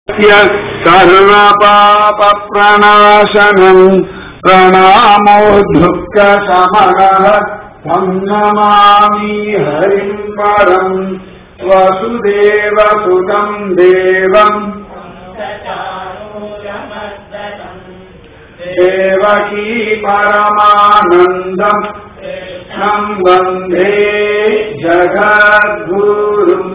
सर्वपापप्रणाशनम् प्रणामो दुःखशमनः तं नमामि हरिम् परम् वसुदेवसुतम् देवम् देवकी परमानन्दम् तं वन्दे ஜகத்குரும்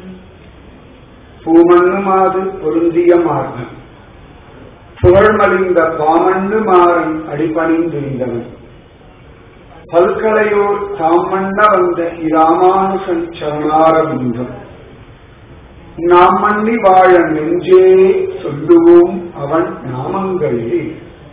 பூமண்ணுமாது பொருந்திய மார்க்கம் புகழ்மலிந்த பாமண்ணு மாறன் அடிபணிந்திருந்தவன் பல்கலையோர் தாமண்ண வந்த இராமானுசன் சரணாரவிந்தம் நாம் மண்ணி வாழ நெஞ்சே சொல்லுவோம் அவன் நாமங்களே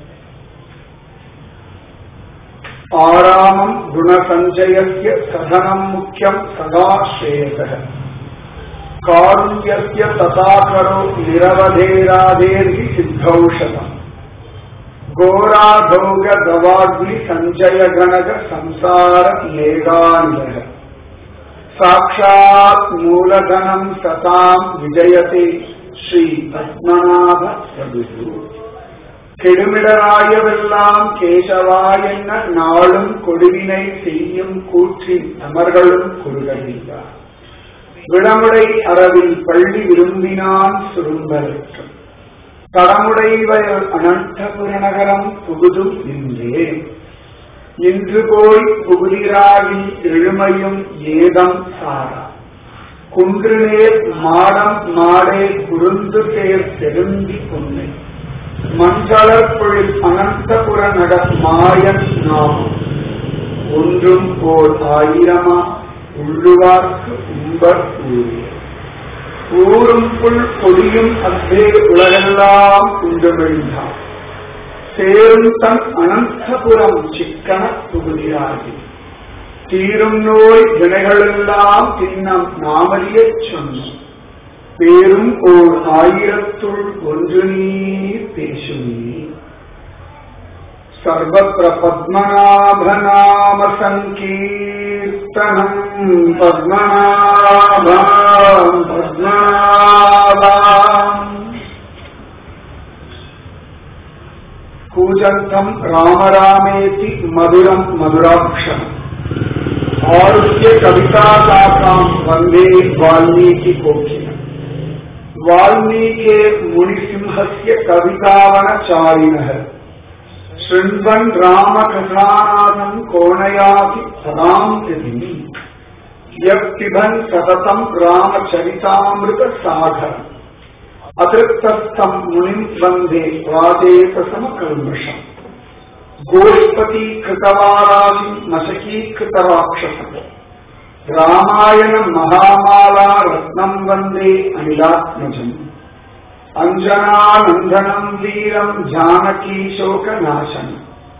ஆராமம் குணசஞ்சயஸ்ய சதனம் முக்கியம் சதா ஸ்ரேயசக காருண்யஸ்ய ததாகரோ நிரவதேராதேர்கி சித்தௌஷதம் கோராதௌக தவாக்னி சஞ்சய கணக சம்சார லேகாநிலக சாட்சாத் மூலதனம் சதாம் விஜயதே ஸ்ரீ பத்மநாப பிரபு கெடுமிடராயவெல்லாம் கேசவாயென்ன நாளும் கொடுவினை செய்யும் கூற்றின் அமர்களும் குறுகவில்லை விடமுடை அரவில் பள்ளி விரும்பினான் சுரும்பலற்றும் தடமுடைவயல் அனந்தபுர நகரம் புகுதும் இன்றே இன்று போய் புகுதிராகி எழுமையும் ஏதம் சாரா குன்றுநேர் மாடம் மாடே குறுந்து சேர் செருந்தி பொன்னை மஞ்சளப்பொழில் அனந்தபுர நட மாயன் நாமம் ஒன்றும் ஓர் ஆயிரமா உள்ளுவார்க்கு உம்பர் ஊரே ஊரும் புல் கொடியும் அத்தே உலகெல்லாம் உண்டுமிழ்ந்தான் சேரும் தன் அனந்தபுரம் சிக்கன புகுதியாகி தீரும் நோய் வினைகளெல்லாம் தின்னம் நாமறியச் சொன்னோம் பேரும் ஓர் ஆயிரத்துள் ஒன்று நீர் பேசுமே சர்வத்திர பத்மநாபநாம சங்கீர்த்தனம் பத்மநாபாம் பத்மநாபாம் கூஜந்தம் ராமராமேதி மதுரம் மதுராட்சம் ஆருஷ்ய கவிதாசாக்காம் வந்தே வால்மீகி கோக்கிலம் वाल्मीके मुनिसिंहस्य कवितावनचारिणः शृण्वन् रामकथानाथम् कोणयाति सदाम् यदि यः पिबन् सततम् रामचरितामृतसागरम् अतृप्तस्थम् मुनिम् वन्दे वादेतसमकल्मषम् गोष्पतीकृतवाराशिम् मशकीकृतराक्षसम् रामायण महामाला रत्नम् वन्दे अनिलात्मजम् अञ्जनानन्दनम् वीरम् जानकीशोकनाशम्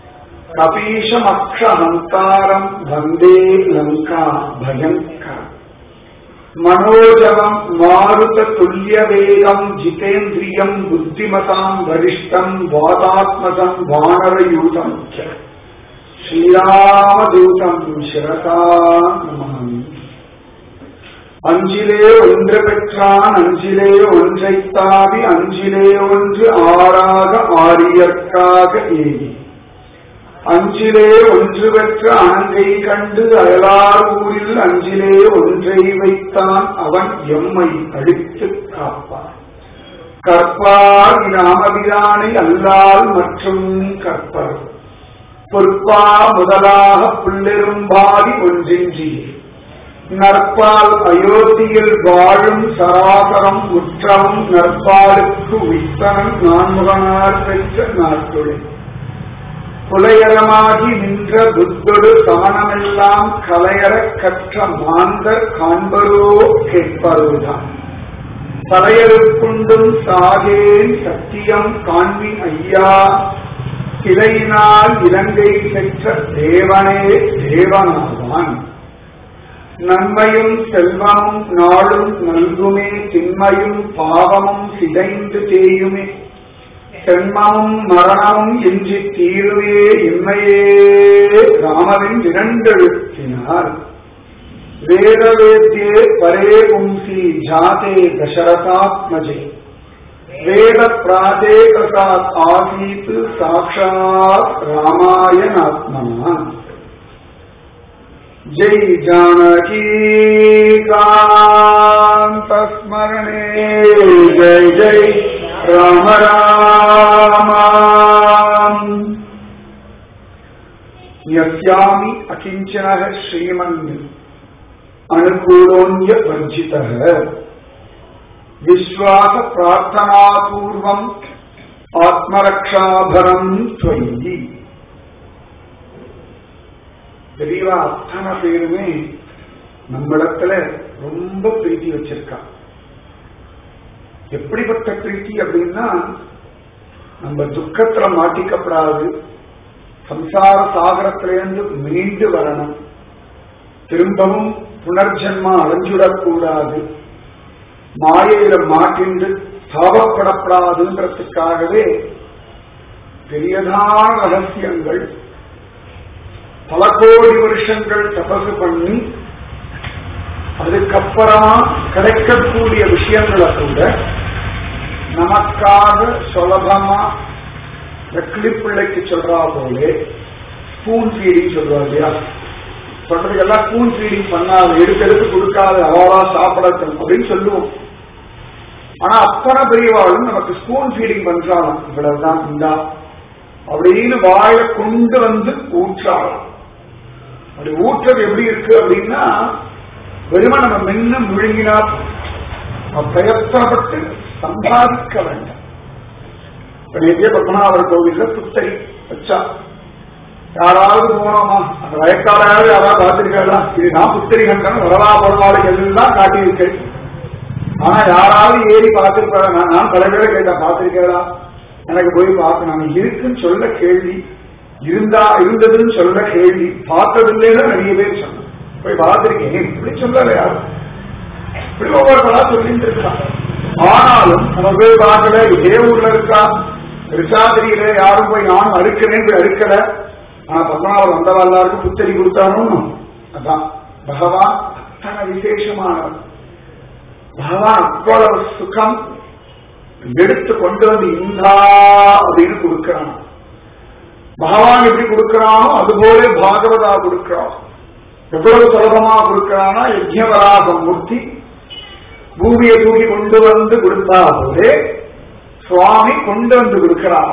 कपीशमक्षहन्तारम् वन्दे लङ्का भयङ्कर मनोजवम् मारुततुल्यवेगम् जितेन्द्रियम् बुद्धिमताम् वरिष्ठम् वातात्मजम् वानरयूतम् च ஸ்ரீராமதூதம் சிரசா நமாமி அஞ்சிலே ஒன்று பெற்றான் அஞ்சிலே ஒன்றைத்தாவி அஞ்சிலே ஒன்று ஆறாக ஆரியற்காக ஏகி அஞ்சிலே ஒன்று பெற்ற அனங்கை கண்டு அயலார் ஊரில் அஞ்சிலே ஒன்றை வைத்தான் அவன் எம்மை அழித்து காப்பான் கற்பார் ராமபிரானை அல்லால் மற்றும் கற்பர் பொற்பா முதலாக புல்லெரும்பாதி ஒன்றின்றி நற்பால் அயோத்தியில் வாழும் சராசரம் உற்றவும் நற்பாலுக்கு உய்த்தனன் நான்முகனார் பெற்ற நாட்டுடன் புலையரமாகி நின்ற புத்தொடு சமணமெல்லாம் கலையறக் கற்ற மாந்தர் காண்பரோ கேட்பரோதான் தலையருக்குண்டும் சாகேன் சத்தியம் காண்பின் ஐயா கிளையினால் இலங்கை பெற்ற தேவனே தேவனாவான் நன்மையும் செல்வமும் நாளும் நல்குமே திண்மையும் பாவமும் சிதைந்து தேயுமே சென்மமும் மரணமும் இன்றி தீருவே இன்மையே ராமவின் இரண்டெழுத்தினார் வேதவேத்யே பரே பும்சி ஜாதே தசரதாத்மஜே एतत् प्राचेतसात् आसीत् साक्षात् रामायणात्मना जय जानकी कान्तस्मरणे जय जय राम राम यस्यामि अकिञ्चनः श्रीमन् अनुकूलोऽन्यवर्जितः विश्वासप्रार्थनापूर्वम् ஆத்மரக்ஷாபரம் துவயி பெரியவா அத்தனை பேருமே நம்மிடத்துல ரொம்ப பிரீத்தி வச்சிருக்கா எப்படிப்பட்ட பிரீத்தி அப்படின்னா நம்ம துக்கத்துல மாட்டிக்கப்படாது சம்சார சாகரத்திலிருந்து மீண்டு வரணும் திரும்பவும் புனர்ஜன்மா அடைஞ்சுடக்கூடாது மாயையில மாட்டின்று சாபப்படப்படாதுன்றதுக்காகவே பெரியதான ரகசியங்கள் பல கோடி வருஷங்கள் தபசு பண்ணி அதுக்கப்புறமா கிடைக்கக்கூடிய விஷயங்களை கூட நமக்காக சுலபமா இந்த கிளிப்பிள்ளைக்கு சொல்றா போலே ஸ்பூன் ஃபீடிங் சொல்றா இல்லையா சொல்றதுக்கு எல்லாம் ஸ்பூன் ஃபீடிங் பண்ணாது எடுத்து எடுத்து கொடுக்காது அவாவா சாப்பிடட்டும் அப்படின்னு சொல்லுவோம் ஆனா அத்தனை பெரியவாளும் நமக்கு ஸ்பூன் ஃபீடிங் பண்றாளாம் இவ்வளவுதான் இந்தா அப்படின்னு வாயை கொண்டு வந்து ஊற்றாளாம் அப்படி ஊற்றது எப்படி இருக்கு அப்படின்னா வெறும நம்ம மென்ன முழுங்கினா பிரயத்தனப்பட்டு சம்பாதிக்க வேண்டாம் இப்ப நேற்றைய பத்மநாபர் கோவில்ல புத்தரி வச்சா யாராவது போனோமா அந்த வயக்காராவது யாராவது பார்த்திருக்காளா இது நான் புத்தரி கண்டன வரலா போனவாளுக்கு எல்லாம் காட்டியிருக்கேன் ஆனா யாராவது ஏறி பார்த்திருப்பாங்க நான் நான் பல பேரை கேட்டேன் பார்த்திருக்கேடா எனக்கு போய் பார்க்க நான் இருக்குன்னு சொல்ல கேள்வி இருந்தா இருந்ததுன்னு சொல்ல கேள்வி பார்த்ததில்லைன்னு நிறைய பேர் சொன்னேன் போய் பார்த்திருக்கேன் இப்படி சொல்லல யாரும் இப்படி ஒவ்வொருத்தரா சொல்லிட்டு இருக்கான் ஆனாலும் நம்ம போய் பார்க்கல இதே ஊர்ல இருக்கா ரிஷாதிரியில யாரும் போய் நானும் அறுக்கிறேன் போய் அறுக்கல ஆனா பத்மநாபர் வந்தவா எல்லாருக்கும் புத்தரி கொடுத்தானோ அதான் பகவான் அத்தனை விசேஷமானவன் பகவான் அவ்வளவு சுகம் எடுத்து கொண்டு வந்து இந்தா அப்படின்னு கொடுக்கிறான் பகவான் எப்படி கொடுக்கிறானோ அதுபோல பாகவதா கொடுக்கிறான் எவ்வளவு சுலபமா கொடுக்கிறானா யஜ்யவராக மூர்த்தி பூமியை தூக்கி கொண்டு வந்து கொடுத்தா போலே சுவாமி கொண்டு வந்து கொடுக்கிறார்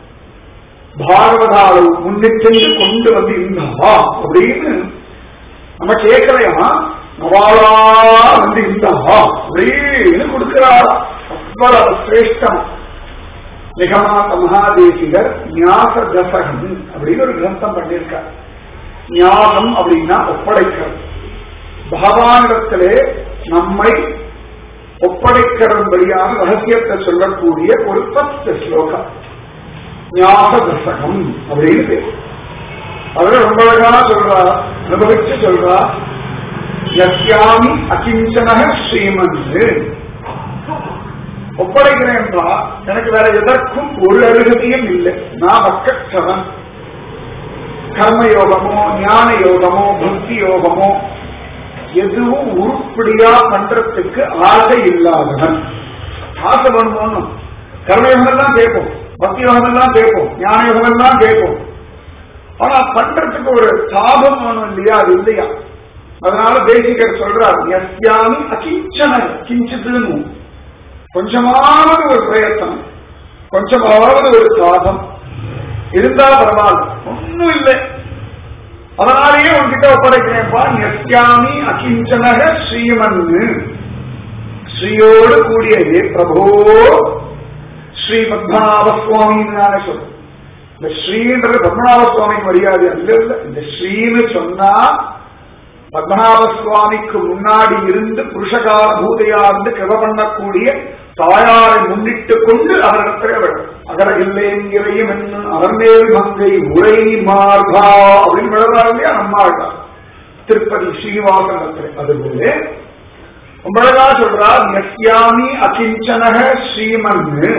பாகவதாவை முன்னிட்டு கொண்டு வந்து இந்தா அப்படின்னு நம்ம கேட்கலையா நவாளா வந்து இந்தா அப்படின்னு கொடுக்கிறாரா அவ்வளவு சிரேஷ்டம் நிகமாத்த மகாதேசிகர் ஞாச தசகம் அப்படின்னு ஒரு கிரந்தம் பண்ணியிருக்கார் ஞானம் அப்படின்னா ஒப்படைக்கிறது பகவானிடத்திலே நம்மை ஒப்படைக்கிறபடியான ரகசியத்தை சொல்லக்கூடிய ஒரு பத்து ஸ்லோகம் ஞாப தசகம் அப்படின்னு பேர் அதுல ரொம்ப அழகா சொல்றா அனுபவிச்சு சொல்றா யஸ்யாமி அகிஞ்சனக ஸ்ரீமன் ஒப்படைக்கிறேன் என்றா எனக்கு வேற எதற்கும் ஒரு அருகதையும் இல்லை நான் வக்கற்றவன் கர்மயோகமோ ஞான யோகமோ பக்தி யோகமோ எதுவும் உருப்படியா பண்றதுக்கு ஆசை இல்லாதவன் ஆசை பண்ணுவோம் கர்மயோகம் எல்லாம் கேட்போம் பக்தி யோகம் எல்லாம் கேட்போம் ஞான யோகம் எல்லாம் கேட்போம் ஆனா பண்றதுக்கு ஒரு சாபம் வேணும் இல்லையா அது இல்லையா அதனால தேசிகர் சொல்றார் எஸ்யாமி அகிஞ்சன கிஞ்சித்துன்னு கொஞ்சமாவது ஒரு பிரயத்தனம் கொஞ்சமாவது ஒரு சாதம் இருந்தா பரவாயில்ல ஒன்னும் இல்லை அதனாலேயே உன்கிட்ட ஒப்படைக்கிறேன்ப்பா நெஸ்யாமி அகிஞ்சனக ஸ்ரீமன்னு ஸ்ரீயோடு கூடிய ஹே பிரபோ ஸ்ரீ பத்மநாப சுவாமின்னு நானே சொல்றேன் இந்த ஸ்ரீன்றது பத்மநாப சுவாமி மரியாதை அல்ல இல்ல இந்த ஸ்ரீன்னு சொன்னா பத்மநாப சுவாமிக்கு முன்னாடி இருந்து புருஷகார பூதையா இருந்து கிருப பண்ணக்கூடிய தாயாரை முன்னிட்டு கொண்டு அவரிடத்திலே விடும் அகர இல்லைங்கிறையும் என்ன அறநேல் மங்கை உரை மார்பா அப்படின்னு விழுறா இல்லையா நம்மாழ்வா திருப்பதி ஸ்ரீனிவாசனத்திலே அதுபோல ரொம்ப அழகா சொல்றார் நெஸ்யாமி அகிஞ்சனக ஸ்ரீமன்னு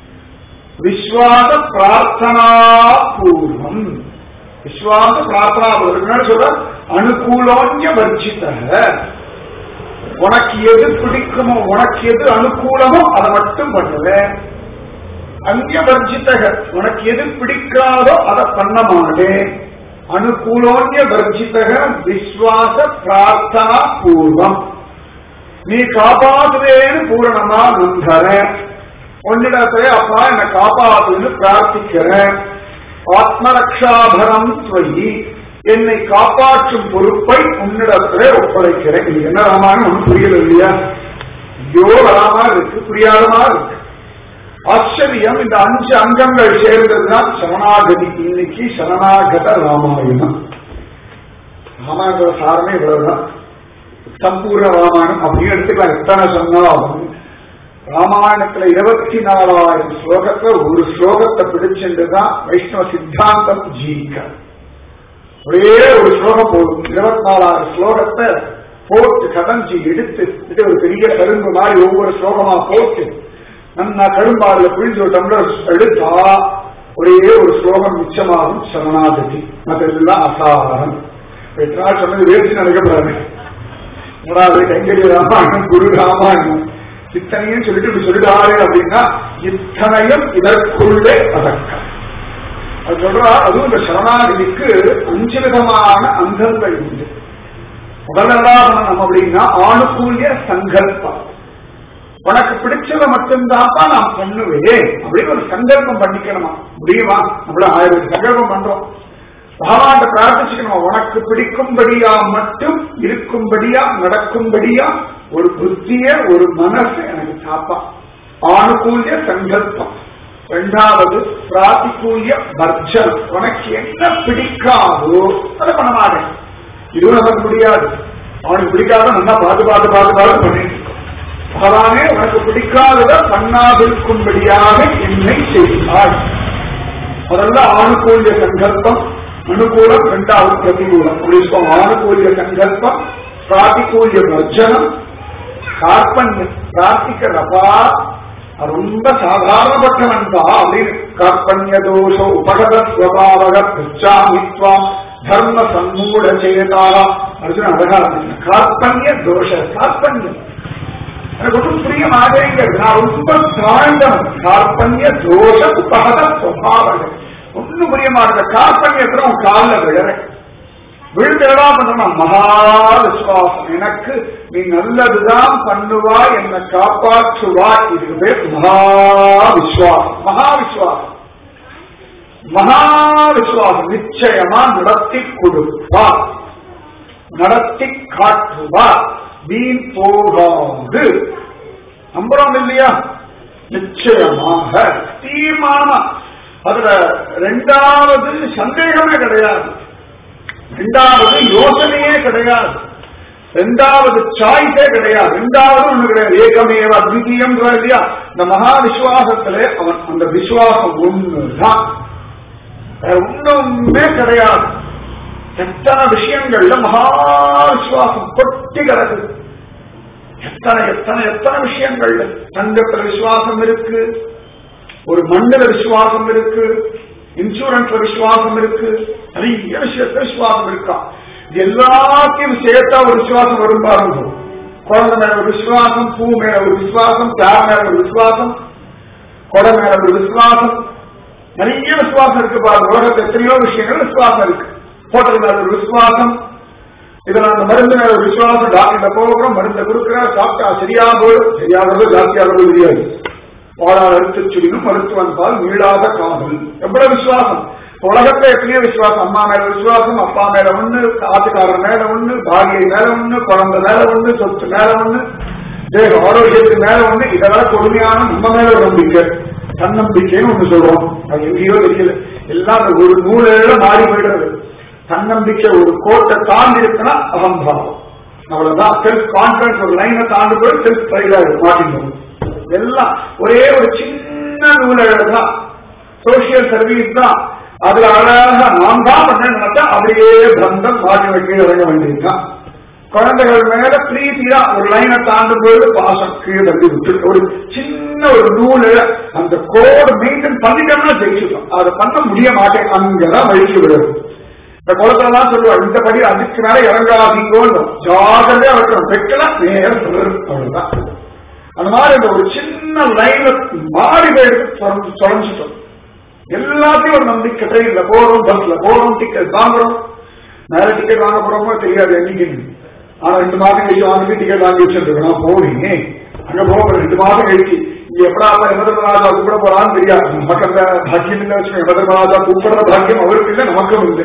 விஸ்வாச பிரார்த்தனா பூர்வம் விஸ்வாச பிரார்த்தனா பூர்வம் சொல்ற அனுகூலோன்ய வர்ஜித உனக்கு எது பிடிக்குமோ உனக்கு எது அனுகூலமோ அதை மட்டும் பண்ணுவேன் அந்நியவர்ஜிதக உனக்கு எது பிடிக்காதோ அதை பண்ண மாட்டேன் அனுகூலோன்ய வர்ஜிதக விஸ்வாச பிரார்த்தனா பூர்வம் நீ காப்பாத்துவேன்னு பூரணமா நம்புறேன் உன்னிடத்துல அப்பா என்னை காப்பாத்துன்னு பிரார்த்திக்கிறேன் ஆத்மரக்ஷாபரம் துவயி என்னை காப்பாற்றும் பொறுப்பை உன்னிடத்துல ஒப்படைக்கிறேன் இது என்ன ராமான்னு ஒன்றும் புரியல இல்லையா ஐயோ வராமா இருக்கு புரியாதமா இருக்கு ஆச்சரியம் இந்த அஞ்சு அங்கங்கள் சேர்ந்ததுதான் சரணாகதி இன்னைக்கு சரணாகத ராமாயணம் ராமாயண சாரமே இவ்வளவுதான் சம்பூர்ண ராமாயணம் அப்படின்னு எடுத்துக்கலாம் எத்தனை சொன்னாலும் ராமாயணத்துல இருபத்தி நாலாயிரம் ஸ்லோகத்துல ஒரு ஸ்லோகத்தை பிடிச்சிருந்துதான் வைஷ்ணவ சித்தாந்தம் ஜீவிக்க ஒரே ஒரு ஸ்லோகம் போதும் இருபத்தி நாலாயிரம் ஸ்லோகத்தை போட்டு கதஞ்சி எடுத்து இது ஒரு பெரிய கரும்பு மாதிரி ஒவ்வொரு ஸ்லோகமா போட்டு நம்ம கரும்பாடுல புழிஞ்சு ஒரு டம்ளர் எடுத்தா ஒரே ஒரு ஸ்லோகம் மிச்சமாகும் சரணாகதி மற்றெல்லாம் அசாரம் எத்தனா சொன்னது வேஸ்ட் நினைக்கப்படாது மூணாவது கைங்கரிய ராமாயணம் குரு ராமாயணம் இத்தனையும் சொல்லிட்டு இப்படி சொல்லிட்டாரு அப்படின்னா இத்தனையும் இதற்குள்ளே அடக்கம் அது சொல்றா அதுவும் இந்த சரணாகதிக்கு அஞ்சு விதமான அங்கங்கள் உண்டு முதல்ல நம்ம அப்படின்னா ஆணுகூல்ய சங்கல்பம் உனக்கு பிடிச்சத மட்டும்தான்ப்பா நான் பண்ணுவேன் அப்படின்னு ஒரு சங்கல்பம் பண்ணிக்கணுமா முடியுமா நம்மள ஆயிரம் சங்கல்பம் பண்றோம் பகவான் பிரார்த்திச்சுக்கணும் உனக்கு பிடிக்கும்படியா மட்டும் இருக்கும்படியா நடக்கும்படியா ஒரு புத்திய ஒரு மனசு எனக்கு சாப்பா ஆணுகூல்ய சங்கல்பம் இரண்டாவது பிராத்திகூல்ய வர்ஜனம் உனக்கு என்ன பிடிக்காதோ அதை பண்ண மாட்டேன் இதுவும் நமக்கு முடியாது அவனுக்கு பிடிக்காத நல்லா பார்த்து பார்த்து பார்த்து பார்த்து பண்ணிட்டு இருக்கோம் பகவானே உனக்கு பிடிக்காதத பண்ணாதிருக்கும்படியாக என்னை செய்தாய் முதல்ல ஆணுகூல்ய சங்கல்பம் அனுகூலம் இரண்டாவது பிரதிகூலம் அப்படி ஆணுகூல்ய சங்கல்பம் பிராத்திகூல்ய வர்ஜனம் கார்பண்யம் பிரார்த்திக்கிறப்பா ரொம்ப சாதாரணப்பட்டவன் தான் அப்படின்னு கார்பண்ய தோஷ உபகத ஸ்வபாவக பிச்சாமித்வா தர்ம சம்மூட சேதா அர்ஜுன அழகா கார்பண்ய தோஷ கார்பண்யம் எனக்கு ஒன்றும் புரிய மாட்டேங்கிறது நான் ரொம்ப தாழ்ந்தவன் கார்பண்ய தோஷ உபகத ஸ்வபாவக ஒன்னும் புரிய மாட்டேன் கார்பண்யத்துல உன் காலில் விழுறேன் விழுந்தடா பண்ண மகா விசுவாசம் எனக்கு நீ நல்லதுதான் பண்ணுவா என்னை காப்பாற்றுவா இது பேர் மகா விசுவாசம் மகா விசுவாசம் மகா விசுவாசம் நிச்சயமா நடத்தி கொடுப்பா நடத்தி காட்டுவா வீண் போகாது நம்புறோம் இல்லையா நிச்சயமாக தீர்மானம் அதுல ரெண்டாவது சந்தேகமே கிடையாது ரெண்டாவது யோசனையே கிடையாது ரெண்டாவது சாய்ஸே கிடையாது ரெண்டாவது ஒண்ணு கிடையாது ஏகமேவ அத்விதீயம் இல்லையா இந்த மகா விசுவாசத்துல அவன் அந்த விசுவாசம் ஒண்ணுதான் வேற ஒண்ணுமே கிடையாது எத்தனை விஷயங்கள்ல மகா விசுவாசம் கொட்டி கிடக்குது எத்தனை எத்தனை எத்தனை விஷயங்கள்ல தங்கத்துல விசுவாசம் இருக்கு ஒரு மண்டல விசுவாசம் இருக்கு இன்சூரன்ஸ்ல விசுவாசம் இருக்கு நிறைய விஷயத்துல விசுவாசம் இருக்கா இது எல்லாத்தையும் சேர்த்தா ஒரு விசுவாசம் வரும் பாருங்க குழந்தை மேல ஒரு விசுவாசம் பூ மேல ஒரு விசுவாசம் தார் மேல ஒரு விசுவாசம் கொடை மேல ஒரு விசுவாசம் நிறைய விசுவாசம் இருக்கு பாருங்க உலகத்துல எத்தனையோ விஷயங்கள் விசுவாசம் இருக்கு ஹோட்டல் மேல ஒரு விசுவாசம் இதுல அந்த மருந்து மேல ஒரு விசுவாசம் டாக்டர் போகிறோம் மருந்தை கொடுக்கிறார் சாப்பிட்டா சரியா போயிடும் சரியாகிறது ஜாஸ்தியாகிறது தெரியாது பாலால் அறுத்து சுடினும் மருத்துவன் பால் மீளாத காதல் எவ்வளவு விசுவாசம் உலகத்துல எத்தனையோ விசுவாசம் அம்மா மேல விசுவாசம் அப்பா மேல ஒண்ணு ஆத்துக்காரர் மேல ஒண்ணு பாகியை மேல ஒண்ணு குழந்தை மேல ஒண்ணு சொத்து மேல ஒண்ணு தேக ஆரோக்கியத்துக்கு மேல ஒண்ணு இதெல்லாம் கொடுமையான நம்ம மேல ஒரு நம்பிக்கை தன்னம்பிக்கைன்னு ஒண்ணு சொல்றோம் அது எங்கேயோ தெரியல எல்லாம் அந்த ஒரு நூலில மாறி போயிடுறது தன்னம்பிக்கை ஒரு கோட்டை தாண்டி இருக்குன்னா அகம்பாவம் அவ்வளவுதான் செல்ஃப் கான்பிடன்ஸ் ஒரு லைனை தாண்டி போய் செல்ஃப் ட்ரைலர் மாட்டிக்கணும் எல்லாம் ஒரே ஒரு சின்ன நூலக தான் சோசியல் சர்வீஸ் தான் அதுல அழகா நான் தான் பண்ணேன்னு அப்படியே பந்தம் மாட்டி வைக்க இறங்க வேண்டியதுதான் குழந்தைகள் மேல பிரீத்தியா ஒரு லைனை தாண்டும் போது பாசம் கீழே தள்ளி விட்டு ஒரு சின்ன ஒரு நூலு அந்த கோடு மெயின்டைன் பண்ணிட்டோம்னா ஜெயிச்சிடும் அதை பண்ண முடிய மாட்டேன் அங்கதான் வழிக்கு விடுறது இந்த குளத்துலதான் சொல்லுவாள் இந்த படி அதுக்கு மேல இறங்காதீங்கோன்னு ஜாகிரதையா வைக்கணும் வைக்கலாம் நேரம் அவ்வளவுதான் அந்த மாதிரி இந்த ஒரு சின்ன லைன்ல மாறி போயிடுது தொலைஞ்சிட்டோம் எல்லாத்தையும் ஒரு நம்பிக்கை ட்ரெயின்ல போறோம் பஸ்ல போறோம் டிக்கெட் வாங்குறோம் மேல டிக்கெட் வாங்க போறோமோ தெரியாது என்னைக்கு ஆனா ரெண்டு மாசம் கழிச்சு வாங்கிட்டு டிக்கெட் வாங்கி வச்சிருக்கோம் போறீங்க அங்க போக ரெண்டு மாசம் கழிச்சு இங்க எப்படா யமதர்மராஜா கூப்பிட போறான்னு தெரியாது நமக்கு அந்த பாக்கியம் இல்லை வச்சு யமதர்மராஜா கூப்பிடுற பாக்கியம் அவருக்கு இல்லை நமக்கும் இல்லை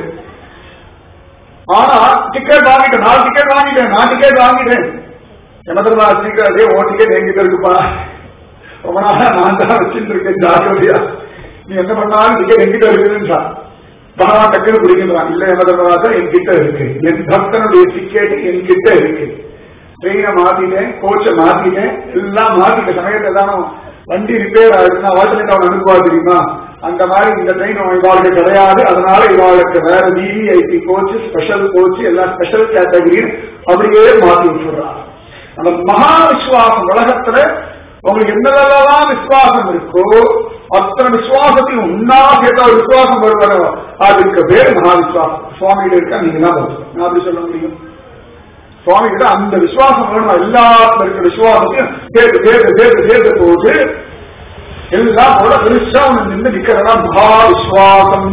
ஆனா டிக்கெட் வாங்கிட்டேன் நான் டிக்கெட் வாங்கிட்டேன் நான் டிக்கெட் வாங்கிட்டேன் யமதர்மராஜ் சீக்கிரம் அதே ஓ டிக்கெட் எங்கிட்ட இருக்குப்பா ரொம்ப நாளா நான் தான் வச்சுட்டு இருக்கேன் ஜாகிரதையா நீ என்ன பண்ணாலும் டிக்கெட் என்கிட்ட இருக்குதுன்னு பகவான் டக்குன்னு குடிக்கிறான் இல்ல யமதர்மராஜா என்கிட்ட இருக்கு என் பக்தனுடைய டிக்கெட் என்கிட்ட இருக்கு ட்ரெயினை மாத்திட்டேன் கோச்சை மாத்திட்டேன் எல்லாம் மாத்திட்ட சமயத்துல தானே வண்டி ரிப்பேர் ஆயிடுச்சுன்னா வாசலுக்கு அவன் அனுப்புவா தெரியுமா அந்த மாதிரி இந்த ட்ரெயின் இவாளுக்கு கிடையாது அதனால இவாளுக்கு வேற விவிஐபி கோச் ஸ்பெஷல் கோச் எல்லாம் ஸ்பெஷல் கேட்டகரின்னு அப்படியே மாத்தி விட்டுறான் அந்த மகா விசுவாசம் உலகத்துல உங்களுக்கு என்னதெல்லாம் விசுவாசம் இருக்கோ அத்தனை விசுவாசத்தையும் உன்னா கேட்ட ஒரு விசுவாசம் வருவதோ அதுக்கு பேர் மகா விசுவாசம் சுவாமியில இருக்கா நீங்க தான் நான் அப்படி சொல்ல முடியும் சுவாமி கிட்ட அந்த விசுவாசம் வேணும் எல்லாத்துல இருக்கிற விசுவாசத்தையும் சேர்த்து சேர்த்து சேர்த்து சேர்த்து போட்டு எல்லாம் போல பெருசா ஒண்ணு நின்று நிக்கிறதா மகா விசுவாசம்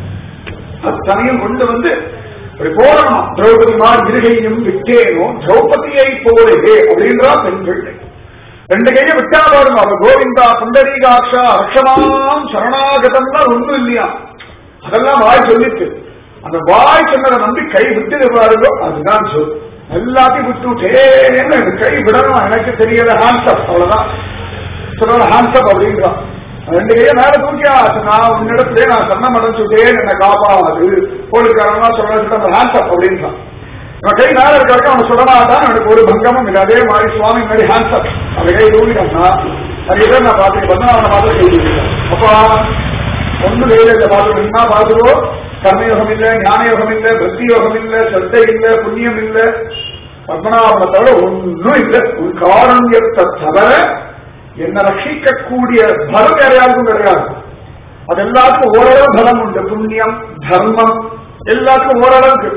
அத்தனையும் கொண்டு வந்து அப்படி போடணும் திரௌபதி மாதிரி இருகையும் விட்டேனோ திரௌபதியை போலே அப்படின்றா பெண் பிள்ளை ரெண்டு கையை விட்டா பாருங்க அவ கோவிந்தா சுந்தரீகாட்சா ரக்ஷமாம் சரணாகதம்னா ஒண்ணும் இல்லையா அதெல்லாம் வாய் சொல்லிட்டு அந்த வாய் சொன்னதை நம்பி கை விட்டு பாருங்க அதுதான் சொல் எல்லாத்தையும் விட்டுட்டேன்னு கை விடணும் எனக்கு தெரியல ஹான்சப் அவ்வளவுதான் சொல்ற ஹான்சப் அப்படின்றான் ரெண்டு கையை மேல தூக்கியா நான் உன்னிடத்துல நான் சன்னம் அடைஞ்சுட்டேன் என்னை காப்பாது போலீஸ்காரனா சொல்ற ஹான்சப் அப்படின்றான் இவன் கை மேல இருக்க அவன் சொல்லமாட்டான் எனக்கு ஒரு பங்கமும் இல்லை அதே மாதிரி சுவாமி மாதிரி ஹான்சப் அந்த கை தூக்கிட்டான்னா நிறைய பேர் நான் பார்த்து பண்ண அவனை பார்த்து கை தூக்கிட்டான் அப்பா ஒண்ணு கையில இல்ல பார்த்து என்ன பார்த்துவோ கர்மயோகம் இல்ல ஞான யோகம் இல்ல பக்தி யோகம் இல்ல சத்தை இல்ல புண்ணியம் இல்ல பத்மநாபனை தவிர ஒன்னும் இல்ல ஒரு காரண்யத்தை தவிர என்ன ரட்சிக்கக்கூடிய பலம் வேற யாருக்கும் கிடையாது அது எல்லாத்துக்கும் ஓரளவு பலம் உண்டு புண்ணியம் தர்மம் எல்லாத்துக்கும் ஓரளவுக்கு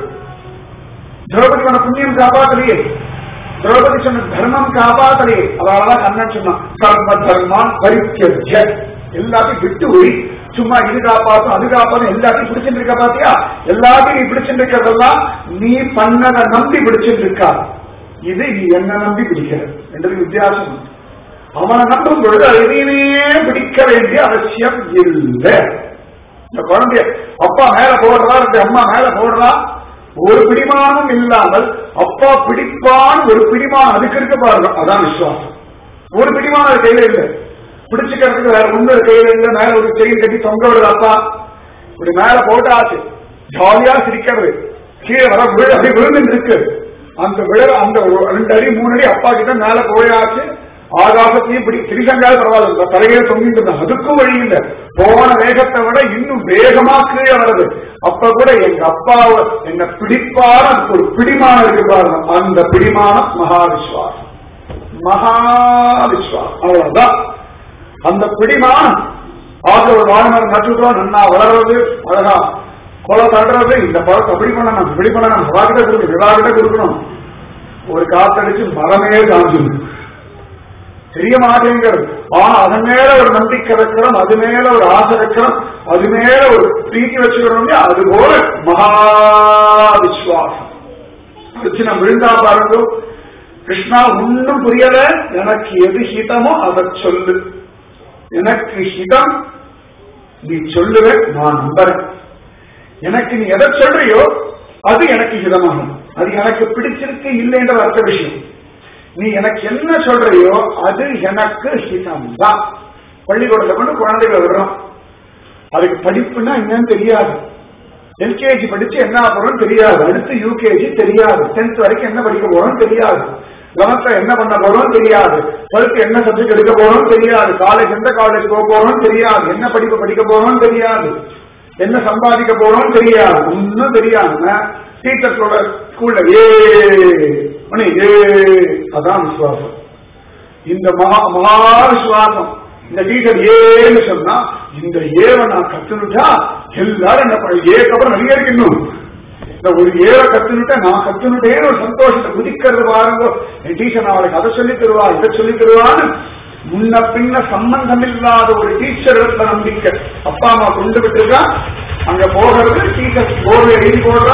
திரௌபதி உன புண்ணியம் காப்பாத்தலையே திரௌபதி சொன்ன தர்மம் காப்பாத்தலையே அதான் கண்ணன் சொன்னான் கர்ம தர்மான் பரித்தியஜ எல்லாத்தையும் விட்டு ஒழி சும்மா இது காப்பாத்தும் அது காப்பாத்தும் எல்லாத்தையும் பிடிச்சிட்டு இருக்க பாத்தியா எல்லாத்தையும் நீ பிடிச்சிட்டு இருக்கிறதெல்லாம் நீ பண்ணதை நம்பி பிடிச்சிட்டு இருக்கா இது நீ என்ன நம்பி பிடிக்கிற என்றது வித்தியாசம் அவனை நம்பும் பொழுது எதையுமே பிடிக்க வேண்டிய அவசியம் இல்லை இந்த குழந்தைய அப்பா மேல போடுறா இந்த அம்மா மேல போடுறா ஒரு பிடிமானம் இல்லாமல் அப்பா பிடிப்பான் ஒரு பிடிமானம் அதுக்கு இருக்க பாருங்க அதான் விசுவாசம் ஒரு பிடிமானம் அது கையில இல்லை பிடிச்சுக்கிறதுக்கு வேற ஒண்ணு கையில இல்லை மேல ஒரு செயின் கட்டி தொங்க விடுது அப்பா இப்படி மேல போட்டாச்சு ஜாலியா சிரிக்கிறது கீழே வர விழு அப்படி விழுந்து இருக்கு அந்த விழ அந்த ஒரு ரெண்டு அடி மூணு அடி அப்பா கிட்ட மேல போயாச்சு ஆகாசத்தையும் இப்படி திரிசங்கால் பரவாயில்ல இந்த தரையில தொங்கிட்டு இருந்தா அதுக்கும் வழி இல்ல போன வேகத்தை விட இன்னும் வேகமா கீழே வருது அப்ப கூட எங்க அப்பாவை என்ன பிடிப்பார அதுக்கு ஒரு பிடிமானம் இருக்கு பாருங்க அந்த பிடிமானம் மகா விஸ்வாசம் மகா விஸ்வாசம் அவ்வளவுதான் அந்த பிடிமானம் ஆக ஒரு வாழ்மரம் நட்டுட்டோம் நன்னா வளர்றது அழகா கொலை தடுறது இந்த பழத்தை அப்படி பண்ணணும் இப்படி பண்ணணும் விவாகிட்ட கொடுக்கணும் விவாகிட்ட கொடுக்கணும் ஒரு காத்தடிச்சு மரமே காஞ்சிடும் தெரிய மாட்டேங்கிறது ஆனா அதன் மேல ஒரு நம்பிக்கை வைக்கிறோம் அது மேல ஒரு ஆசை வைக்கிறோம் அது மேல ஒரு பிரீத்தி வச்சுக்கிறோம் அது போல மகா விஸ்வாசம் அர்ஜுன விழுந்தா பாருங்க கிருஷ்ணா ஒன்னும் புரியல எனக்கு எது ஹிதமோ அதை சொல்லு எனக்கு ஹிதம் நீ சொல்லுவ நான் நம்புறேன் எனக்கு நீ எதை சொல்றியோ அது எனக்கு ஹிதமாகும் அது எனக்கு பிடிச்சிருக்கு இல்லைன்ற அர்த்த விஷயம் நீ எனக்கு என்ன சொல்றியோ அது எனக்கு ஹிதம் தான் பள்ளிக்கூடத்துல கொண்டு குழந்தைகளை விடுறோம் அதுக்கு படிப்புன்னா என்னன்னு தெரியாது எல்கேஜி படிச்சு என்ன போறோம் தெரியாது அடுத்து யூகேஜி தெரியாது டென்த் வரைக்கும் என்ன படிக்க போறோம் தெரியாது லெவன்த்ல என்ன பண்ண போறோம் தெரியாது டுவெல்த் என்ன சப்ஜெக்ட் எடுக்க போறோம் தெரியாது காலேஜ் எந்த காலேஜ் போக போறோம் தெரியாது என்ன படிப்பு படிக்க போறோம் தெரியாது என்ன சம்பாதிக்க போறோம் தெரியாது ஒன்னும் தெரியாம டீச்சர்ஸோட ஸ்கூல்ல ஏ மணி ஏ அதான் விசுவாசம் இந்த மகா மகா விசுவாசம் இந்த டீச்சர் ஏன்னு சொன்னா இந்த ஏவை நான் கத்துனுட்டா எல்லாரும் என்ன பண்ண ஏக்கு அப்புறம் நிறைய இருக்கு இன்னும் இந்த ஒரு ஏழை கத்துனுட்டேன் நான் கத்துனுட்டேன்னு ஒரு சந்தோஷத்தை குதிக்கிறது பாருங்க என் டீச்சர் நாளைக்கு அதை சொல்லி தருவா இதை சொல்லி தருவான்னு முன்ன பின்ன சம்பந்தம் இல்லாத ஒரு டீச்சர் இடத்துல நம்பிக்கை அப்பா அம்மா கொண்டு விட்டுருக்கா அங்க போகிறது டீச்சர் போர்வை எழுதி போடுறா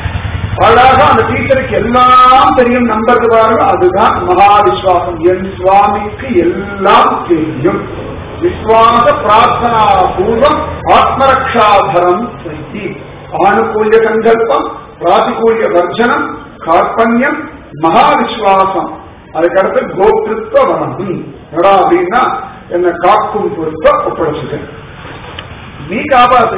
அழகா அந்த டீச்சருக்கு எல்லாம் தெரியும் நம்புறது பாருங்க அதுதான் மகா விஸ்வாசம் என் சுவாமிக்கு எல்லாம் தெரியும் விஸ்வாச பிரார்த்தனா பூர்வம் ஆத்மரக்ஷாபரம் சைத்தி ஆனுகூல்ய சங்கல்பம் பிராதிகூல்ய வர்ஜனம் கார்பண்யம் மகா விஸ்வாசம் அதுக்கடுத்து கோப்திருத்வ வனம் எடா அப்படின்னா என்ன காக்கும் பொறுப்ப ஒப்படைச்சுட்டேன் நீ காப்பாத்து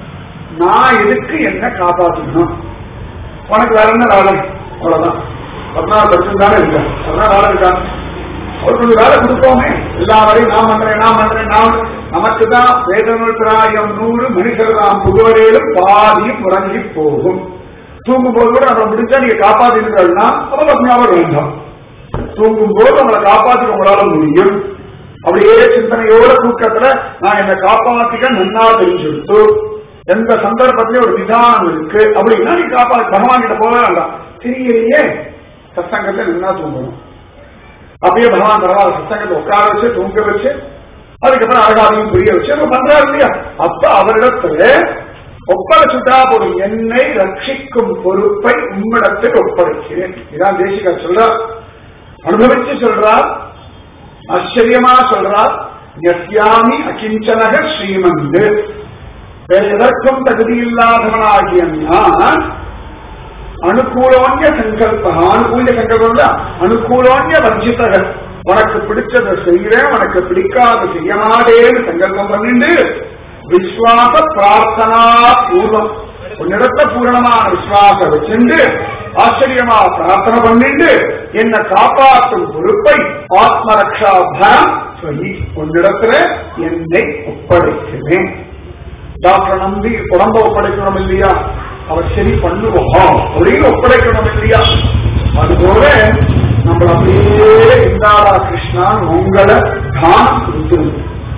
நான் எதுக்கு என்ன காப்பாத்தணும் உனக்கு வேற என்ன வேலை அவ்வளவுதான் பதினாறு பர்சன்ட் தானே இருக்க பதினாறு வேலை இருக்கா ஒரு கொஞ்சம் வேலை கொடுப்போமே எல்லா வரையும் நான் பண்றேன் நான் பண்றேன் நான் நமக்கு தான் வேதனூற்றாயிரம் நூறு மனிதர் நாம் புதுவரையிலும் பாதியும் உறங்கி போகும் தூங்கும் போது கூட நம்மளை முடிஞ்சா நீங்க காப்பாத்திருக்கா அப்ப பத்மநாபர் வேண்டாம் தூங்கும் போது நம்மளை காப்பாத்திக்க உங்களால முடியும் அப்படியே சிந்தனையோட தூக்கத்துல நான் என்னை காப்பாத்திக்க நன்னா தெரிஞ்சுடுத்து எந்த சந்தர்ப்பத்திலயும் ஒரு நிதானம் இருக்கு அப்படின்னா நீ காப்பா பகவான் கிட்ட போக வேண்டாம் தெரியலையே சத்சங்கத்தை நின்னா தூங்கணும் அப்படியே பகவான் பரவாயில்ல சத்சங்கத்தை உட்கார வச்சு தூங்க வச்சு அதுக்கப்புறம் அழகாதையும் புரிய வச்சு நம்ம பண்றாரு இல்லையா அப்ப அவரிடத்துல ஒப்படைச்சுட்டா போதும் என்னை ரட்சிக்கும் பொறுப்பை உம்மிடத்தில் ஒப்படைக்கிறேன் இதான் தேசிகா சொல்றார் அனுபவிச்சு சொல்றார் ஆச்சரியமா சொல்றார் யஸ்யாமி அகிஞ்சனக ஸ்ரீமந்து வேற எதற்கும் தகுதி இல்லாதவனாகிய நான் அனுகூலோன்ய சங்கல்ப அனுகூல்ய சங்கல்பம் இல்ல அனுகூலோன்ய வர்ஜிதக உனக்கு பிடிச்சதை செய்யறேன் உனக்கு பிடிக்காத செய்ய மாட்டேன்னு சங்கல்பம் பண்ணிண்டு விஸ்வாச பிரார்த்தனா பூர்வம் உன்னிடத்த பூரணமான விஸ்வாசம் வச்சுண்டு ஆச்சரியமா பிரார்த்தனை பண்ணிண்டு என்னை காப்பாற்றும் பொறுப்பை ஆத்மரக்ஷா பயம் சொல்லி உன்னிடத்துல என்னை ஒப்படைக்கிறேன் டாக்டர் நம்பி உடம்ப ஒப்படைக்கணும் இல்லையா அவர் சரி பண்ணுவோம் அப்படின்னு ஒப்படைக்கணும் இல்லையா அதுபோல நம்மள அப்படியே இந்தாரா கிருஷ்ணா உங்களை தானம் கொடுத்துருங்க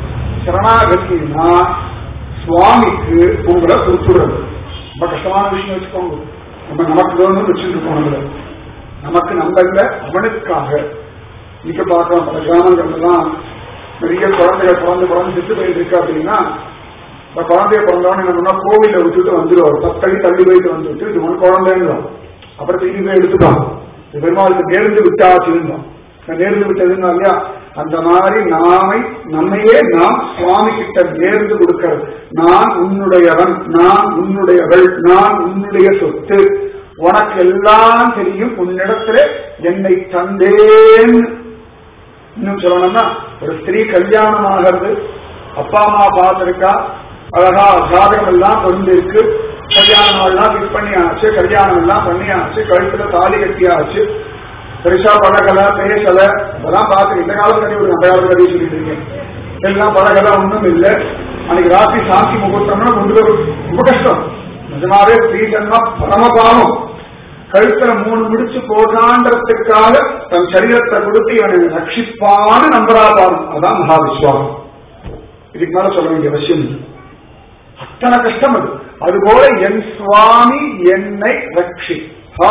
சரணாகத்தினா சுவாமிக்கு உங்களை கொடுத்துடுறது ரொம்ப கஷ்டமான விஷயம் வச்சுக்கோங்க நம்ம நமக்கு வேணும்னு வச்சுட்டு இருக்கோம் நம்மள நமக்கு நம்ம இல்லை அவனுக்காக இன்னைக்கு பார்க்கலாம் பல கிராமங்கள்லாம் நிறைய குழந்தைகள் பிறந்து பிறந்து செத்து போயிட்டு இருக்கு அப்படின்னா இந்த குழந்தைய பிறந்தவன என்ன பண்ணா கோவில விட்டுட்டு வந்துடுவார் பத்தடி தள்ளி போயிட்டு வந்துட்டு இது உன் குழந்தைன்னு அப்புறம் திரும்பி போய் எடுத்துட்டான் இது பெருமாளுக்கு நேர்ந்து விட்டாச்சுன்னு நேர்ந்து விட்டதுன்னா இல்லையா அந்த மாதிரி நாமை நம்மையே நாம் சுவாமி கிட்ட நேர்ந்து கொடுக்கிறது நான் உன்னுடையவன் நான் உன்னுடையவள் நான் உன்னுடைய சொத்து உனக்கு எல்லாம் தெரியும் உன்னிடத்துல என்னை தந்தேன் இன்னும் சொல்லணும்னா ஒரு ஸ்திரீ கல்யாணம் ஆகிறது அப்பா அம்மா பார்த்திருக்கா அழகா ஜாதகம் எல்லாம் பொருந்திருக்கு கல்யாணம் எல்லாம் ஃபிக்ஸ் பண்ணியாச்சு கல்யாணம் எல்லாம் பண்ணியாச்சு கழுத்துல தாலி கட்டியாச்சு பெருசா பழகல பேசல அதெல்லாம் பார்த்து இந்த காலத்துல ஒரு நம்ம காலத்துல கதை சொல்லிட்டு இருக்கேன் எல்லாம் பழகல ஒண்ணும் இல்ல அன்னைக்கு ராத்திரி சாந்தி முகூர்த்தம்னா கொண்டு வர ரொம்ப கஷ்டம் நிஜமாவே ஸ்ரீசன்னா பரமபாவம் கழுத்துல மூணு முடிச்சு போடான்றதுக்காக தன் சரீரத்தை கொடுத்து இவனை ரட்சிப்பான்னு நம்பரா பாருங்க அதான் மகா விஸ்வாசம் இதுக்கு மேல சொல்ல வேண்டிய அவசியம் இல்லை அத்தனை கஷ்டம் அது அதுபோல என் சுவாமி என்னை ரட்சிப்பா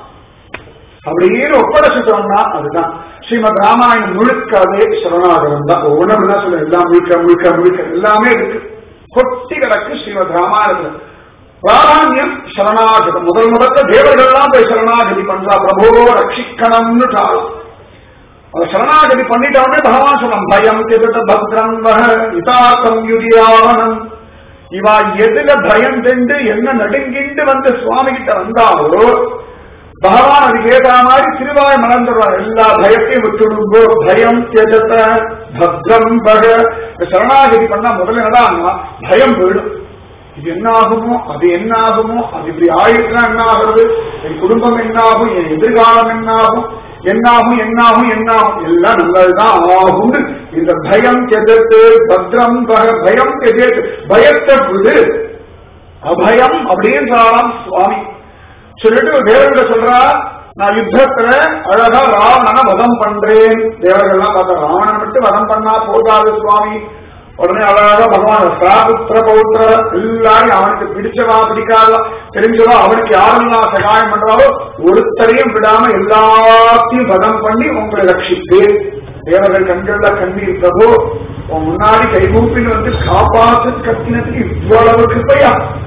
அப்படின்னு ஒப்படைச்சிட்டோம்னா அதுதான் ஸ்ரீமத் ராமாயணம் முழுக்கவே சரணாகரம் தான் ஒவ்வொன்றும் தான் சொல்ல எல்லாம் முழுக்க முழுக்க முழுக்க எல்லாமே இருக்கு கொட்டி கிடக்கு ஸ்ரீமத் ராமாயணத்துல பிராதான்யம் சரணாகதம் முதல் முதல்ல தேவர்கள்லாம் போய் சரணாகதி பண்றா பிரபோ ரட்சிக்கணும்னு காலம் அவ சரணாகதி பண்ணிட்டவனே பகவான் சொன்னான் பயம் திட்ட பத்ரம் வக இதாக்கம் யுதியாவனம் இவா எதுல பயம் தெண்டு என்ன நடுங்கிண்டு வந்து சுவாமி கிட்ட வந்தாலோ பகவான் அதுக்கு ஏற்ற மாதிரி திருவாய் மலர்ந்துடுவார் எல்லா பயத்தையும் விட்டுடுங்கோ பயம் தியஜத்த பத்ரம் பக சரணாகதி பண்ணா முதல்ல என்னடா பயம் போயிடும் இது என்ன ஆகுமோ அது என்ன ஆகுமோ அது இப்படி ஆயிடுச்சுன்னா என்ன ஆகுறது என் குடும்பம் என்ன ஆகும் என் எதிர்காலம் என்ன ஆகும் என்னாகும் என்னாகும் என்னாகும் எல்லாம் நல்லதுதான் ஆகும் இந்த பயம் எதிர்த்து பத்ரம் பயம் எதிர்த்து பயத்தை விடு அபயம் அப்படின்னு சொல்லலாம் சுவாமி சொல்லிட்டு தேவர்கிட்ட சொல்றா நான் யுத்தத்துல அழகா ராவணனை வதம் பண்றேன் தேவர்கள்லாம் பார்த்தா ராவணன் மட்டும் வதம் பண்ணா போதாது சுவாமி உடனே அழகா பகவான் சாபுத்திர பௌத்திர எல்லாரையும் அவனுக்கு பிடிச்சவா பிடிக்காதவா தெரிஞ்சவா அவனுக்கு யாரெல்லாம் சகாயம் பண்றாவோ ஒருத்தரையும் விடாம எல்லாத்தையும் பதம் பண்ணி உங்களை ரட்சிப்பேன் தேவர்கள் கண்கள்ல கண்ணீர் பிரபு உன் முன்னாடி கைகூப்பில் வந்து காப்பாத்து கத்தினதுக்கு இவ்வளவு கிருப்பையா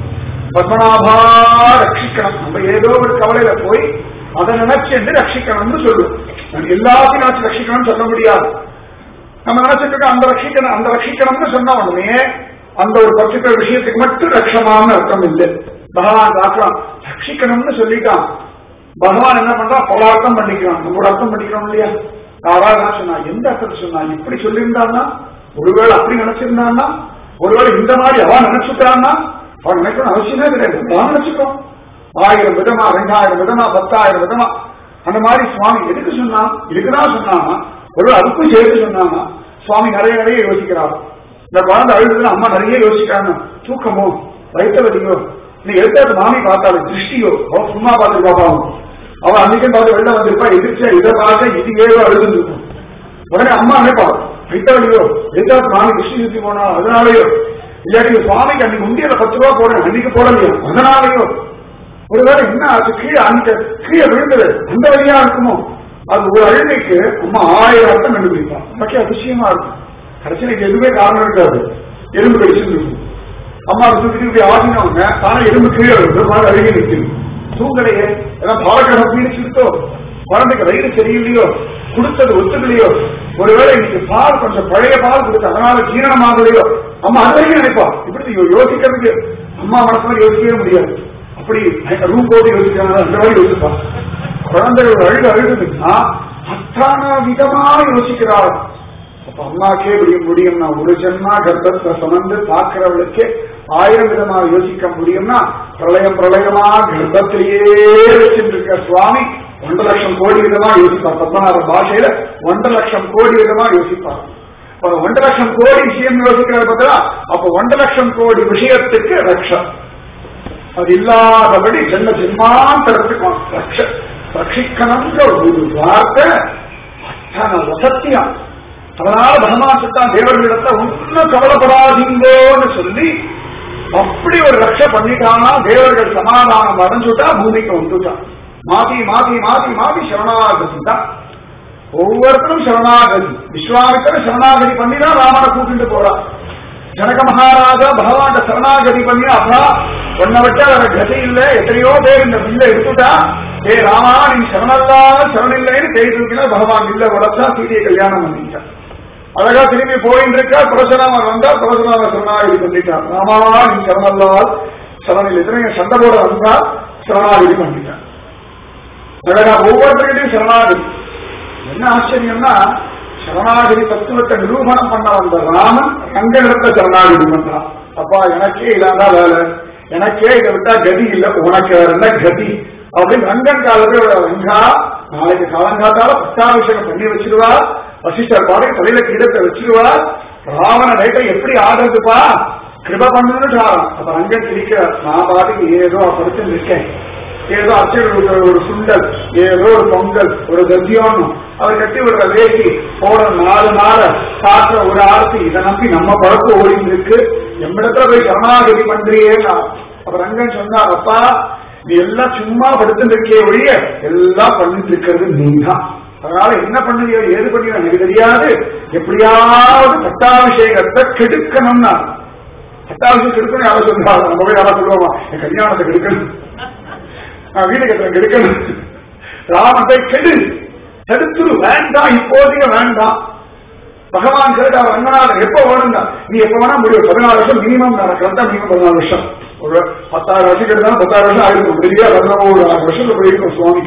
பத்மநாபா ரட்சிக்கணும் நம்ம ஏதோ ஒரு கவலையில போய் அதை நினைச்சு என்று ரட்சிக்கணும்னு சொல்லுவோம் நான் எல்லாத்தையும் நினைச்சு ரட்சிக்கணும்னு சொல்ல முடியாது நம்ம நினைச்சிட்டு இருக்க அந்த ரட்சிக்கணும் அந்த ரட்சிக்கணும்னு சொன்ன உடனே அந்த ஒரு பர்டிகுலர் விஷயத்துக்கு மட்டும் ரட்சமான்னு அர்த்தம் இல்லை பகவான் பார்க்கலாம் ரட்சிக்கணும்னு சொல்லிட்டான் பகவான் என்ன பண்றா பல அர்த்தம் பண்ணிக்கிறான் நம்ம ஒரு அர்த்தம் பண்ணிக்கிறோம் இல்லையா யாராவது என்ன சொன்னா எந்த அர்த்தத்தை சொன்னா இப்படி சொல்லியிருந்தான்னா ஒருவேளை அப்படி நினைச்சிருந்தான்னா ஒருவேளை இந்த மாதிரி அவன் நினைச்சுட்டான்னா அவன் நினைக்கணும் அவசியமே கிடையாது நான் நினைச்சுக்கோ ஆயிரம் விதமா ரெண்டாயிரம் விதமா பத்தாயிரம் விதமா அந்த மாதிரி சுவாமி எதுக்கு சொன்னான் இதுக்குதான் சொன்னானா ஒரு அதுக்கும் சேர்த்து சொன்னானா சுவாமி நிறைய நிறைய யோசிக்கிறார் இந்த குழந்தை அழுதுன்னு அம்மா நிறைய யோசிக்கிறாங்க தூக்கமோ வயிற்று வலியோ நீ எடுத்தாது மாமி பார்த்தாலும் திருஷ்டியோ அவ சும்மா பார்த்து பாப்பாவும் அவ அன்னைக்கும் பார்த்து வெளில வந்திருப்பா எதிர்ச்சா இதை பார்க்க இது ஏதோ அழுதுருக்கும் உடனே அம்மா நினைப்பா வயிற்று வலியோ எடுத்தாது மாமி திருஷ்டி சுத்தி போனா அதனாலயோ இல்லாட்டி சுவாமிக்கு அன்னைக்கு உண்டியில பத்து ரூபா போடுறேன் அன்னைக்கு போடலையோ அதனாலயோ ஒருவேளை என்ன ஆச்சு கீழே அங்க கீழே விழுந்தது அந்த வழியா இருக்குமோ அது ஒரு அழுகைக்கு அம்மா ஆயிரம் அர்த்தம் கண்டுபிடிப்பான் நமக்கே அதிசயமா இருக்கும் கடைசியில் இது எதுவுமே காரணம் இருக்காது எறும்பு கடிச்சுட்டு இருக்கும் அம்மா தூக்கிட்டு இப்படி ஆடினவங்க தானே எறும்பு கீழே விழுந்து மாதிரி அழுகி நிற்கும் தூங்கலையே ஏதாவது பாலக்கடம் பீடிச்சுட்டோ குழந்தைக்கு வயிறு சரியில்லையோ கொடுத்தது ஒத்துக்கலையோ ஒருவேளை இன்னைக்கு பால் கொஞ்சம் பழைய பால் கொடுத்து அதனால ஜீரணமாகலையோ அம்மா அது வரைக்கும் நினைப்பா இப்படி யோசிக்கிறதுக்கு அம்மா மனசுல யோசிக்கவே முடியாது அப்படி ரூம் போட்டு யோசிக்கிறாங்க அந்த மாதிரி யோசிப்பா குழந்தைகள் அழுது அழுதுன்னா அத்தனை விதமா யோசிக்கிறாள் அப்ப அம்மாக்கே முடியும் முடியும்னா ஒரு ஜென்மா கர்ப்பத்தை சுமந்து பார்க்கிறவளுக்கு ஆயிரம் விதமா யோசிக்க முடியும்னா பிரளயம் பிரளயமா கர்ப்பத்திலேயே வச்சிருக்க சுவாமி ஒன்றரை லட்சம் கோடி விதமா யோசிப்பார் பத்மநாப பாஷையில ஒன்றரை லட்சம் கோடி விதமா யோசிப்பார் அப்ப ஒன்றரை லட்சம் கோடி விஷயம் யோசிக்கிறது பார்த்தா அப்ப ஒன்றரை லட்சம் கோடி விஷயத்துக்கு ரக்ஷம் அது இல்லாதபடி ஜென்ம ஜென்மாந்தரத்துக்கு ரக்ஷ ரட்சிக்கணுங்கிற ஒரு வார்த்தை அத்தனை வசத்தியம் அதனால பகவான் சித்தான் தேவர்களிடத்த ஒன்னும் கவலைப்படாதீங்கோன்னு சொல்லி அப்படி ஒரு ரக்ஷ பண்ணிட்டானா தேவர்கள் சமாதானம் அடைஞ்சுட்டா பூமிக்கு வந்துட்டான் மாத்தி மாத்தி மாத்தி மாத்தி சரணாகதி தான் ஒவ்வொருத்தரும் சரணாகதி விஸ்வாமித்திர சரணாகதி பண்ணி தான் ராமனை கூட்டிட்டு போறான் ஜனக மகாராஜா பகவான் சரணாகதி பண்ணி அப்பா ஒன்ன விட்டா வேற கதி இல்ல எத்தனையோ பேர் இந்த பில்ல எடுத்துட்டா ஏ ராமா நீ சரணல்லாத சரணம் இல்லைன்னு கை தூக்கினா பகவான் இல்ல உடச்சா சீதையை கல்யாணம் பண்ணிட்டான் அழகா திரும்பி போயின்னு இருக்கா பரசுராமர் வந்தா பரசுராமர் சரணாகதி பண்ணிட்டான் ராமா நீ சரணல்லால் சரணம் இல்லை சண்டை போட வந்தா சரணாகதி பண்ணிட்டான் அழகா ஒவ்வொருத்தருக்கிட்டையும் சரணாகதி என்ன ஆச்சரியம்னா சரணாகதி தத்துவத்தை நிரூபணம் பண்ண வந்த ராமன் ரங்கனிடத்த சரணாகதி பண்றான் அப்பா எனக்கே இல்லாதான் வேலை எனக்கே இதை விட்டா கதி இல்ல உனக்கு வேற என்ன கதி அப்படின்னு ரங்கன் காலத்துல ரங்கா நாளைக்கு காலங்காத்தால பட்டாபிஷேகம் பண்ணி வச்சிருவா வசிஷ்டர் பாடை தலையில கிடத்தை வச்சிருவா ராவண வேட்டை எப்படி ஆடுறதுப்பா கிருப பண்ணுன்னு அப்ப ரங்கன் இருக்கிறார் நான் பாட்டுக்கு ஏதோ படுத்து இருக்கேன் ஏதோ அச்சல் ஒரு சுண்டல் ஏதோ ஒரு பொங்கல் ஒரு கத்தியோன்னு அவர் கட்டி விடுற வேட்டி போற நாலு நாள காட்டுற ஒரு ஆர்த்தி இதை நம்பி நம்ம பழக்கம் ஓடிட்டு இருக்கு எம்மிடத்துல போய் சரணாகதி பண்றியேன்னா அப்ப ரங்கன் சொன்னார் அப்பா நீ எல்லாம் சும்மா படுத்துட்டு இருக்கே ஒழிய எல்லாம் பண்ணிட்டு இருக்கிறது நீதான் அதனால என்ன பண்ணுவியோ ஏது பண்ணியோ எனக்கு தெரியாது எப்படியாவது பட்டாபிஷேகத்தை கெடுக்கணும்னா பட்டாபிஷேகம் கெடுக்கணும் யாரும் சொல்லுவாங்க நம்ம போய் யாராவது சொல்லுவோமா என் கல்யாணத்தை கெடுக்கணும் நான் வீடு கட்டுறேன் கெடுக்கணும் ராமத்தை கெடு தடுத்துரு வேண்டாம் இப்போதைக்கு வேண்டாம் பகவான் கேட்டா ரங்கநாதன் எப்ப வேணும்னா நீ எப்ப வேணா முடியும் பதினாலு வருஷம் மினிமம் நான் கரெக்டா மினிமம் பதினாலு வருஷம் ஒரு பத்தாயிரம் வருஷம் கேட்டாலும் பத்தாயிரம் வருஷம் ஆயிருக்கும் பெரிய பதினோரு ஆறு வருஷத்துல போயிருக்கும் சுவாமி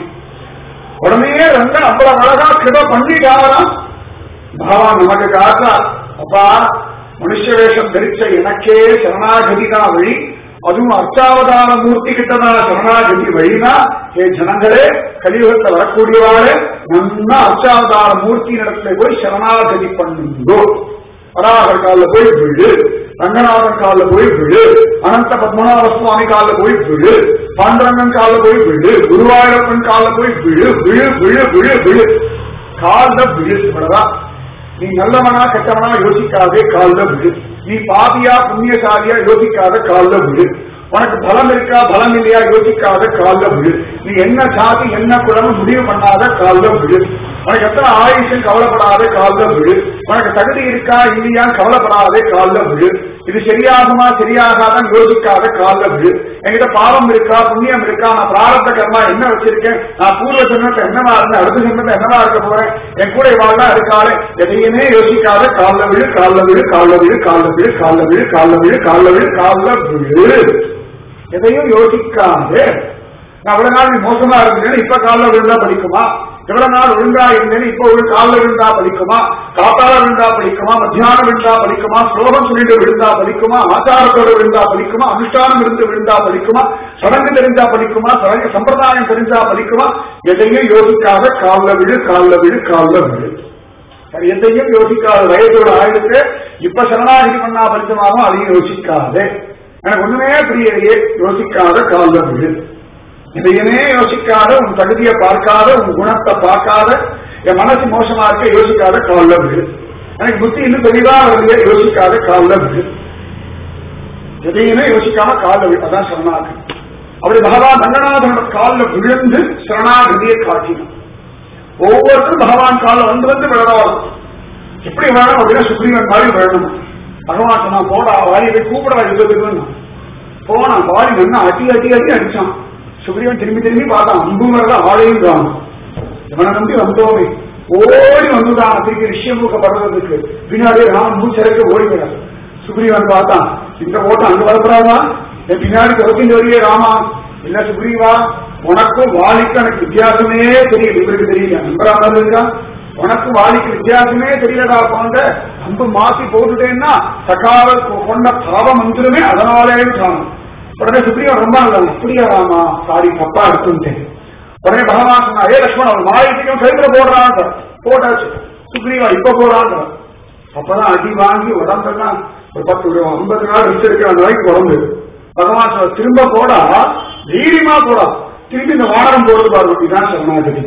உடனே ரங்கன் அவ்வளவு அழகா கிருப பண்ணிட்டாராம் பகவான் நமக்கு காட்டா அப்பா மனுஷ வேஷம் தரிச்ச எனக்கே சரணாகதி தான் வழி அதுவும் அர்ச்சாவதான மூர்த்தி கிட்டதான சரணாகதி வழினா ஏ ஜனங்களே கலியுகத்துல வரக்கூடியவாறு நன்னா அர்ச்சாவதான மூர்த்தி இடத்துல போய் சரணாகதி பண்ணுங்கோ வராகர் காலில் போய் விழு ரங்கநாதன் காலில் போய் விழு அனந்த பத்மநாப சுவாமி காலில் போய் விழு பாண்டரங்கன் காலில் போய் விழு குருவாயூரப்பன் காலில் போய் விழு விழு விழு விழு விழு காலில் விழு அவ்வளவுதான் நீ நல்லவனா கெட்டவனா யோசிக்காதே காலில் விழு நீ பாவியா புண்ணியசாலியா யோசிக்காத கால்ல விழு உனக்கு பலம் இருக்கா பலம் இல்லையா யோசிக்காத கால்ல விழு நீ என்ன ஜாதி என்ன குலம் முடிவு பண்ணாத கால்ல விழு உனக்கு எத்தனை ஆயுஷம் கவலைப்படாத கால்ல விழு உனக்கு தகுதி இருக்கா இல்லையான்னு கவலைப்படாதே கால்ல விழு இது சரியாகுமா சரியாகாதான் யோசிக்காத கால்ல விழு என்கிட்ட பாவம் இருக்கா புண்ணியம் இருக்கா நான் பிராரத்த கர்மா என்ன வச்சிருக்கேன் நான் பூர்வ ஜென்மத்தை என்னவா இருந்தேன் அடுத்த ஜென்மத்தை என்னவா இருக்க போறேன் என் கூட இவாள்லாம் இருக்காளே எதையுமே யோசிக்காத கால்ல விழு கால்ல விழு கால்ல விழு கால்ல விழு கால்ல விழு கால்ல விழு கால்ல விழு கால்ல விழு எதையும் யோசிக்காது நான் அவ்வளவு நாள் நீ மோசமா இருந்தேன்னு இப்ப காலில் விழுந்தா படிக்குமா எவ்வளவு நாள் ஒழுங்கா இருந்தேன்னு இப்ப ஒரு காலில் விழுந்தா படிக்குமா காத்தால விழுந்தா படிக்குமா மத்தியானம் விழுந்தா படிக்குமா ஸ்லோகம் சொல்லிட்டு விழுந்தா படிக்குமா ஆச்சாரத்தோட விழுந்தா படிக்குமா அனுஷ்டானம் இருந்து விழுந்தா படிக்குமா சடங்கு தெரிஞ்சா படிக்குமா சடங்கு சம்பிரதாயம் தெரிஞ்சா படிக்குமா எதையும் யோசிக்காத காலில் விழு காலில் விழு காலில் விழு சரி, எதையும் யோசிக்காத வயதோட ஆயுளுக்கு இப்ப சரணாகி பண்ணா பரிசமாகும் அதையும் யோசிக்காது எனக்கு ஒண்ணுமே புரியலையே யோசிக்காத காலில் விழு எதையுமே யோசிக்காத உன் தகுதியை பார்க்காத உன் குணத்தை பார்க்காத என் மனசு மோசமா இருக்க யோசிக்காத காலில் விழு எனக்கு புத்தி இன்னும் தெளிவா வருது யோசிக்காத காலில் விழு எதையுமே யோசிக்காம காலில் விழு அதான் சரணாகி அப்படி பகவான் ரங்கநாதனோட காலில் விழுந்து சரணாகதியை காட்டினான் ஒவ்வொருத்தரும் பகவான் காலில் வந்து வந்து விழறவார் எப்படி வேணும் அப்படின்னா சுக்ரீவன் மாதிரி விழணும் பகவான் சொன்னா போடா வாரி போய் கூப்பிடா யுத்தத்துக்கு போனா வாரி நின்று அடி அடி அடி அடிச்சான் சுக்ரீவன் திரும்பி திரும்பி பார்த்தான் அம்பு மேல ஆளையும் காணும் இவனை நம்பி வந்தோமே ஓடி வந்துதான் திருப்பி ரிஷியமுக படுறதுக்கு பின்னாடி ராமன் மூச்சரைக்கு ஓடிவிடார் சுக்ரீவன் பார்த்தான் இந்த ஓட்டம் அங்க வரப்படாதா என் பின்னாடி துவக்கின்ற வரையே ராமா இல்ல சுக்ரீவா உனக்கும் வாலிக்கு எனக்கு வித்தியாசமே தெரியல இவருக்கு தெரியல நம்பராமல் இருக்கா உனக்கு வாலிக்கு வித்தியாசமே தெரியலடா போன்ற அன்பு மாத்தி போட்டுட்டேன்னா சகாவ கொண்ட பாவ மந்திரமே அதனாலே காணும் உடனே சுக்ரீவன் ரொம்ப நல்ல அப்படியா ராமா சாரி தப்பா இருக்குன்ட்டேன் உடனே பகவான் சொன்னா ஏ லட்சுமணன் அவன் மாயத்துக்கும் கைத்துல போடுறான் போட்டாச்சு சுக்ரீவா இப்ப போடுறான் அப்பதான் அடி வாங்கி உடம்பெல்லாம் ஒரு பத்து ஒரு ஐம்பது நாள் வச்சிருக்கிற அந்த வரைக்கும் உடம்பு பகவான் சொல்ல திரும்ப போடா தைரியமா போடா திரும்பி இந்த வானம் போடுறது பாருங்க இதான் சரணாகதி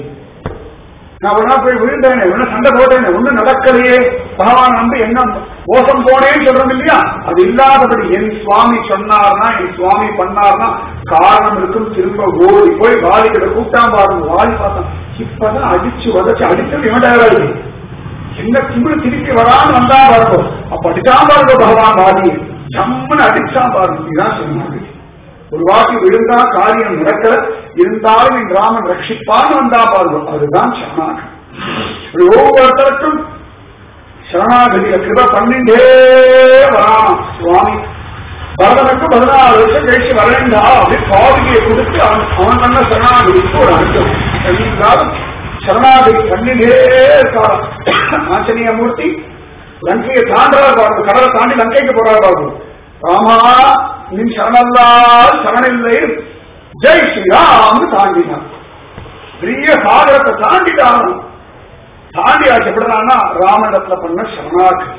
நான் ஒரு நாள் போய் விழுந்தேனே ஒன்னும் சண்டை போட்டேனே ஒன்னும் நடக்கலையே பகவான் வந்து என்ன மோசம் போனேன்னு சொல்றோம் இல்லையா அது இல்லாதபடி என் சுவாமி சொன்னார்னா என் சுவாமி பண்ணார்னா காரணம் இருக்கும் திரும்ப ஓடி போய் வாலிகிட்ட கூட்டாம் பாருங்க வாலி பார்த்தான் இப்பதான் அடிச்சு உதச்சு அடிச்சது இவன் என்ன திமிரு திருப்பி வரான்னு வந்தா பாருங்க அப்ப அடிச்சான் பாருங்க பகவான் வாலியை ஜம்முன்னு அடிச்சான் பாருங்க இதுதான் சொன்னாங்க ஒரு வாட்டி விழுந்தா காரியம் நடக்கல இருந்தாலும் என் ராமன் ரட்சிப்பான்னு வந்தா பாருங்க அதுதான் சரணாகதி இப்படி ஒவ்வொருத்தருக்கும் சரணாகதியில கிருப பண்ணிட்டே வரான் சுவாமி பரதனுக்கு பதினாறு வருஷம் கழிச்சு வரேண்டா அப்படி பாதிகையை கொடுத்து அவன் அவன் பண்ண சரணாகதிக்கு ஒரு அர்த்தம் இருந்தாலும் சரணாகதி பண்ணிட்டே இருக்காராம் ஆஞ்சநேய மூர்த்தி லங்கையை தாண்டா பாருங்க கடலை தாண்டி லங்கைக்கு போறா பாருங்க ராமா நின் சரணல்லால் சரணில்லை ஜெய் ஸ்ரீராம்னு தாண்டினான் பெரிய சாகரத்தை தாண்டிட்டான் தாண்டி ஆசைப்படுறான்னா ராமனிடத்துல பண்ண சரணாகதி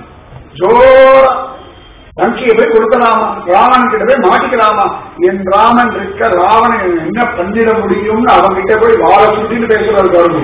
ஜோர லங்கையை போய் கொடுக்கலாமா ராமன் கிட்ட போய் மாட்டிக்கலாமா என் ராமன் இருக்க ராவணன் என்ன பண்ணிட முடியும்னு அவன் கிட்ட போய் வாழ சுட்டின்னு பேசுறாரு பாருங்க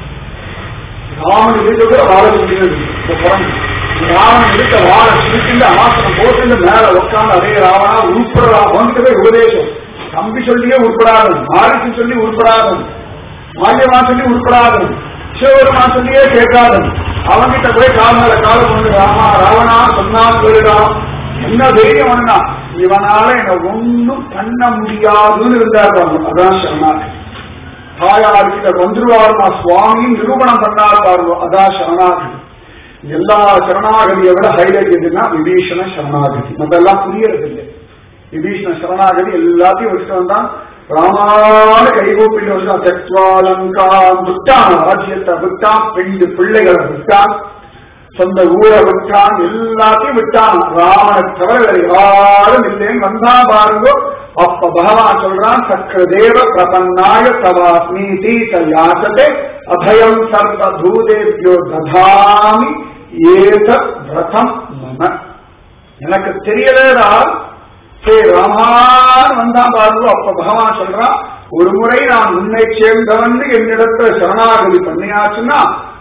ராமன் இருக்க வாழ சுட்டினது இந்த குரங்கு ராவணன் இருக்க வாழ சுட்டிட்டு ஆசனம் போட்டு மேல உட்காந்து அதே ராவணா உருப்படா அவன்கிட்ட போய் உபதேசம் தம்பி சொல்லியே உருப்படாதன் மாரிக்கு சொல்லி உருப்படாதன் மாரியமா சொல்லி உருப்படாதன் சிவபெருமான் சொல்லியே கேட்காதன் அவன்கிட்ட போய் கால் மேல காலம் கொண்டு ராமா ராவணா சொன்னால் சொல்லிடா என்ன தைரியம் பண்ணா இவனால என்ன ஒண்ணும் பண்ண முடியாதுன்னு இருந்தார் பாருங்க அதான் சரணாகி தாயார்கிட்ட வந்துருவாருமா சுவாமி நிரூபணம் பண்ணார் பாருங்க அதான் சரணாகி எல்லா சரணாகதியை விட ஹைலைட் எதுன்னா விபீஷண சரணாகதி மத்தெல்லாம் புரியறது இல்லை விபீஷண சரணாகதி எல்லாத்தையும் வச்சுட்டு வந்தான் ராமான கைகூப்பிட்டு வந்தான் தெக்வாலங்காம் விட்டான் ராஜ்யத்தை விட்டான் பெண்டு பிள்ளைகளை விட்டான் சொந்த ஊரை விட்டான் எல்லாத்தையும் விட்டான் ராமனை தவிர வேற யாரும் இல்லைன்னு வந்தா பாருங்க அப்ப பகவான் சொல்றான் சக்கர தேவ பிரபன்னாய தவாஸ்மி தீச யாசதே அபயம் சர்வ பூதேபியோ ததாமி ஏத விரதம் மம எனக்கு தெரியலடா சே ராமான் வந்தான் பாருங்க அப்ப பகவான் சொல்றான் ஒரு முறை நான் உன்னை சேர்ந்தவன் என்னிடத்துல சரணாகதி பண்ணியாச்சுன்னா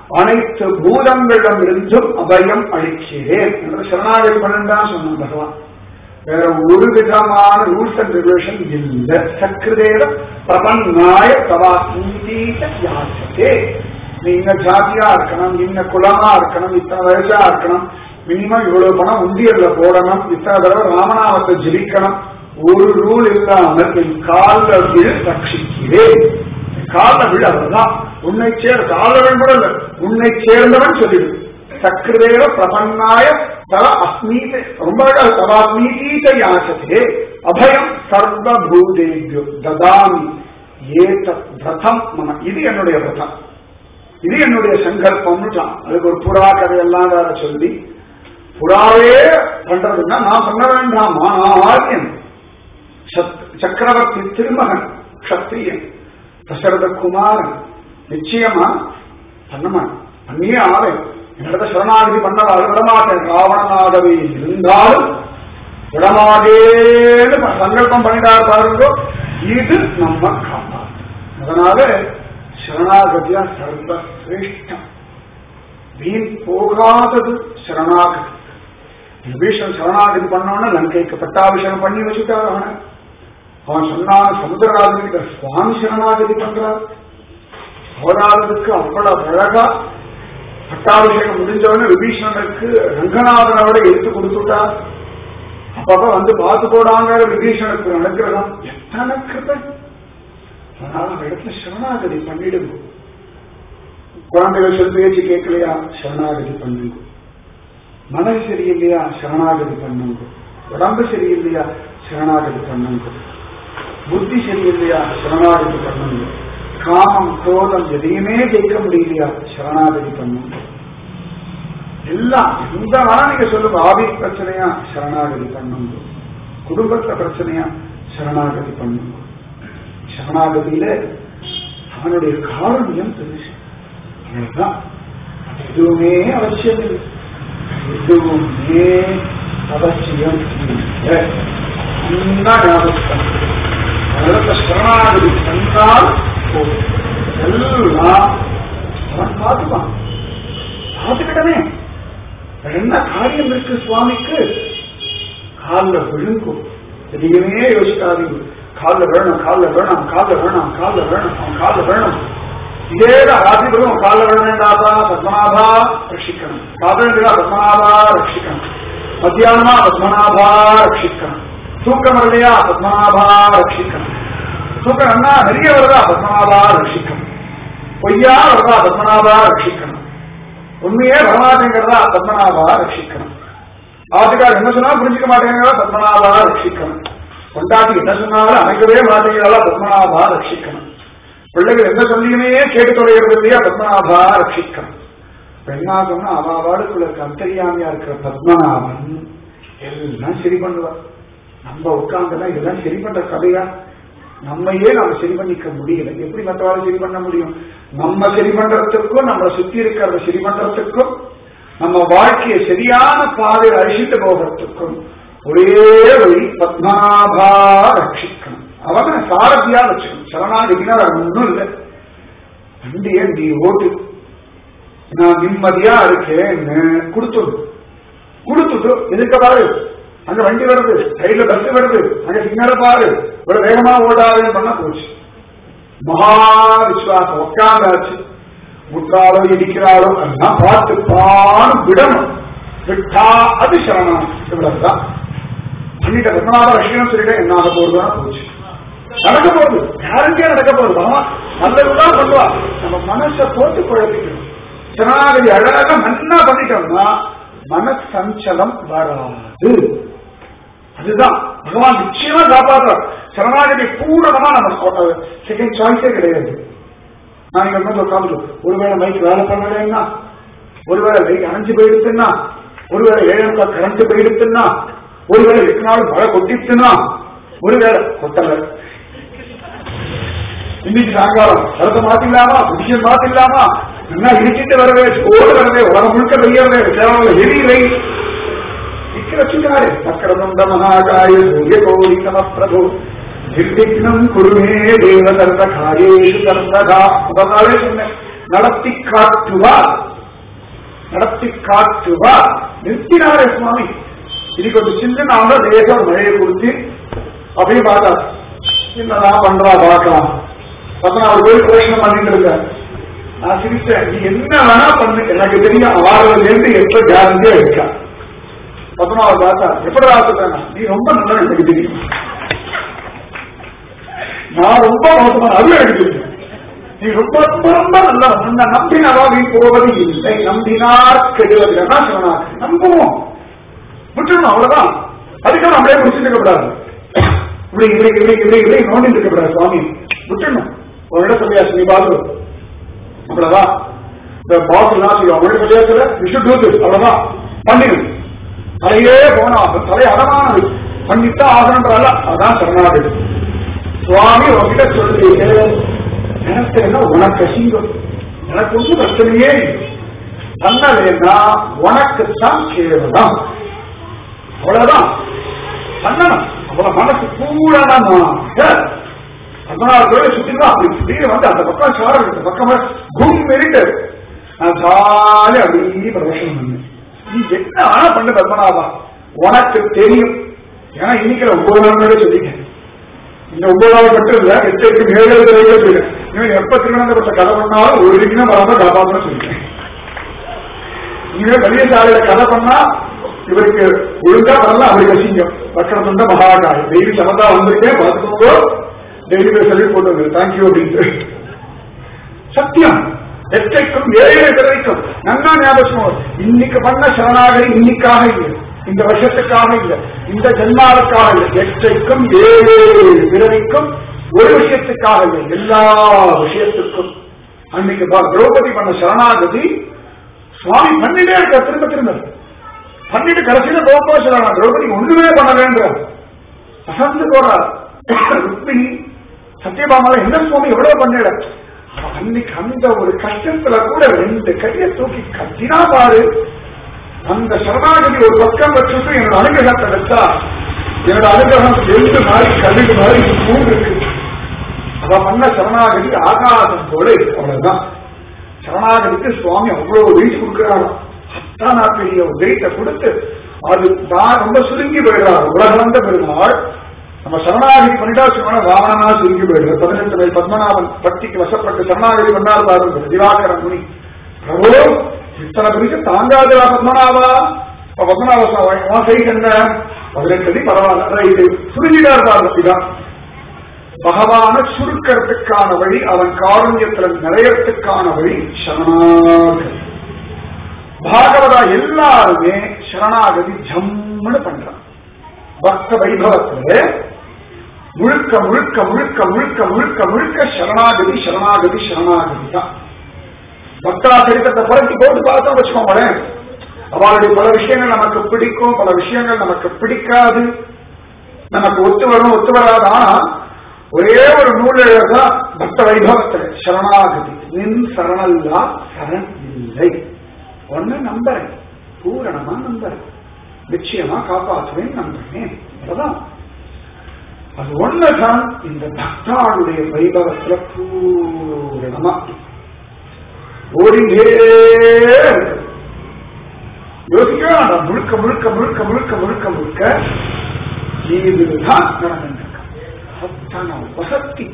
அனைத்து பூதங்களிடமிருந்தும் அபயம் அளிக்கிறேன் என்று சரணாகதி பண்ணதான் சொன்னான் பகவான் வேற ஒரு விதமான ரூல்ஸ் அண்ட் ரெகுலேஷன் இல்ல சக்கிருதேவ பிரபன்னாய தவா நீதீக யாச்சதே நீ இன்ன ஜாதியா இருக்கணும் இன்ன குலமா இருக்கணும் இத்தனை வயசா இருக்கணும் மினிமம் இவ்வளவு பணம் உண்டியல்ல போடணும் இத்தனை தடவை ராமநாமத்தை ஜெபிக்கணும் ஒரு ரூல் இல்லாமல் என் கால விழ ரட்சிக்கிறேன் கால விழ அவர்தான் உன்னை சேர் காலவன் கூட இல்ல உன்னை சேர்ந்தவன் சொல்லிடு சக்கிருதேவ பிரபன்னாய தவ அஸ்மீத ரொம்ப அழகா தவ அஸ்மீதீத யாசதே அபயம் சர்வபூதேபியோ ததாமி ஏத விரதம் மம இது என்னுடைய விரதம் இது என்னுடைய சங்கல்பம்னுட்டான் அதுக்கு ஒரு புறா கதையெல்லாம் வேற சொல்லி புறாவே பண்றதுன்னா நான் பண்ண வேண்டாமா நான் ஆரியன் சத்- சக்கரவர்த்தி திருமகன் க்ஷத்ரியன் தசரத குமாரன் நிச்சயமா பண்ணமான் பண்ணியே ஆவேன் என்னிடத்த சரணாகதி பண்ணவாறு விடமாட்டேன் ராவணனாகவே இருந்தாலும் விடமாட்டேன்னு ப- சங்கல்பம் பண்ணிட்டார் பாருங்க இது நம்ம காப்பாற்று அதனால சரணாகதியா சர்வ சிரேஷ்டம் வீண் போகாதது சரணாகதி விபீஷன் சரணாகதி பண்ணோன்னு லங்கைக்கு பட்டாபிஷேகம் பண்ணி வச்சுட்டார் அவனை அவன் சொன்னான் சமுதிரராஜன்கிட்ட சுவாமி சரணாகதி பண்றார் அவராதத்துக்கு அவ்வளவு அழகா பட்டாபிஷேகம் முடிஞ்சவொடனே விபீஷணனுக்கு ரங்கநாதனோட எடுத்து கொடுத்துட்டார் அப்பப்ப வந்து பார்த்து போடாங்க விபீஷணனுக்கு அனுகிரகம் எத்தனை கிருபை அதனால அந்த இடத்துல சரணாகதி பண்ணிடுங்க குழந்தைகள் சொல் பேச்சு கேட்கலையா சரணாகதி பண்ணுங்க மனசு சரியில்லையா சரணாகதி பண்ணுங்க உடம்பு சரியில்லையா சரணாகதி பண்ணுங்க புத்தி சரியில்லையா சரணாகதி பண்ணுங்க காமம் குரோதம் எதையுமே ஜெயிக்க முடியலையா சரணாகதி பண்ணுங்க எல்லாம் எந்த வேணா நீங்க சொல்லுங்க ஆவி பிரச்சனையா சரணாகதி பண்ணுங்க குடும்பத்துல பிரச்சனையா சரணாகதி பண்ணுங்க சரணாகதியில அவனுடைய காரணியம் பெருசு அவ்வளவுதான் எதுவுமே அவசியம் இல்லை எதுவுமே அவசியம் இல்லை நல்லா ஞாபகம் அதனால சரணாகதி பண்ணால் போதும். எல்லாம் அவன் பார்த்துப்பான் பார்த்துக்கிட்டனே என்ன காரியம் இருக்கு சுவாமிக்கு காலில் விழுங்கும் எதையுமே யோசிக்காதீங்க காலில் வேணும் காலில் வேணும் காலில் வேணும் காலில் வேணும் அவன் காலில் வேணும் இதே ராஜிபுரம் காலில் வேணுண்டாதா பத்மநாபா ரட்சிக்கணும் காதலிடா பத்மநாபா ரட்சிக்கணும் மத்தியானமா பத்மநாபா ரட்சிக்கணும் தூக்கம் வரலையா பத்மநாபா ரட்சிக்கணும் தூக்கம் என்ன நிறைய வருதா பத்மநாபா ரட்சிக்கணும் பொய்யா வருதா பத்மநாபா ரட்சிக்கணும் உண்மையே வரமாட்டேங்கிறதா பத்மநாபா ரட்சிக்கணும் ஆத்துக்கார் என்ன சொன்னாலும் புரிஞ்சுக்க மாட்டேங்கிறதா பத்மநாபா ரட்சிக்கணும் கொண்டாட்டி என்ன சொன்னாலும் அமைக்கவே மாட்டேங்கிறதா பத்மநாபா ரட்சிக்கணும் பிள்ளைகள் எந்த சொல்லியுமே கேட்டு தொலைகிறது இல்லையா பத்மநாபா ரட்சிக்கணும் பெண்ணா சொன்னா அவாவாளுக்குள்ள அந்தரியாமியா இருக்கிற பத்மநாபன் எல்லாம் சரி பண்ணுவார் நம்ம உட்கார்ந்துதான் இதெல்லாம் சரி பண்ற கதையா நம்மையே நாம சரி பண்ணிக்க முடியல எப்படி மற்றவாறு சரி பண்ண முடியும் நம்ம சரி பண்றதுக்கும் நம்மளை சுத்தி இருக்கிறத சரி பண்றதுக்கும் நம்ம வாழ்க்கையை சரியான பாதையில் அழிச்சிட்டு போகிறதுக்கும் ஒரே வழி பத்மநாபா ரட்சிக்கணும் அவனை சாரதியா வச்சுக்கணும் சரணாகதினா வேற ஒண்ணும் இல்லை வண்டியை நீ ஓட்டு நான் நிம்மதியா இருக்கேன்னு கொடுத்துடு கொடுத்துட்டு எதுக்க பாரு அங்க வண்டி வருது சைட்ல பஸ் வருது அங்க சிக்னல் பாரு இவ்வளவு வேகமா ஓடாதுன்னு பண்ண போச்சு மகா விசுவாசம் உட்கார்ந்தாச்சு முட்டாளோ இடிக்கிறாளோ எல்லாம் பார்த்து பான்னு விடணும் விட்டா அது சரணம் இவ்வளவுதான் பண்ணிட்ட பத்மநாப ரஷ்யம் சொல்லிட்டு என்ன ஆக போறதுதான் போச்சு நடக்க போகுது கேரண்டியா நடக்க போகுது ஆமா நல்லதுதான் பண்ணுவா நம்ம மனசை போட்டு குழப்பிக்கணும் சரணாகதி அழகாக நன்னா பண்ணிட்டோம்னா மனசஞ்சலம் வராது அதுதான் பகவான் நிச்சயமா காப்பாற்றுறார் சரணாகதி பூரணமா நம்ம செகண்ட் சாய்ஸே கிடையாது நான் இங்க வந்து உட்காந்து ஒருவேளை மைக் வேலை பண்ணலைன்னா ஒருவேளை லைட் அணைஞ்சு போயிடுச்சுன்னா ஒருவேளை ஏழு கரண்ட் போயிடுச்சுன்னா ஒருவேளை எட்டு நாள் மழை கொட்டிச்சுன்னா ஒருவேளை கொட்டல இன்னைக்கு சாயங்காலம் கருத்தை மாத்திடலாமா புடிஷன் மாத்திடலாமா என்ன இடிச்சிட்டு வரவே ஓடு வரவே உலகம் முழுக்க வெய்யவே தேவையான ஹெவி வெயில் ఇక్కడ చూడాలి వక్రముండ మహాకాయ సూర్య కోడి తమ ప్రభు నిర్విఘ్నం కురుమే దేవ సర్వ కార్యేషు సర్వదా ఉపకారే ఉన్నాయి நடத்தி காட்டுவார் நடத்தி காட்டுவார் நிறுத்தினாரே சுவாமி இது கொஞ்சம் சின்ன நாங்க லேசா ஒரு மழையை கொடுத்து அப்படியே பார்த்தா என்னதான் பண்றா பார்க்கலாம் பத்மநாபர் கோயில் பிரதேசம் பண்ணிட்டு இருக்க நான் சிரிச்சேன் நீ என்ன வேணா பண்ணு எனக்கு தெரியும் ஆறுல இருந்து எப்ப கேரண்டியா இருக்கா பத்மநாபர் பார்த்தா எப்படி ஆசைப்பேன் நீ ரொம்ப நல்லா எனக்கு தெரியும் நான் ரொம்ப மோசமான அது எனக்கு தெரியும் நீ ரொம்ப ரொம்ப ரொம்ப நல்லா உன்னை நம்பினவா நீ போவது இல்லை நம்பினார் கெடுவது என்ன சொன்னார் நம்புவோம் விட்டுணும் அவ்வளவுதான் அதுக்காக நம்மளே முடிச்சுட்டு இருக்கக்கூடாது இப்படி இப்படி இப்படி இப்படி இப்படி நோண்டிட்டு இருக்கக்கூடாது சுவாமி விட்டுணும் ஒரு இடம் சொல்லியாச்சு நீ பாத்து அவ்வளவுதான் இந்த பாஸ் எல்லாம் சொல்லுவோம் அவங்க சொல்லியாச்சு விஷு டூ அவ்வளவுதான் பண்ணிடு தலையே போனா தலை அடமானது பண்ணித்தான் ஆகணுன்றால அதான் சரணாகதி சுவாமி உங்ககிட்ட சொல்றீங்க எனக்கு என்ன உனக்கு அசிங்கம் எனக்கு ஒன்றும் பிரச்சனையே பண்ணலைன்னா உனக்குத்தான் கேவலம் அவ்வளவுதான் பண்ணணும் அவ்வளவு மனசு பூரணமாக பதினாறு பேரை சுத்தினா அப்படி இப்படியே வந்து அந்த பக்கம் சார இந்த பக்கம் கும் மெரிட்டு நான் ஜாலி அப்படியே பிரதர்ஷனம் பண்ணேன் நீ என்ன ஆனா பண்ண பத்மநாபா உனக்கு தெரியும் ஏன்னா இன்னைக்கு ஒன்பது நாள் சொல்லிட்டேன் இந்த ஒன்பதாவது மட்டும் இல்ல எட்டு எட்டு ஏழு போயிட்டேன் இவன் எப்ப திருவனந்தபுரத்தை கதை பண்ணாலும் ஒரு விக்னம் வராம காப்பாற்றணும் சொல்லிட்டேன் இனிமே வெளிய சாலையில கதை பண்ணா இவருக்கு ஒழுங்கா வரல அவருக்கு அசிங்கம் வக்கரத்துண்ட மகாகாய் டெய்லி சமதா வந்திருக்கேன் பார்த்துக்கோங்க டெய்லி போய் சொல்லி போட்டு வந்து தேங்க்யூ அப்படின்ட்டு சத்தியம் எச்சைக்கும் ஏழை பிறவைக்கும் நன்னா ஞாபகம் இன்னைக்கு பண்ண சரணாகரி இன்னைக்காக இல்லை இந்த வருஷத்துக்காக இல்லை இந்த ஜென்மாவுக்காக இல்லை எச்சைக்கும் ஏழு பிறவிக்கும் ஒரு விஷயத்துக்காக இல்லை எல்லா விஷயத்துக்கும் அன்னைக்கு பா- திரௌபதி பண்ண சரணாகதி சுவாமி பண்ணிட்டே இருக்க திரும்ப திரும்ப பண்ணிட்டு கடைசியில போக சொல்லலாம் திரௌபதி ஒண்ணுமே பண்ண வேண்டாம் அசந்து போறார் ருக்மிணி சத்யபாமால என்ன சுவாமி எவ்வளவு பண்ணிட அன்னைக்கு அந்த ஒரு கஷ்டத்துல கூட ரெண்டு கையை தூக்கி கத்தினா பாரு அந்த சரணாகதி ஒரு பக்கம் வச்சுட்டு என்னோட அனுகிரகத்தை வச்சா என்னோட அனுகிரகம் எந்த மாதிரி கழுகு மாதிரி மூணு இருக்கு அவ பண்ண சரணாகதி ஆகாசம் போல இருக்கு அவ்வளவுதான் சரணாகதிக்கு சுவாமி அவ்வளவு வெயிட் கொடுக்கிறாராம் அத்தானா பெரிய ஒரு வெயிட்டை கொடுத்து அது தான் ரொம்ப சுருங்கி போயிடுறாரு உலகளந்த பெருமாள் நம்ம சரணாகதி பண்ணிட்டா சொன்னா வாமனா சுருங்கி போயிடுறது பதினெட்டு வயது பத்மநாபன் பக்திக்கு வசப்பட்டு சரணாகதி பண்ணார் பாருங்க திவாகரன் முனி பிரபு இத்தனை பிரிச்சு தாங்காதா பத்மநாபா இப்ப பத்மநாப சுவாமி சைட் என்ன பதினெட்டு அடி பரவாயில்ல அதான் இது சுருங்கிட்டார் பாருங்க இதான் பகவான சுருக்கிறதுக்கான வழி அவன் காருண்யத்துல நிறையறதுக்கான வழி சரணாகதி பாகவதா எல்லாருமே சரணாகதி ஜம்முன்னு பண்றான் பக்த வைபவத்துல முழுக்க முழுக்க முழுக்க முழுக்க முழுக்க முழுக்க சரணாகதி சரணாகதி சரணாகதி தான் பக்தா சரித்திரத்தை புரட்டி போட்டு பார்த்தோம் வச்சுக்கோங்களேன் அவளுடைய பல விஷயங்கள் நமக்கு பிடிக்கும் பல விஷயங்கள் நமக்கு பிடிக்காது நமக்கு ஒத்து வரும் ஒத்து வராது ஆனா ஒரே ஒரு நூல் எழுதான் பக்த வைபவத்துல சரணாகதி நின் சரணல்லா சரண் இல்லை ஒன்னு நம்புறேன் பூரணமா நம்புறேன் நிச்சயமா காப்பாற்றுவேன் நம்புறேன் அவ்வளவுதான் அது ஒண்ணுதான் இந்த பக்தாளுடைய வைபவத்துல பூரணமா ஓடிண்டே இருக்கு. யோசிக்கவே வேண்டாம் முழுக்க முழுக்க முழுக்க முழுக்க முழுக்க முழுக்க இதுதான் நடந்துருக்கு அத்தனை வசத்தி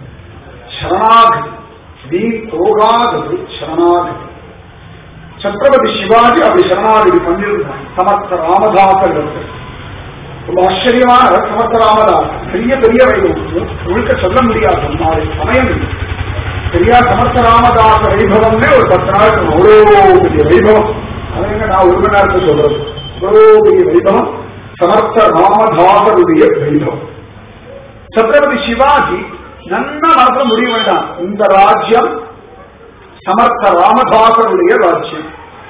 சரணாகதி நீ போகாதது சரணாகதி சத்ரபதி சிவாஜி அப்படி சரணாகதி பண்ணியிருந்தார் சமர்த்த ராமதாசர் வந்து ரொம்ப ஆச்சரியமான சமர்த்த ராமதாசர் பெரிய பெரிய வைபவம் முழுக்க சொல்ல முடியாது நம்மாலே சமயம் இல்லை பெரியார் சமர்த்த ராமதாச வைபவம்னே ஒரு பத்து நாளுக்கு அவ்வளோ பெரிய வைபவம் அதுங்க நான் ஒரு மணி நேரத்தை சொல்றது அவ்வளோ பெரிய வைபவம் சமர்த்த ராமதாசருடைய வைபவம் சத்ரபதி சிவாஜி நன்ன மனசுல முடிய வேண்டாம் இந்த ராஜ்யம் சமர்த்த ராமதாசருடைய ராஜ்யம்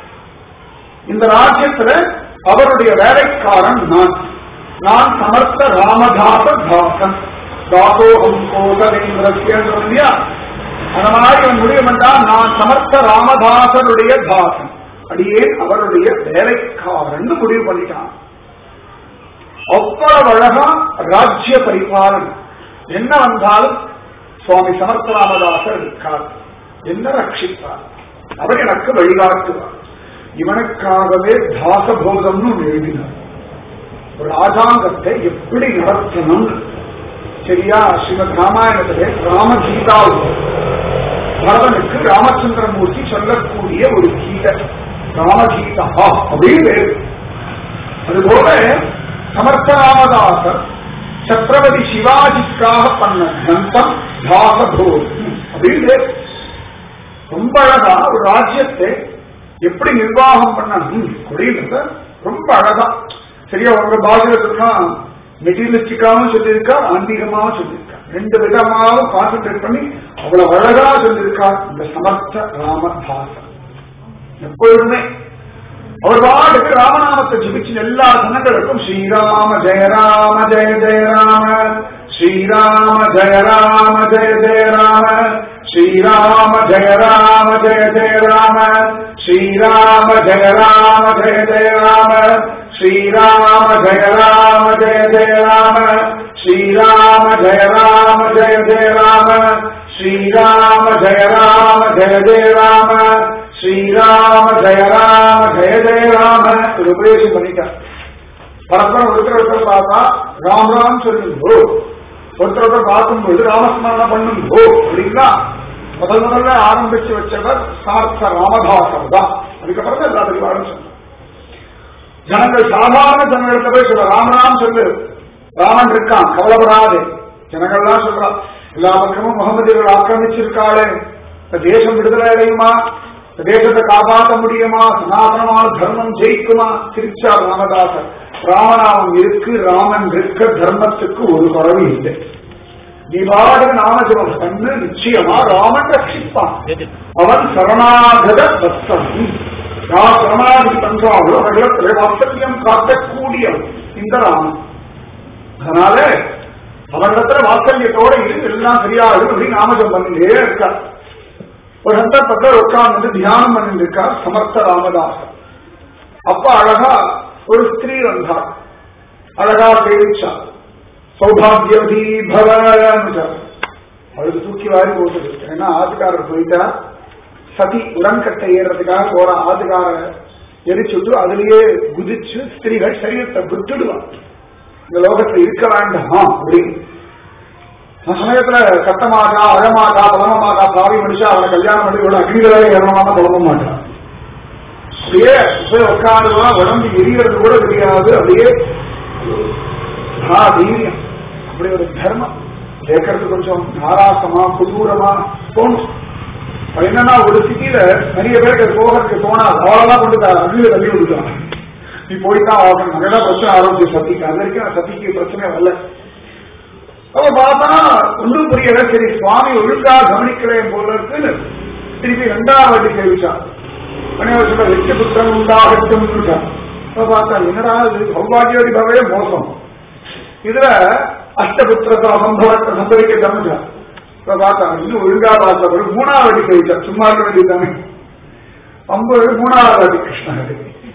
இந்த ராஜ்யத்துல அவருடைய வேலைக்காரன் நான் நான் சமர்த்த ராமதாச தாசன் தாசோகம் கோதலேந்திரஸ்யன்றது இல்லையா அந்த மாதிரி அவன் முடிவு பண்ணான் நான் சமர்த்த ராமதாசருடைய தாசன் அடியே அவருடைய வேலைக்காரன் முடிவு பண்ணிட்டான் அவ்வளவு அழகா ராஜ்ய பரிபாலன் என்ன வந்தாலும் சுவாமி சமர்த்த ராமதாசர் இருக்கார் என்ன ரட்சிப்பார் அவர் எனக்கு வழிகாட்டுவார் இவனுக்காகவே தாசபோதம்னு ஒண்ணு எழுதினார் ஒரு ராஜாங்கத்தை எப்படி நடத்தணும் சரியா ஸ்ரீமத் ராமாயணத்திலே ராமகீதா உண்டு. பரதனுக்கு ராமச்சந்திரமூர்த்தி சொல்லக்கூடிய ஒரு கீதை ராமகீதா அப்படின்னு பேரு. அதுபோல சமர்த்த ராமதாசர் சத்ரபதி சிவாஜிக்காக பண்ண கிரந்தம் தாசபோதி அப்படின்னு பேரு. ரொம்ப அழகா ஒரு ராஜ்யத்தை எப்படி நிர்வாகம் பண்ணணும் அப்படின்றத ரொம்ப அழகா சரியா உங்க பாகவதற்கா மெட்டீரியலிஸ்டிக்காவும் சொல்லியிருக்கா ஆன்மீகமாவும் சொல்லியிருக்கா ரெண்டு விதமாவும் கான்சென்ட்ரேட் பண்ணி அவ்வளவு அழகா சொல்லியிருக்கா இந்த சமர்த்த ராமதாசன் எப்பொழுதுமே அவர் பாட்டுக்கு ராமநாமத்தை ஜபிச்சு எல்லா ஜனங்களுக்கும் ஸ்ரீராம ஜெய ராம ஜெய ஜெய ராம ஸ்ரீராம ஜெய ராம ஜெய ஜெய ராம ஸ்ரீராம ஜெய ராம ஜெய ஜெய ராம ஸ்ரீராம ஜெய ராம ஜெய ஜெய ராம ஸ்ரீராம ஜெய ராம ஜெய ஜெய ராம ஸ்ரீராம ஜெய ராம ஜெய ஜெய ராம ஸ்ரீராம ஜெய ராம ஜெய ஜெய ராம ஸ்ரீராம ஜெய ராம ஜெய ஜெய ராம ஒரு உபதேசம் பண்ணிட்டார் பரஸ்பரம் ஒருத்தர் ஒருத்தர் பார்த்தா ராம் ராம் சொல்லுங்கோ ஒருத்தர் ஒருத்தர் பார்க்கும்போது ராமஸ்மரணம் பண்ணுங்கோ அப்படின்னா முதல் முதல்ல ஆரம்பிச்சு வச்சவர் சார்த்த ராமதாசர் தான் அதுக்கப்புறம் தான் எல்லா பரிவாரம் சொன்னார் ஜனங்கள் சாதாரண ஜனங்களுக்கு போய் சொல்ற ராம் ராம் சொல்லு ராமன் இருக்கான் கவலைப்படாதே ஜனங்கள்லாம் சொல்றான் எல்லா பக்கமும் முகமதியர்கள் ஆக்கிரமிச்சிருக்காளே இந்த தேசம் விடுதலை அடையுமா இந்த தேசத்தை காப்பாற்ற முடியுமா சனாதனமான தர்மம் ஜெயிக்குமா திருச்சா ராமதாசர் ராமநாமம் இருக்கு ராமன் இருக்க தர்மத்துக்கு ஒரு குறவு இல்லை நீ பாடு நாமஜபம் பண்ணு நிச்சயமா ராமன் ரட்சிப்பான் அவன் சரணாகத பக்தன் யார் சரணாகதி பண்றாங்களோ அவர்களிடத்திலே வாத்சல்யம் காட்டக்கூடியவன் இந்த ராமன் அதனால அவரிடத்துல வாத்சல்யத்தோட இரு எல்லாம் சரியாகும் அப்படின்னு நாமஜம் பண்ணிட்டே இருக்கார் ஒரு சந்தர்ப்பத்தில் உட்கார்ந்து தியானம் பண்ணிட்டு இருக்கார் சமர்த்த ராமதாசன் அப்ப அழகா ஒரு ஸ்திரீ வந்தார் அழகா பேரிச்சா சௌபாகியவதி பவன்னு அவளுக்கு தூக்கி வாரி போட்டது ஏன்னா ஆத்துக்காரர் போயிட்டா சதி உடன்கட்டை ஏறுறதுக்காக போற ஆத்துக்கார எரிச்சுட்டு அதுலயே குதிச்சு ஸ்திரீகள் சரீரத்தை விட்டுடுவான் இந்த லோகத்துல இருக்க வேண்டாமா அப்படின்னு அந்த சமயத்துல கட்டமாகா அழமாகா பலமமாகா பாவி மனுஷா அவனை கல்யாணம் பண்ணி இவ்வளவு அக்னிகளே ஏறணும்னா புலம்ப மாட்டான் அப்படியே போய் உட்காந்துவா உடம்பு எரியறது கூட தெரியாது அப்படியே ஆ, தைரியம் அப்படி ஒரு தர்மம் கேட்கறது கொஞ்சம் தாராசமா கொடூரமா தோணும் அது என்னன்னா ஒரு சிட்டியில நிறைய பேருக்கு அது போகிறதுக்கு தோணாது அவளெல்லாம் கொண்டு அகில தள்ளி விடுறாங்க நீ போய்தான் ஆகணும் நல்லா பிரச்சனை ஆரம்பிச்சு சத்திக்கு அது வரைக்கும் சத்திக்கு பிரச்சனை வரல அவ பார்த்தா ஒன்றும் புரியல சரி சுவாமி ஒழுங்கா கவனிக்கிறேன் போல இருக்குன்னு திருப்பி ரெண்டாவது வாட்டி கேள்விச்சான் மணியார் சொல்ல வெற்றி புத்திரம் உண்டாகட்டும் அவ பார்த்தா என்னடா இது சௌபாகியோடி பவே மோசம் இதுல அஷ்டபுத்திரத்தை சம்பவத்தை சம்பவிக்க கவனிச்சான் இப்ப பார்த்தா இன்னும் ஒழுங்கா பார்த்தா ஒரு மூணாவது வாட்டி கேள்விச்சா சும்மா இருக்க வேண்டியதுதானே ஐம்பது மூணாவது வாட்டி கிருஷ்ணஹரி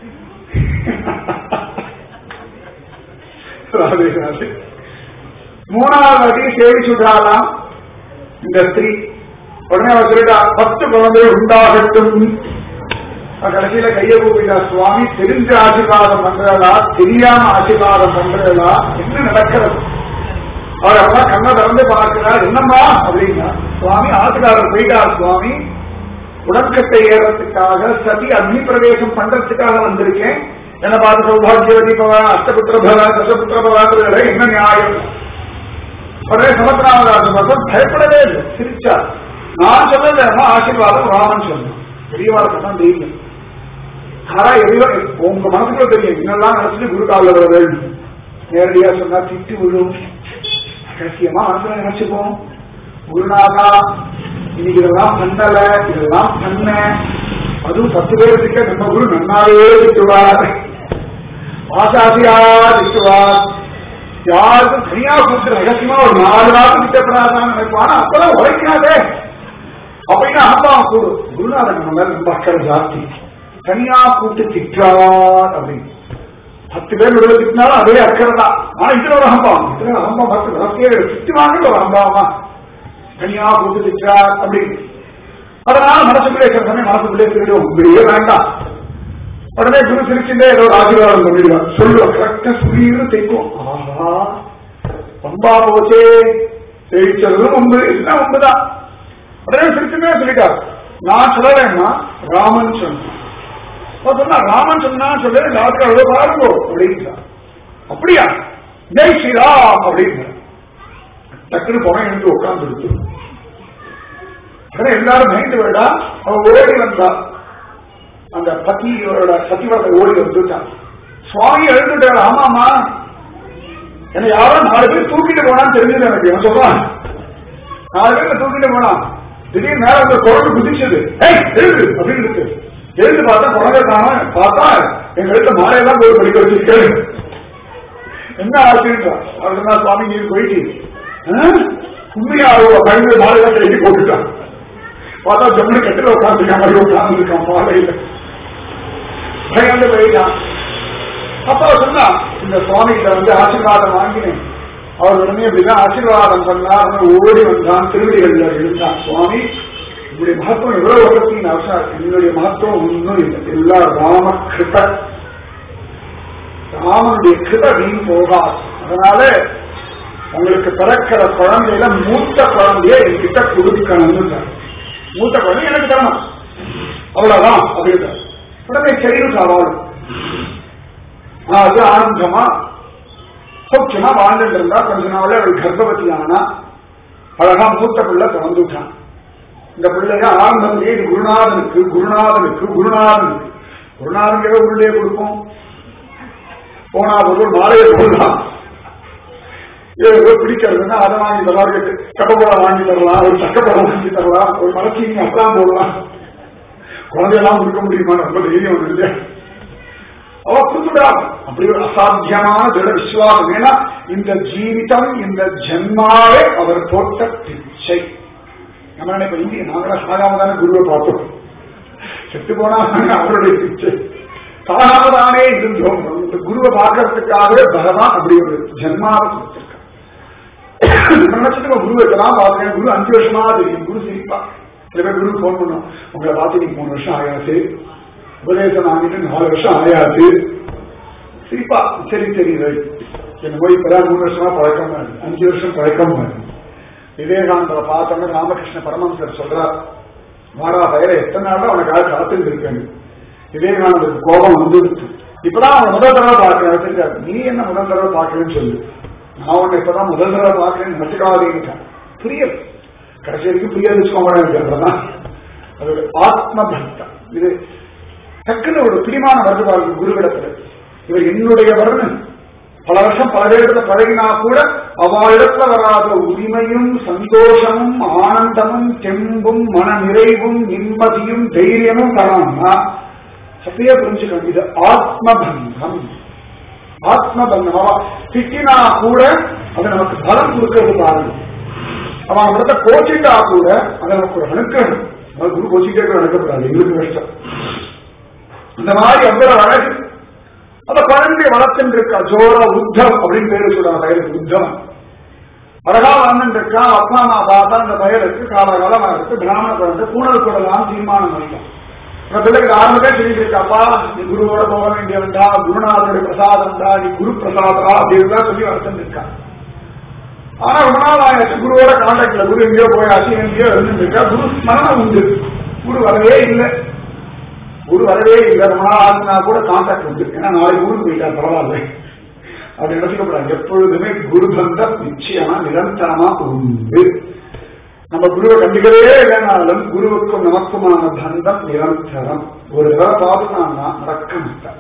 ராதே ராதே மூணாவது வாட்டி சேவிச்சுட்டாலாம் இந்த ஸ்திரீ உடனே அவர் சொல்லிட்டா பத்து குழந்தை உண்டாகட்டும் அவர் கடைசியில கைய கூப்பிட்டா சுவாமி தெரிஞ்ச ஆசீர்வாதம் பண்றதா தெரியாம ஆசீர்வாதம் பண்றதா என்ன நடக்கிறது அவர் அப்பா கண்ணை திறந்து பார்க்கிறார் என்னம்மா அப்படின்னா சுவாமி ஆத்துக்காரர் போயிட்டார் சுவாமி உடற்கட்டை ஏறத்துக்காக சதி அக்னி பிரவேசம் பண்றதுக்காக வந்திருக்கேன் என்ன பார்த்து சௌபாகியவதி பவா அஷ்டபுத்திர பவா தசபுத்திர பவாங்கிறதுல என்ன நியாயம் உடனே சமத்ராமதாசன் பார்த்தா பயப்படவே இல்லை சிரிச்சார் நான் சொல்லல அம்மா ஆசீர்வாதம் ராமன் சொன்னேன் பெரியவாளுக்கு தான் தெரியும் ஆனா எதுவோ உங்க மனசுக்குள்ள தெரியும் என்னெல்லாம் நினைச்சிட்டு குரு காலில் வர வேண்டும் நேரடியா சொன்னா திட்டு விழும் ரகசியமா மனசுல நினைச்சுப்போம் குருநாதா இன்னைக்கு இதெல்லாம் பண்ணல இதெல்லாம் பண்ண அதுவும் பத்து பேருக்கு நம்ம குரு நன்னாவே திட்டுவார் ஆசாசியா திட்டுவார் யாருக்கும் தனியா கூப்பிட்டு ரகசியமா ஒரு நாலு நாள் திட்டப்படாதான் நினைப்பான் அப்பதான் உழைக்காதே அப்படின்னு அனுபவம் கூடு குருநாதன் நம்ம மேல ரொம்ப அக்கறை ஜாஸ்தி தனியா கூப்பிட்டு திட்டார் அப்படின்னு பத்து பேர் விடுதலை திட்டினாலும் அதே அக்கறை தான் ஆனா இதுல ஒரு அகம்பாவம் இதுல அகம்பம் பத்து வசதியே திட்டுவாங்க ஒரு அகம்பாவமா தனியா கூப்பிட்டு திட்டார் அப்படின்னு அதனால மனசுக்குள்ளே சில சமயம் மனசுக்குள்ளே திருடும் இப்படியே வேண்டாம் உடனே குரு சிரிச்சுட்டே ஏதோ ஒரு ஆசீர்வாதம் பண்ணிடுவார் சொல்லுவோம் கரெக்டா சுரீர்னு தைக்கும் ஆஹா பம்பா போச்சே ஜெயிச்சதும் உண்டு எல்லாம் உண்டுதான் உடனே சிரிச்சுட்டே சொல்லிட்டார் நான் சொல்லலைன்னா ராமன் சொன்னான் அவர் சொன்னா ராமன் சொன்னா சொல்லு டாக்டர் அவ்வளவு பாருங்கோ அப்படின்றார் அப்படியா ஜெய் ஸ்ரீராம் அப்படின்னு டக்குனு போன எழுந்து உட்கார்ந்து இருக்கு உடனே எல்லாரும் மைண்ட் விடா அவ ஓடி வந்தா அந்த பத்தியோட சத்தியவரத்தை ஓடி வந்துட்டான் சுவாமி எழுந்துட்டாரு ஆமாமா என்ன யாரோ நாலு பேர் தூக்கிட்டு போனான்னு தெரிஞ்சது எனக்கு அவன் சொல்றான் நாலு பேர் தூக்கிட்டு போனான் திடீர்னு மேல அந்த குழந்தை குதிச்சது ஏய் எழுது அப்படின்னு இருக்கு எழுந்து பார்த்தா குழந்தை காண பார்த்தா எங்க வீட்டுல மாலையெல்லாம் போய் படிக்க வச்சிருக்கேன் என்ன ஆச்சுன்றா அவர் சொன்னா சுவாமி நீர் போயிட்டு உண்மையா அவரோட பயந்து மாலையெல்லாம் எழுதி போட்டுட்டான் பார்த்தா ஜம்மு கட்டில உட்காந்துருக்கான் மாதிரி உட்காந்துருக்கான் மாலையில பயந்து போயிட்டான் அப்ப அவர் சொன்னா இந்த சுவாமி கிட்ட வந்து ஆசீர்வாதம் வாங்கினேன் அவர் உடனே அப்படிதான் ஆசீர்வாதம் பண்ணார் ஓடி வந்தான் திருவடிகள்ல இருந்தான் சுவாமி உங்களுடைய மகத்துவம் எவ்வளவு வசத்தின் அவசரம் என்னுடைய மகத்துவம் ஒன்றும் இல்லை எல்லா ராம கிருப ராமனுடைய கிருப வீண் போகாது அதனால உங்களுக்கு பிறக்கிற குழந்தையில மூத்த குழந்தைய என்கிட்ட கொடுக்கணும்னு மூத்த குழந்தை எனக்கு தரணும் அவ்வளவுதான் அப்படின்னு உடனே சரிவு சவால் அது ஆனந்தமா சௌக்கியமா வாழ்ந்துட்டு இருந்தா கொஞ்ச நாள்ல அவள் கர்ப்பவதி ஆனா அழகா மூத்த பிள்ளை பிறந்துட்டான் இந்த பிள்ளைங்க ஆரம்பத்திலே இது குருநாதனுக்கு குருநாதனுக்கு குருநாதனுக்கு குருநாதன் ஏதோ உள்ளே கொடுப்போம் போனா பொருள் மாலையை போடலாம் ஏதோ பிடிக்கிறதுன்னா அதை வாங்கி தரலாம் கப்பப்பழம் வாங்கி தரலாம் ஒரு சக்கப்பழம் வாங்கி தரலாம் ஒரு மலச்சீனி அப்பலாம் போடலாம் குழந்தையெல்லாம் கொடுக்க முடியுமா ரொம்ப தைரியம் ஒண்ணு இல்லையா அவ கொடுத்துடா அப்படி ஒரு அசாத்தியமான திட விசுவாசம் ஏன்னா இந்த ஜீவிதம் இந்த ஜென்மாவே அவர் போட்ட பிச்சை நம்ம நினைப்ப இந்திய நாங்களா சாகாம தானே குருவை பார்த்தோம் செத்து போனா அவருடைய பிச்சை சாகாம தானே இருந்தோம் இந்த குருவை பார்க்கறதுக்காகவே பகவான் அப்படி ஒரு ஜென்மாவை கொடுத்திருக்கான் நினைச்சிட்டு குரு வைக்கலாம் பார்க்கிறேன் குரு அஞ்சு வருஷமா தெரியும் குரு சிரிப்பா சில பேர் குரு போன் பண்ணோம் உங்களை பார்த்து நீங்க மூணு வருஷம் ஆயாச்சு உபதேசம் வாங்கிட்டு நாலு வருஷம் ஆயாச்சு சிரிப்பா சரி சரி ரைட் என்ன போய் இப்பதான் மூணு வருஷமா பழக்கம் அஞ்சு வருஷம் பழக்கம் விவேகானந்தரை பார்த்தோம்னா ராமகிருஷ்ண பரமஹம்சர் சொல்றார் மாறா பயிர எத்தனை நாள் அவனுக்காக காத்துட்டு இருக்கேன் விவேகானந்தருக்கு கோபம் வந்துடுச்சு இப்பதான் அவன் முதல் தடவை பார்க்கிறேன் நீ என்ன முதல் தடவை பார்க்கலன்னு சொல்லு நான் உன்னை இப்பதான் முதல் தடவை பார்க்கிறேன்னு நினைச்சுக்காதீங்க புரியல கடைசி வரைக்கும் புரியாது வச்சுக்கோங்க அது ஒரு ஆத்ம பக்தம் இது டக்குன்னு ஒரு பிடிமான வருது பாருங்க குருவிடத்துல இவர் என்னுடைய வருணன் பல வருஷம் பல பேரிடத்துல பழகினா கூட அவளிடத்துல வராத உரிமையும் சந்தோஷமும் ஆனந்தமும் தெம்பும் மன நிறைவும் நிம்மதியும் தைரியமும் தரணும்னா சத்திய புரிஞ்சுக்கணும் இது ஆத்மபந்தம் ஆத்மபந்தம் அவ திட்டினா கூட அது நமக்கு பலம் கொடுக்கிறது பாருங்க அவன் அவனிடத்த கோச்சிட்டா கூட அதை நமக்கு ஒரு அணுக்கணும் குரு கோச்சிட்டே அணுக்கப்படாது எங்களுக்கு கஷ்டம் இந்த மாதிரி அவ்வளவு அழகு அந்த குழந்தை வளர்த்துட்டு இருக்கா ஜோர உத்தம் அப்படின்னு பேரு சொல்றாங்க பயிருக்கு உத்தம் அழகா வளர்ந்துட்டு இருக்கா அப்பா அம்மா பார்த்தா அந்த பயிருக்கு காலகாலமா இருக்கு பிராமண குழந்தை கூணல் கொள்ளலாம் தீர்மானம் பண்ணிட்டோம் அந்த பிள்ளைக்கு ஆரம்பமே சொல்லிட்டு இருக்காப்பா நீ குருவோட போக வேண்டியவன்டா குருநாதனுடைய பிரசாதம்டா நீ குரு பிரசாதா அப்படின்னு தான் சொல்லி வளர்த்துட்டு இருக்கா ஆனா ரொம்ப நாள் ஆயாச்சு குருவோட கான்டாக்ட்ல குரு எங்கேயோ போயாச்சு எங்கேயோ இருந்துட்டு இருக்கா குரு ஸ்மரணம் உண்டு குரு வரவே இல்லை குரு வரவே இல்லை ரொம்ப நாள் ஆச்சுனா கூட கான்டாக்ட் உண்டு ஏன்னா நாளைக்கு ஊருக்கு போயிட்டார் பரவாயில்ல அப்படி நினைச்சுக்கப்படாது எப்பொழுதுமே குரு பந்தம் நிச்சயமா நிரந்தரமா உண்டு நம்ம குருவை கண்டுக்கவே இல்லைனாலும் குருவுக்கும் நமக்குமான பந்தம் நிரந்தரம் ஒரு தடவை பார்த்துட்டான்னா மறக்க மாட்டார்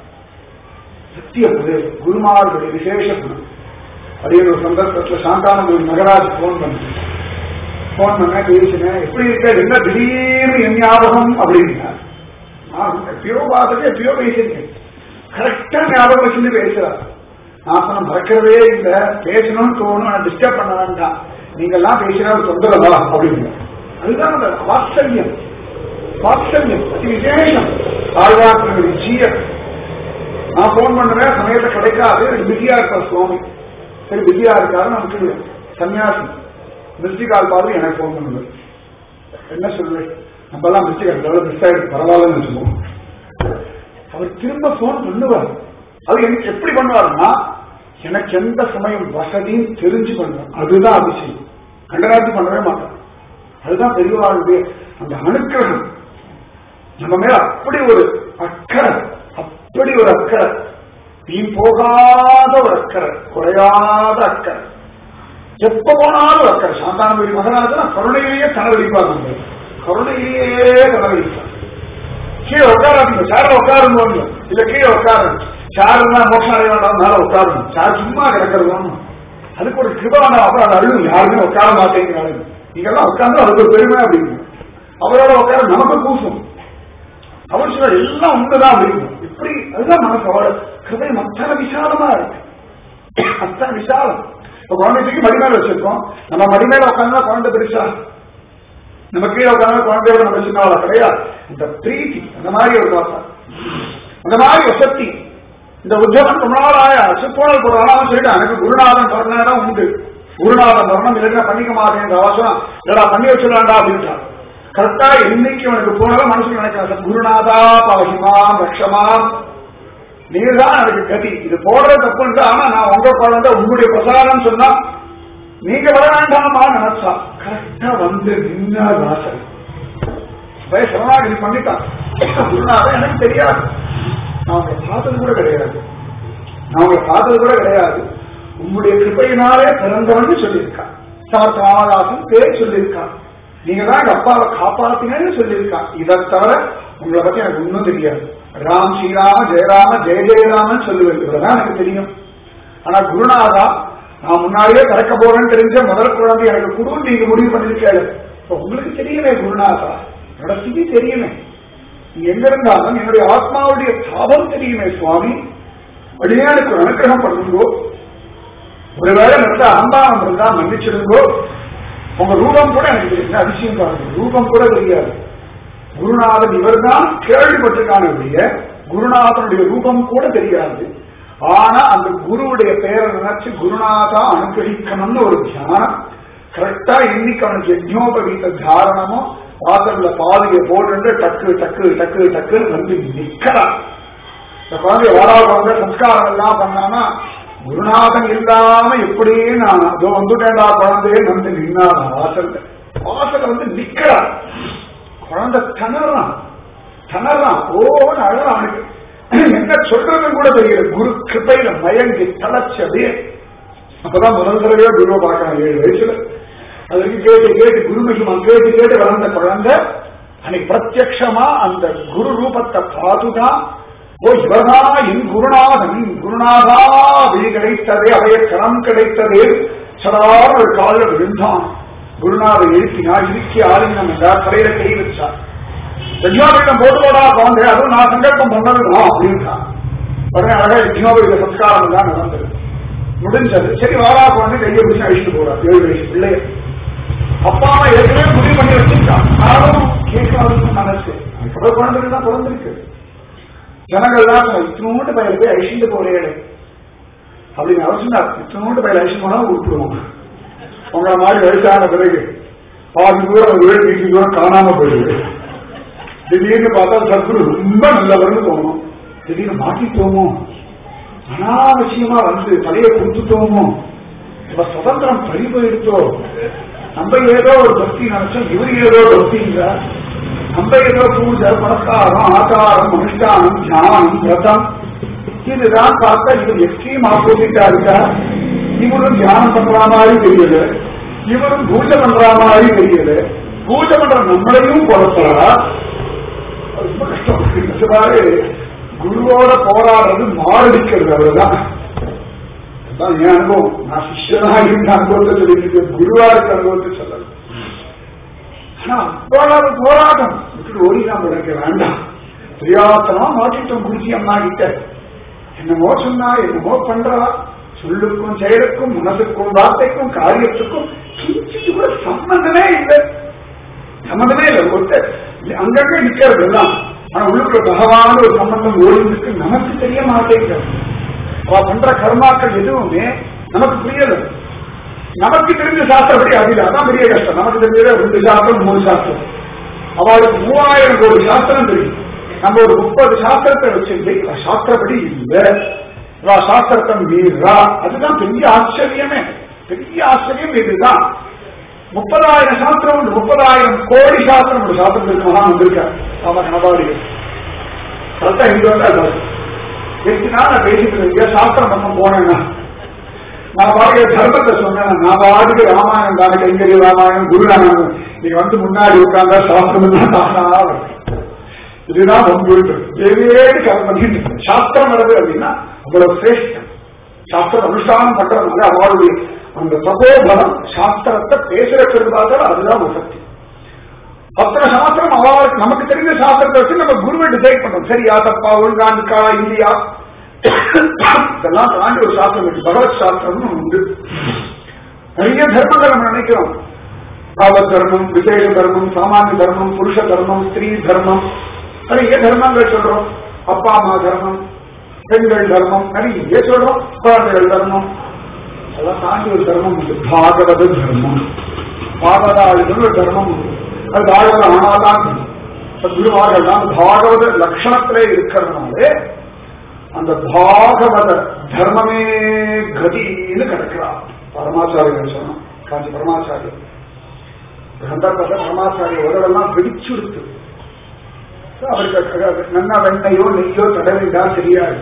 சத்திய பிரதேசம் குருமார்களுடைய விசேஷ குணம் அதே ஒரு சந்தர்ப்பத்தில் சாந்தானந்தூர் மகராஜ் போன் பண்ணேன் போன் பண்ண பேசினேன் எப்படி இருக்க என்ன திடீர்னு என் ஞாபகம் அப்படின்னா நான் எப்பயோ பார்த்துட்டு எப்பயோ பேசியிருக்கேன் கரெக்டா ஞாபகம் வச்சுட்டு பேசுறார் நான் சொன்ன மறக்கவே இல்லை பேசணும்னு தோணும் டிஸ்டர்ப் பண்ண வேண்டாம் நீங்க எல்லாம் பேசினா ஒரு தொந்தரவா அப்படின்னு அதுதான் அந்த வாத்சல்யம் வாத்சல்யம் அதி விசேஷம் ஆழ்வார்களுடைய ஜீயம் நான் போன் பண்ணுவேன் சமயத்தை கிடைக்காது பிஸியா இருப்பார் சுவாமி சரி பிஸியா இருக்காரு நான் விட்டுடுவேன் சன்னியாசி மிஸ்டி கால் பார்த்து எனக்கு போன் பண்ணுவேன் என்ன சொல்லுவேன் நம்ம எல்லாம் மிஸ் ஆயிடுச்சு மிஸ் ஆயிடுச்சு பரவாயில்லன்னு வச்சுக்கோம் அவர் திரும்ப போன் பண்ணுவார் அது எனக்கு எப்படி பண்ணுவாருன்னா எனக்கு எந்த சமயம் வசதியும் தெரிஞ்சு பண்ணுவேன் அதுதான் அதிசயம் கண்டராட்சி பண்ணவே மாட்டேன் அதுதான் பெரியவாளுடைய அந்த அனுக்கிரகம் நம்ம மேல அப்படி ஒரு அக்கறை அப்படி ஒரு அக்கறை வீண் போகாத ஒரு அக்கறை குறையாத அக்கறை எப்ப போனாலும் அக்கறை சாந்தானபுரி மகராஜனா கருணையிலேயே கனவழிப்பாங்க கருணையிலேயே கனவழிப்பாங்க கீழே உட்காராதீங்க சேர்ல உட்காருங்க இல்ல கீழே உட்காருங்க சாருன்னா மோட்சம் அடைய வேண்டாம் மேல உட்காருங்க சார் சும்மா கிடக்கிறது ஒண்ணும் அதுக்கு ஒரு கிருபான அப்புறம் அது அழுகும் யாருமே உட்கார மாட்டேங்கிறாங்க நீங்கெல்லாம் உட்கார்ந்து அதுக்கு ஒரு பெருமை அப்படிங்க அவரோட உட்கார நமக்கு கூசும் அவர் சொல்ற எல்லாம் உண்டுதான் அப்படிங்க இப்படி அதுதான் மனசு அவரோட ஹிருதயம் அத்தனை விசாலமா இருக்கு அத்தனை விசாலம் இப்ப குழந்தைக்கு மடி மேல வச்சிருக்கோம் நம்ம மடி மேல உட்காந்தா குழந்தை பெருசா நம்ம கீழே உட்காந்து குழந்தையோட நம்ம சின்னவள கிடையாது இந்த பிரீத்தி அந்த மாதிரி ஒரு வார்த்தை அந்த மாதிரி வசதி இந்த உத்தியோகம் ரொம்ப நாள் ஆயா சிப்போனல் போடுறான் சொல்லிட்டு எனக்கு குருநாதன் பிறந்தா உண்டு குருநாதன் பிறந்தம் இல்லைன்னா பண்ணிக்க மாட்டேன் அவசரம் இல்லடா பண்ணி வச்சிடலாம்டா அப்படின்ட்டான் கரெக்டா என்னைக்கு உனக்கு போனாலும் மனசுக்கு நினைக்கிறேன் குருநாதா பவசிமாம் ரக்ஷமாம் நீர்தான் எனக்கு கதி இது போடுற தப்புன்ட்டு ஆனா நான் உங்க குழந்தை உங்களுடைய பிரசாரம் சொன்னா நீங்க வர வேண்டாமா நினைச்சா கரெக்டா வந்து நின்னா வாசல் போய் சரணாகதி பண்ணிட்டான் குருநாதன் எனக்கு தெரியாது நான் உங்களை பார்த்தது கூட கிடையாது நான் உங்களை பார்த்தது கூட கிடையாது உங்களுடைய கிருப்பையினாலே பிறந்தவன்னு சொல்லியிருக்கான் சமர்த்த ராமதாசன் பேர் சொல்லியிருக்கான் நீங்க தான் எங்க அப்பாவை காப்பாத்தினு சொல்லியிருக்கான் இதை தவிர உங்களை பத்தி எனக்கு ஒன்றும் தெரியாது ராம் ஸ்ரீராம ஜெயராம ஜெய ஜெயராமன் சொல்லுவேன் இவ்வளவுதான் எனக்கு தெரியும் ஆனா குருநாதா நான் முன்னாடியே திறக்க போறேன்னு தெரிஞ்ச முதல் குழந்தை எனக்கு குரு நீங்க முடிவு பண்ணிருக்காரு இப்ப உங்களுக்கு தெரியுமே குருநாதா என்னோட ஸ்திதி தெரியுமே நீ எங்க இருந்தாலும் என்னுடைய ஆத்மாவுடைய தாபம் தெரியுமே சுவாமி அப்படியே எனக்கு ஒரு அனுகிரகம் பண்ணுங்கோ ஒருவேளை நடந்த அகம்பாவம் இருந்தா மன்னிச்சிருங்கோ உங்க ரூபம் கூட எனக்கு தெரியும் அதிசயம் பாருங்க ரூபம் கூட தெரியாது குருநாதன் இவர்தான் கேள்விப்பட்டிருக்கான ஒழிய குருநாதனுடைய ரூபம் கூட தெரியாது ஆனா அந்த குருவுடைய பெயரை நினைச்சு குருநாதா அனுகிரகிக்கணும்னு ஒரு தியானம் கரெக்டா இன்னைக்கு அவனுக்கு யஜ்னோபவீத தாரணமோ வாசல்ல பாதையை போட்டு டக்கு டக்கு டக்கு டக்குன்னு வந்து நிக்கிறான் இந்த குழந்தைய வாடா குழந்தை சம்ஸ்காரம் எல்லாம் பண்ணானா குருநாதன் இல்லாம எப்படியே நான் அதோ வந்துட்டேன்டா குழந்தையே வந்து நின்னான் வாசல்ல வாசல்ல வந்து நிக்கிறான் குழந்தை தணறான் தணறான் ஓன்னு அழகான் அவனுக்கு என்ன சொல்றதுன்னு கூட தெரியல குரு கிருப்பையில மயங்கி தலைச்சு அப்படியே அப்பதான் முதல் தடவையா குருவை பார்க்கறான் ஏழு வயசுல அதுக்கு கேட்டு கேட்டு குரு மகிமா கேட்டு கேட்டு வளர்ந்த குழந்தை அன்னைக்கு பிரத்யக்ஷமா அந்த குரு ரூபத்தை பார்த்துதான் ஓ இவர்தா என் குருநாதன் குருநாதா விழி கிடைத்ததே அவைய கரம் கிடைத்ததே சடார ஒரு காலில் விழுந்தான் குருநாத எழுப்பினா இறுக்கி ஆலிங்கம் என்றார் தலையில கை வச்சார் யஜ்னோபீடம் போட்டுவோடா குழந்தை அதுவும் நான் சங்கல்பம் பண்ணதுதான் அப்படின்ட்டான் உடனே அழகா யஜ்னோபீட சம்ஸ்காரம் எல்லாம் நடந்தது முடிஞ்சது சரி வாரா குழந்தை கையை பிடிச்சு அழிச்சுட்டு போறார் ஏழு வயசு பிள்ளைய அப்பா அம்மா ஏற்கனவே முடிவு பண்ணி வச்சிருக்கான் ஆனாலும் கேட்காதுன்னு மனசு அதுக்கப்புறம் குழந்தைகள் தான் பிறந்திருக்கு ஜனங்கள்லாம் இத்தனோண்டு பயில போய் அழிச்சுட்டு போறேன் அப்படின்னு அவர் சொன்னார் இத்தனோண்டு பயில அழிச்சு போனா விட்டுருவோம் உங்களை மாதிரி வயசான பிறகு பாதி தூரம் வீடு வீட்டு தூரம் காணாம போயிடுது திடீர்னு பார்த்தா சத்குரு ரொம்ப நல்லவர்னு தோணும் திடீர்னு மாட்டிட்டோமோ அனாவசியமா வந்து தலையை கொடுத்துட்டோமோ இப்ப சுதந்திரம் பறி போயிடுத்தோ நம்ம ஏதோ ஒரு பக்தி நினைச்சோம் இவர் ஏதோ பக்திங்கிறார் நம்ம ஏதோ பூஜை புனஸ்காரம் ஆச்சாரம் அனுஷ்டானம் தியானம் விரதம் இதுதான் பார்த்தா இவர் எக்ஸ்ட்ரீம் ஆப்போசிட்டா இருக்கா இவரும் தியானம் பண்ற மாதிரி தெரியல இவரும் பூஜை பண்ற மாதிரி தெரியல பூஜை பண்ற நம்மளையும் குழப்பலா ரொம்ப கஷ்டம் நிஜமாவே குருவோட போராடுறது மாரடிக்கிறது அவ்வளவுதான் அதான் என் அனுபவம் நான் சிஷ்யனா இருந்த அனுபவத்தை சொல்லிட்டு குருவா இருக்க அனுபவத்தை சொல்லல ஆனா அவ்வளவு போராட்டம் விட்டு ஓடி நாம் உடைக்க வேண்டாம் தெரியாதனமா மாட்டிட்டோம் குருஜி அம்மா கிட்ட என்னமோ சொன்னா என்னமோ பண்றா சொல்லுக்கும் செயலுக்கும் மனசுக்கும் வார்த்தைக்கும் காரியத்துக்கும் கிஞ்சிட்டு கூட சம்பந்தமே இல்லை சம்பந்தமே இல்லை ஒருத்தர் அங்கங்க நிக்கிறது எல்லாம் ஆனா உள்ளுக்குள்ள பகவான ஒரு சம்பந்தம் ஓடிருக்கு நமக்கு தெரிய மாட்டேங்கிறது அவ பண்ற கர்மாக்கள் எதுவுமே நமக்கு புரியல நமக்கு தெரிஞ்ச சாஸ்திரப்படி அதில் அதான் பெரிய கஷ்டம் நமக்கு தெரிஞ்சதே ரெண்டு சாஸ்திரம் மூணு சாஸ்திரம் அவளுக்கு மூவாயிரம் கோடி சாஸ்திரம் தெரியும் நம்ம ஒரு முப்பது சாஸ்திரத்தை வச்சிருந்து இவ சாஸ்திரப்படி இல்ல இவ சாஸ்திரத்தை மீறா அதுதான் பெரிய ஆச்சரியமே பெரிய ஆச்சரியம் இதுதான் முப்பதாயிரம் சாஸ்திரம் உண்டு முப்பதாயிரம் கோடி சாஸ்திரம் ஒரு சாஸ்திரத்துக்கு மகான் வந்திருக்கார் அவன் கணவாடி அதுதான் இங்க வந்தா எட்டு நாள் நான் பேசிட்டு இருக்கேன் சாஸ்திரம் பக்கம் போனேன்னா நான் பாருங்க தர்மத்தை சொன்னேன் நான் பாட்டுக்கு ராமாயணம் தானே கைங்கரி ராமாயணம் குரு ராமாயணம் நீங்க வந்து முன்னாடி உட்கார்ந்தா சாஸ்திரம் தான் தானா வரும். இதுதான் உங்களுக்கு வெவ்வேறு கர்மம் பண்ணிட்டு இருக்கு. சாஸ்திரம் வருது அப்படின்னா அவ்வளவு சிரேஷ்டம் சாஸ்திரம் அனுஷ்டானம் பண்றதுனால அவளுடைய அந்த தபோபலம் சாஸ்திரத்தை பேசுறதுக்கு பார்த்தாலும் அதுதான் ஒரு சக்தி அத்தனை சாஸ்திரம் அவளுக்கு நமக்கு தெரிஞ்ச சாஸ்திரத்தை வச்சு நம்ம குருவை டிசைட் பண்றோம் சரியா தப்பா ஒழுங்கான்கா இல்லையா இதெல்லாம் தாண்டி ஒரு சாஸ்திரம் இருக்கு பகவத் சாஸ்திரம்னு ஒண்ணு உண்டு நிறைய தர்மங்கள் நம்ம நினைக்கிறோம் பாவத் தர்மம் விசேஷ தர்மம் சாமானிய தர்மம் புருஷ தர்மம் ஸ்திரீ தர்மம் நிறைய தர்மங்கள் சொல்றோம் அப்பா அம்மா தர்மம் பெண்கள் தர்மம் நிறைய சொல்றோம் குழந்தைகள் தர்மம் அதெல்லாம் தாண்டி ஒரு தர்மம் உண்டு பாகவத தர்மம் பாகவதாளுக்கு ஒரு தர்மம் உண்டு அது பாகவத ஆனாதான் குருவார்கள் தான் பாகவத லட்சணத்திலே இருக்கிறதுனாலே அந்த பாகவத தர்மமே கதின்னு கிடக்கிறார் பரமாச்சாரியர் சொன்னோம் காஞ்சி பரமாச்சாரியர் சந்தர்ப்பத்தை பரமாச்சாரிய உடலெல்லாம் வெடிச்சுடுத்து அவருக்கு நன்னா வெண்ணையோ நெய்யோ தடவிட்டா சரியாது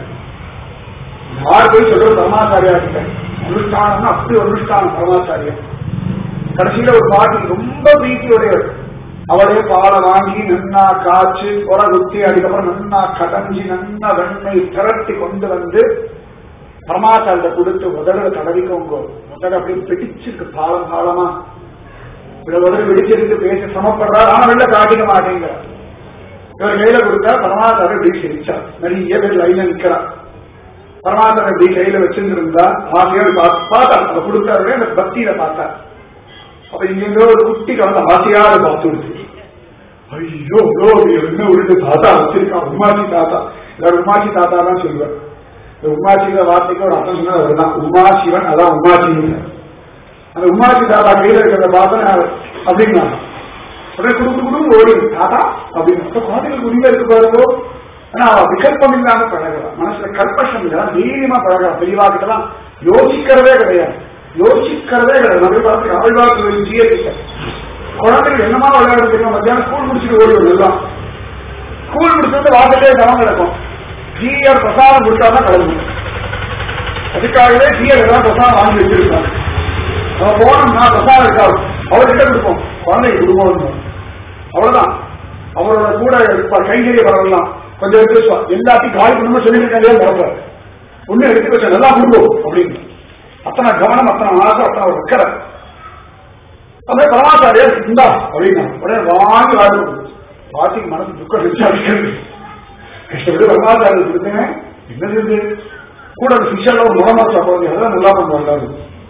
யார் போய் சொல்றது பரமாச்சாரியா கிட்ட அனுஷ்டானம்னா அப்படி ஒரு அனுஷ்டானம் பரமாச்சாரியம் கடைசியில ஒரு பாட்டி ரொம்ப பிரீத்தியுடையவர் அவளே பாலை வாங்கி நன்னா காய்ச்சி உர குத்தி அதுக்கப்புறம் நன்னா கடைஞ்சி நன்னா வெண்ணை திரட்டி கொண்டு வந்து பரமாச்சாரத்தை கொடுத்து உதட தடவிக்கோங்க உதட அப்படியே பிடிச்சிருக்கு பாலம் பாலமா இவ்வளவு உதடு வெடிச்சிருக்கு பேச சமப்படுறாரு ஆனா வெளில காட்டிக்க மாட்டேங்கிறார் இவர் கையில கொடுத்தா பரமாச்சாரம் இப்படி சிரிச்சார் நிறைய பேர் லைன்ல நிக்கிறார் பரமாச்சாரம் இப்படி கையில வச்சிருந்திருந்தா ஆசையோடு பார்த்தா அதை கொடுத்தாரு அந்த பக்தியில பார்த்தார் அப்ப இங்க ஒரு குட்டி கலந்த ஆசையாரு பார்த்து ஐயோ ஐயோ என்ன உருட்டு தாத்தா வச்சிருக்கான் உமாச்சி தாத்தா எல்லாரும் உமாச்சி தாத்தா தான் சொல்லுவார் இந்த உமாச்சிங்கிற வார்த்தைக்கு ஒரு அர்த்தம் சொன்னா அதுதான் உமா சிவன் அதான் உமாச்சி அந்த உமாச்சி தாத்தா கையில இருக்கிறத பார்த்தா அப்படின்னா உடனே குடும்பம் குடும்பம் ஓடு தாத்தா அப்படின்னு அப்ப குழந்தைகளுக்கு உரிமை இருக்கு பாருங்கோ ஆனா அவ விகல்பம் இல்லாம பழகலாம் மனசுல கற்பஷம் இல்ல தைரியமா பழகலாம் பெரியவாக்கிட்டலாம் யோசிக்கிறதே கிடையாது யோசிக்கிறதே கிடையாது நம்ம பார்த்து ஆழ்வாக்கு ஜிஎஸ்டி குழந்தைகள் என்னமா விளையாட தெரியும் மத்தியானம் ஸ்கூல் முடிச்சுட்டு ஓடி வரும் எல்லாம் ஸ்கூல் முடிச்சுட்டு வாசலே கவனம் கிடக்கும் ஜிஆர் பிரசாதம் கொடுத்தாதான் கிளம்பும் அதுக்காகவே ஜிஆர் ஏதாவது பிரசாதம் வாங்கி வச்சிருக்காங்க நம்ம போனோம்னா பிரசாதம் இருக்காது அவர்கிட்ட கொடுப்போம் குழந்தைக்கு கொடுப்போம் அவ்வளவுதான் அவரோட கூட கைங்கரிய வரலாம் கொஞ்சம் எடுத்து வச்சுவா எல்லாத்தையும் காலி பண்ணணும் சொல்லியிருக்காங்க பிறப்பார் ஒண்ணு எடுத்து வச்சா நல்லா கொடுப்போம் அப்படின்னு அத்தனை கவனம் அத்தனை ஆசை அத்தனை ஒரு வைக்கிற அப்படியே பரமாச்சாரியர் இந்தா அப்படின்னா உடனே வாங்கி வாழ்ந்து வாசிக்கு மனசு துக்கம் வச்சாடிக்கிறது கஷ்டப்பட்டு பரமாச்சாரியர் கொடுத்தேன் என்னது இது கூட அந்த சிஷால ஒரு முறை மறைச்சா குழந்தை அதான் நல்லா பண்ணுவாங்க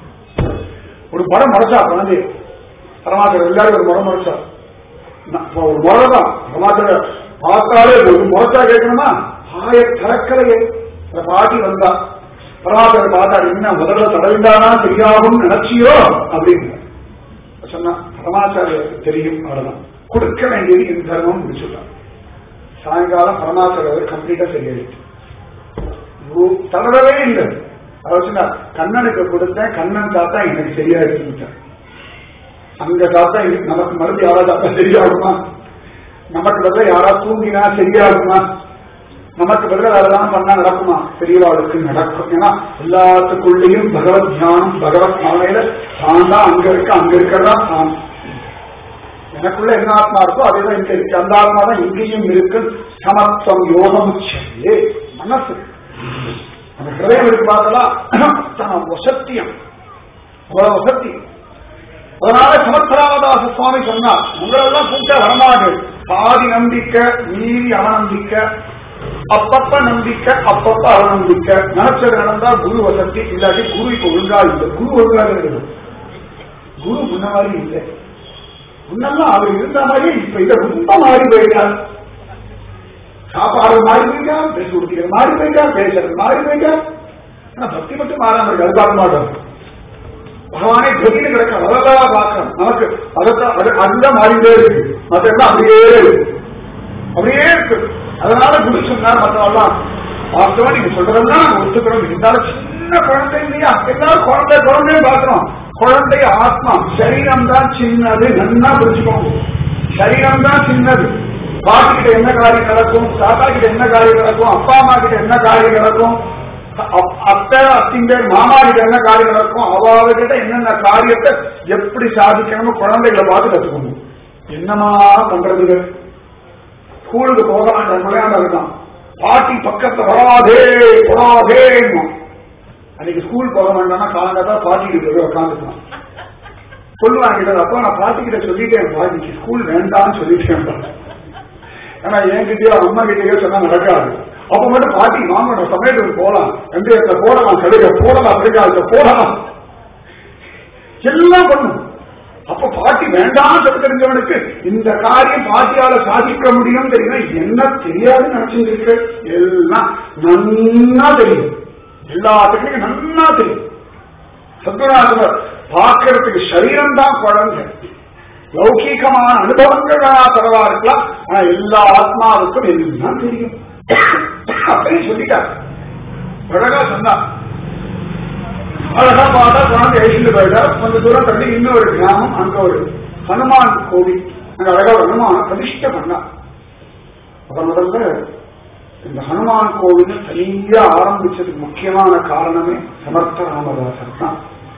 ஒரு மரம் மறைச்சா குழந்தை பரமாச்சாரியர் எல்லாரும் ஒரு முறை மறைச்சா ஒரு முறை தான் பரமாச்சாரியர் பார்த்தாலே ஒரு முறைச்சா கேட்கணுமா ஆய திறக்கலையே அந்த பாட்டி வந்தா பரமாச்சாரியர் பார்த்தா என்ன முதல்ல தடவிந்தானா தெரியாதுன்னு நினைச்சியோ அப்படின்னு சொன்னா பரமாச்சாரியருக்கு தெரியும் அவ்வளவுதான் கொடுக்க வேண்டியது என் தர்மம் முடிச்சுட்டான் சாயங்காலம் பரமாச்சாரியர் கம்ப்ளீட்டா சரியாயிடுச்சு தளரவே இல்லை அவர் சொன்னா கண்ணனுக்கு கொடுத்தேன் கண்ணன் தாத்தா எனக்கு சரியாயிடுச்சு அங்க தாத்தா நமக்கு மறுபடியும் யாராவது தாத்தா சரியாகுமா நமக்கு பதிலாக யாரா தூங்கினா சரியாகுமா நமக்கு பதிலாக அதெல்லாம் பண்ணா நடக்குமா பெரியவாளுக்கு நடக்கும் ஏன்னா எல்லாத்துக்குள்ளேயும் பகவத் தியானம் பகவத் பாவனையில தான் தான் அங்க இருக்க அங்க இருக்கிறதா தான் எனக்குள்ள என்ன ஆத்மா இருக்கோ அதேதான் இங்க இருக்கு அந்த ஆத்மா தான் இங்கேயும் இருக்கு சமத்துவம் யோகம் உச்சே மனசு அந்த ஹிரதயம் இருக்கு பார்த்தலாம் வசத்தியம் அவ்வளவு வசத்தியம் அதனால சமத்ராமதாச சுவாமி சொன்னார் உங்களெல்லாம் கூட்ட வரமாடு பாதி நம்பிக்கை மீறி அவநம்பிக்கை அப்பப்ப நம்பிக்கை அப்பப்ப அவநம்பிக்கை நினைச்சது நடந்தா குரு வசதி இல்லாட்டி குரு இப்ப ஒழுங்கா இல்லை குரு ஒழுங்காக இருக்குது குரு முன்ன மாதிரி இல்லை முன்னெல்லாம் அவர் இருந்த மாதிரி இப்ப இதை ரொம்ப மாறி போயிட்டார் சாப்பாடு மாறி போயிட்டார் பேச கொடுக்கிற மாறி போயிட்டார் பேசுறது மாறி போயிட்டார் ஆனா பக்தி மட்டும் மாறாம இருக்கு அது பார்க்க மாட்டோம் பகவானே கதின்னு கிடக்க அதெல்லாம் பார்க்கணும் நமக்கு அதைத்தான் அது அதுதான் மாறிட்டே இருக்கு மற்றெல்லாம் அப்படியே இருக்கு அப்படியே இருக்கு அதனால குரு சொன்னார் மற்றவெல்லாம் வாஸ்தவம் நீங்க சொல்றதெல்லாம் நாங்க ஒத்துக்கிறோம் இருந்தாலும் சின்ன குழந்தை இல்லையா எல்லாரும் குழந்தை குழந்தையும் பார்க்கிறோம் குழந்தை ஆத்மா சரீரம் தான் சின்னது நன்னா புரிஞ்சுக்கோங்க சரீரம் தான் சின்னது பாட்டி கிட்ட என்ன காரியம் நடக்கும் தாத்தா கிட்ட என்ன காரியம் நடக்கும் அப்பா அம்மா கிட்ட என்ன காரியம் நடக்கும் அப்- அத்தை அத்திங்கர் மாமா கிட்ட என்ன காரியம் நடக்கும் அவாவ கிட்ட என்னென்ன காரியத்தை எப்படி சாதிக்கணுமோ குழந்தைகளை பார்த்து கத்துக்கணும் என்னமா பண்றதுக்கு ஸ்கூலுக்கு போக வேண்டாம் விளையாட இருக்கான் பாட்டி பக்கத்துல வராதே வராதேன்னு அன்னைக்கு ஸ்கூல் போக வேண்டாம்னா காலங்கத்தா பாட்டி கிட்ட போய் உட்காந்துக்கலாம் சொல்லுவாங்க கிட்ட அப்பா நான் பாட்டி கிட்ட சொல்லிட்டேன் பாட்டிக்கு ஸ்கூல் வேண்டாம்னு சொல்லிட்டேன் ஆனா என்கிட்டயோ அம்மா கிட்டயோ சொன்னா நடக்காது அப்ப மட்டும் பாட்டி மாமனோட சமயத்துக்கு போலாம் வெந்தயத்தை போடலாம் கடுக போடலாம் பெருங்காயத்தை போடலாம் எல்லாம் பண்ணும் அப்ப பாட்டி வேண்டாம் சொல்ல தெரிஞ்சவனுக்கு இந்த காரியம் பாட்டியால சாதிக்க முடியும் தெரியுமா என்ன தெரியாதுன்னு நினைச்சிருக்கு எல்லாம் நன்னா தெரியும் எல்லாத்துக்கும் நன்னா தெரியும் சத்குணாசனர் பார்க்கறதுக்கு சரீரம் தான் குழந்தை லௌகீகமான அனுபவங்களா தரவா இருக்கலாம் ஆனா எல்லா ஆத்மாவுக்கும் எல்லாம் தெரியும் அப்படின்னு சொல்லிட்டார் அழகா சொன்னார் அழகா பார்த்தா குழந்தை அழிச்சுட்டு போயிட்டார் கொஞ்ச தூரம் தள்ளி இன்னொரு கிராமம் அங்க ஒரு ஹனுமான் கோவில் அங்க அழகா ஒரு ஹனுமான பிரதிஷ்டை பண்ணார் அப்ப முதல்ல இந்த ஹனுமான் கோவில் தனியா ஆரம்பிச்சதுக்கு முக்கியமான காரணமே சமர்த்த ராமதாசர் தான்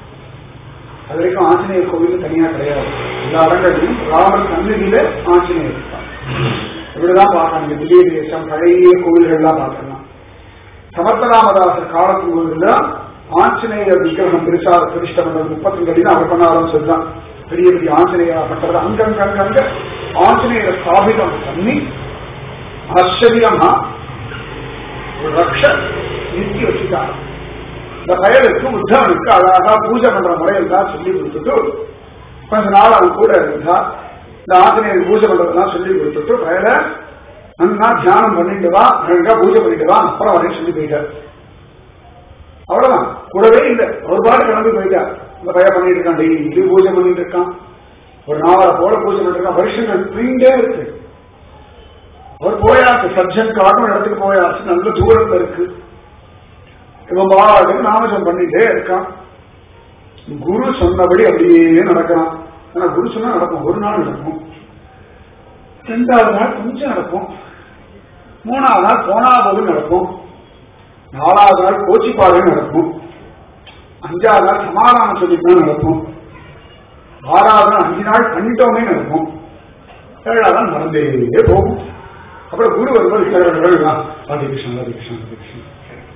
அது வரைக்கும் ஆஞ்சநேயர் கோவில் தனியா கிடையாது எல்லா இடங்களிலும் ராமர் சன்னதியில ஆஞ்சநேயர் இருப்பார் இப்படிதான் பார்க்கலாம் இந்த திவ்ய தேசம் பழைய கோவில்கள்லாம் பார்க்கலாம் சமர்த்தராமதாசர் காலத்துக்கு போதுல ஆஞ்சநேயர் விக்கிரகம் பெருசா பிரதிஷ்டை பண்றது முப்பத்தி ரெண்டு அவர் பண்ண ஆரம்பிச்சதுதான் பெரிய பெரிய ஆஞ்சநேயரா பண்றது அங்கங்க அங்கங்க ஆஞ்சநேயரை ஸ்தாபிதம் பண்ணி ஆச்சரியமா ஒரு ரக்ஷ நிறுத்தி வச்சுட்டாங்க இந்த பயலுக்கு உத்தவனுக்கு அழகா பூஜை பண்ற முறையெல்லாம் சொல்லி கொடுத்துட்டு கொஞ்ச நாள் அவன் கூட இருந்தா இந்த ஆஞ்சநேயர் பூஜை பண்றதெல்லாம் சொல்லி கொடுத்துட்டு பயல நன்னா தியானம் பண்ணிட்டு வா நன்கா பூஜை பண்ணிட்டு வா அப்புறம் வரையும் சொல்லி போயிட்டார் அவ்வளவுதான் கூடவே இல்லை ஒரு பாட்டு கிளம்பி போயிட்டார் இந்த பையன் பண்ணிட்டு இருக்கான் டெய்லி பூஜை பண்ணிட்டு இருக்கான் ஒரு நாவலை போல பூஜை பண்ணிட்டு இருக்கான் வருஷங்கள் தூங்கிட்டே இருக்கு அவர் போயாச்சு சஜ்ஜன் காட்டும் இடத்துக்கு போயாச்சு நல்ல தூரத்துல இருக்கு இவன் பாட்டுக்கு நாமஜம் பண்ணிட்டே இருக்கான் குரு சொன்னபடி அப்படியே நடக்கிறான் ஆனா குரு சொன்னா நடக்கும் ஒரு நாள் நடக்கும் ரெண்டாவது நாள் கொஞ்சம் நடக்கும் மூணாவது நாள் போனா போது நடக்கும் நாலாவது நாள் கோச்சிப்பாடு நடக்கும் அஞ்சாவது நாள் சமாதானம் சொல்லித்தான் நடக்கும் ஆறாவது நாள் அஞ்சு நாள் பண்ணிட்டோமே நடக்கும் ஏழாவது நாள் நடந்தே போகும் அப்புறம் குரு வரும்போது கிழவர்கள் ராதே கிருஷ்ணன் ராதே கிருஷ்ணன் ராதே கிருஷ்ணன்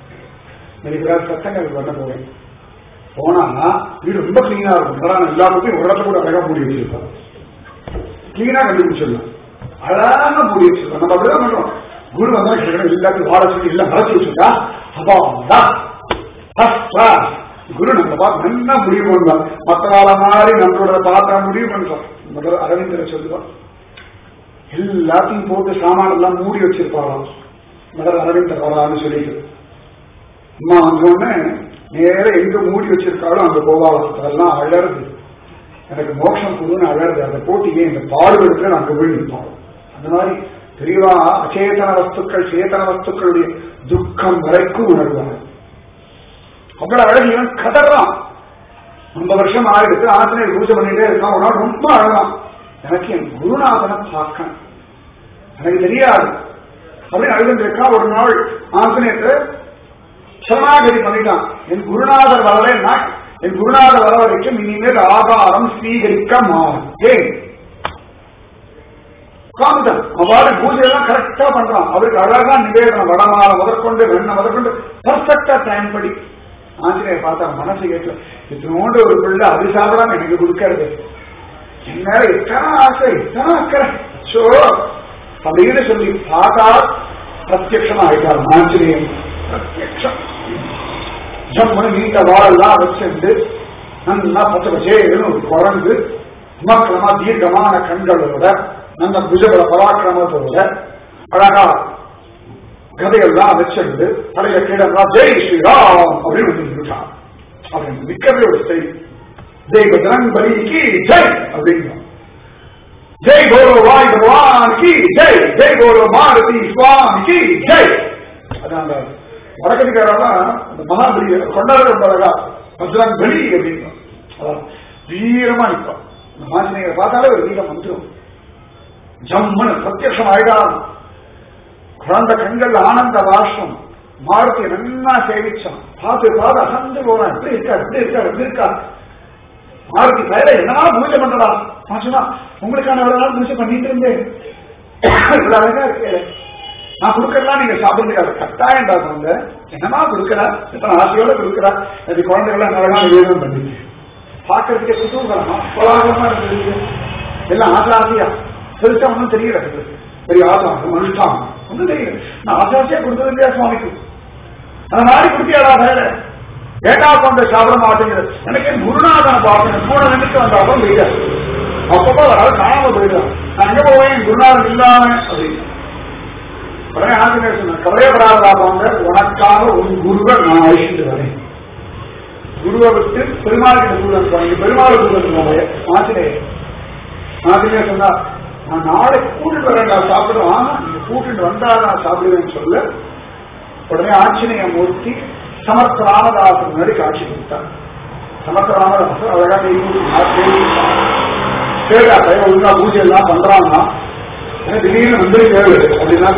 எனக்கு சத்தங்கள் பண்ண போவேன் போனா வீடு ரொம்ப கிளீனா இருக்கும் அதான் நான் எல்லா பத்தியும் ஒரு இடத்துல கூட அழகா மூடி வச்சிருப்பேன் கிளீனா கண்டுபிடிச்சிடலாம் அழகா மூடி வச்சிருக்கோம் நம்ம அப்படிதான் பண்றோம் குரு வந்தா கிழமை எல்லாத்தையும் வாழ சொல்லி எல்லாம் மறைச்சு வச்சுட்டா அப்பா ஃபர்ஸ்ட் கிளாஸ் குரு நம்ம பார்த்து நல்லா முடிவு பண்ணுவாங்க மற்ற நாள மாதிரி நம்மளோட பார்த்தா முடிவு பண்றோம் முதல்ல அரவிந்தரை சொல்லுவான் எல்லாத்தையும் போட்டு சாமான எல்லாம் மூடி வச்சிருப்பாராம் முதல்ல அரவிந்தர் வரான்னு சொல்லிட்டு அம்மா வந்தோடனே நேர எங்க மூடி வச்சிருக்காளோ அங்க போவாளாம் அதெல்லாம் அழறது எனக்கு மோட்சம் கொடுன்னு அழறது அதை போட்டு ஏன் இந்த பாடுபடுத்த அங்க போய் நிற்போம் அந்த மாதிரி தெளிவா அச்சேதன வஸ்துக்கள் சேதன வஸ்துக்களுடைய துக்கம் வரைக்கும் உணர்வாங்க அவ்வளவு அழகு இவன் கதறான் ரொம்ப வருஷம் ஆயிடுத்து ஆசிரியர் பூஜை பண்ணிட்டே இருக்கான் ஒரு நாள் ரொம்ப அழகான் எனக்கு என் குருநாதனை பார்க்க எனக்கு தெரியாது அப்படின்னு அழுதுட்டு இருக்கா ஒரு நாள் ஆசிரியத்தை சரணாகதி பண்ணிட்டான் என் குருநாதர் வரலைன்னா என் குருநாதர் வர வரைக்கும் இனிமேல் ஆதாரம் ஸ்வீகரிக்க மாட்டேன் காமிதான் அவ்வாறு பூஜை எல்லாம் கரெக்டா பண்றான் அவருக்கு அழகா நிவேதனம் வடமால முதற்கொண்டு வெண்ண முதற்கொண்டு பர்ஃபெக்டா டைம் படி ஆஞ்சநேயர் பார்த்தா மனசு கேட்கல இதனோடு ஒரு பிள்ளை அது சாப்பிடாம எனக்கு கொடுக்கறது என்ன எத்தனை ஆசை எத்தனை அக்கறை சோ அப்படின்னு சொல்லி பார்த்தா பிரத்யக்ஷமா ஆயிட்டார் ஆஞ்சநேயன் பிரத்யக்ஷம் ஜம்மு நீட்ட வாழெல்லாம் வச்சுட்டு நல்லா பச்சை பச்சேன்னு ஒரு குரங்கு மக்களமா தீர்க்கமான கண்களோட நல்ல புஜபல பராக்கிரமத்தோட அழகா கதையெல்லாம் வச்சிருந்து தலையில கீழா ஜெய் ஸ்ரீராம் அப்படின்னு வந்து நின்றுட்டான் அப்படின்னு நிக்கவே ஒரு ஸ்டைல் ஜெய் பஜரங் பலிக்கு ஜெய் அப்படிங்கிறோம் ஜெய் போலோ வாய் பகவான் கி ஜெய் ஜெய் போலோ மாருதி சுவாமி கி ஜெய் அதான் அந்த வடக்கடிக்காரெல்லாம் அந்த மகாபலி கொண்டாடுற அழகா பஜ்ரங் பலி அப்படிங்கிறோம் அதான் வீரமா நிற்கும் இந்த மாசினியை பார்த்தாலே ஒரு வீரம் வந்துடும் ஜம்மன் பிரத்யட்சம் ஆயிடான் குழந்தை கண்கள் ஆனந்த வாசம் மாருதி நல்லா சேவிச்சான் பார்த்து பார்த்து அகந்து போறான் எப்படி இருக்கா எப்படி இருக்கா எப்படி இருக்கா மாருதி கையில என்னமா பூஜை பண்றா நான் சொன்னா உங்களுக்கான எவ்வளவு நாள் பூஜை பண்ணிட்டு இருந்தேன் இவ்வளவு அழகா இருக்கே நான் கொடுக்கறதா நீங்க சாப்பிடுறதுக்கு அது கட்டாயம்டா குழந்தை என்னமா கொடுக்கறா எத்தனை ஆசையோட கொடுக்கறா அது குழந்தைகள்லாம் அழகா நிவேதனம் பண்ணிட்டு பார்க்கறதுக்கே குதூகலமா கோலாகலமா இருந்தது எல்லாம் ஆசை ஆசையா பெருசா ஒன்றும் தெரியல எங்களுக்கு. பெரிய ஆசாசம் அனுஷ்டானம் ஒன்றும் தெரியல நான் ஆசாசியா கொடுத்தது இல்லையா சுவாமிக்கு அந்த மாதிரி குட்டியாடா வேற ஏட்டா கொண்ட சாப்பிட மாட்டேங்கிறது எனக்கு என் குருநாதனை பார்க்கணும் கூட நினைச்சு வந்தாலும் போயிட்டார் அப்பப்போ வராது காணாம போயிடுறான் நான் எங்க போவேன் என் குருநாதன் இல்லாம அப்படின்னு உடனே ஆஞ்சநேயர் சொன்னார் கவலையப்படாதா போங்க உனக்காக உன் குருவை நான் அழிச்சுட்டு வரேன் குருவை விட்டு பெருமாள் கிட்ட தூரம் போனீங்க பெருமாள் தூரம் போய் ஆஞ்சநேயர் ஆஞ்சநேயர் சொன்னா நான் நாளைக்கு கூட்டிட்டு வரேன் நான் சாப்பிடுவேன் நீங்க கூட்டிட்டு வந்தா நான் சாப்பிடுவேன்னு சொல்ல உடனே ஆஞ்சநேய மூர்த்தி சமர்த்த ராமதாசன் முன்னாடி காட்சி கொடுத்தார் சமர்த்த ராமதாசன் அழகா நெய் கேட்டா பையன் ஒழுங்கா பூஜை எல்லாம் பண்றான்னா ஏன்னா திடீர்னு வந்து கேளு அப்படின்னா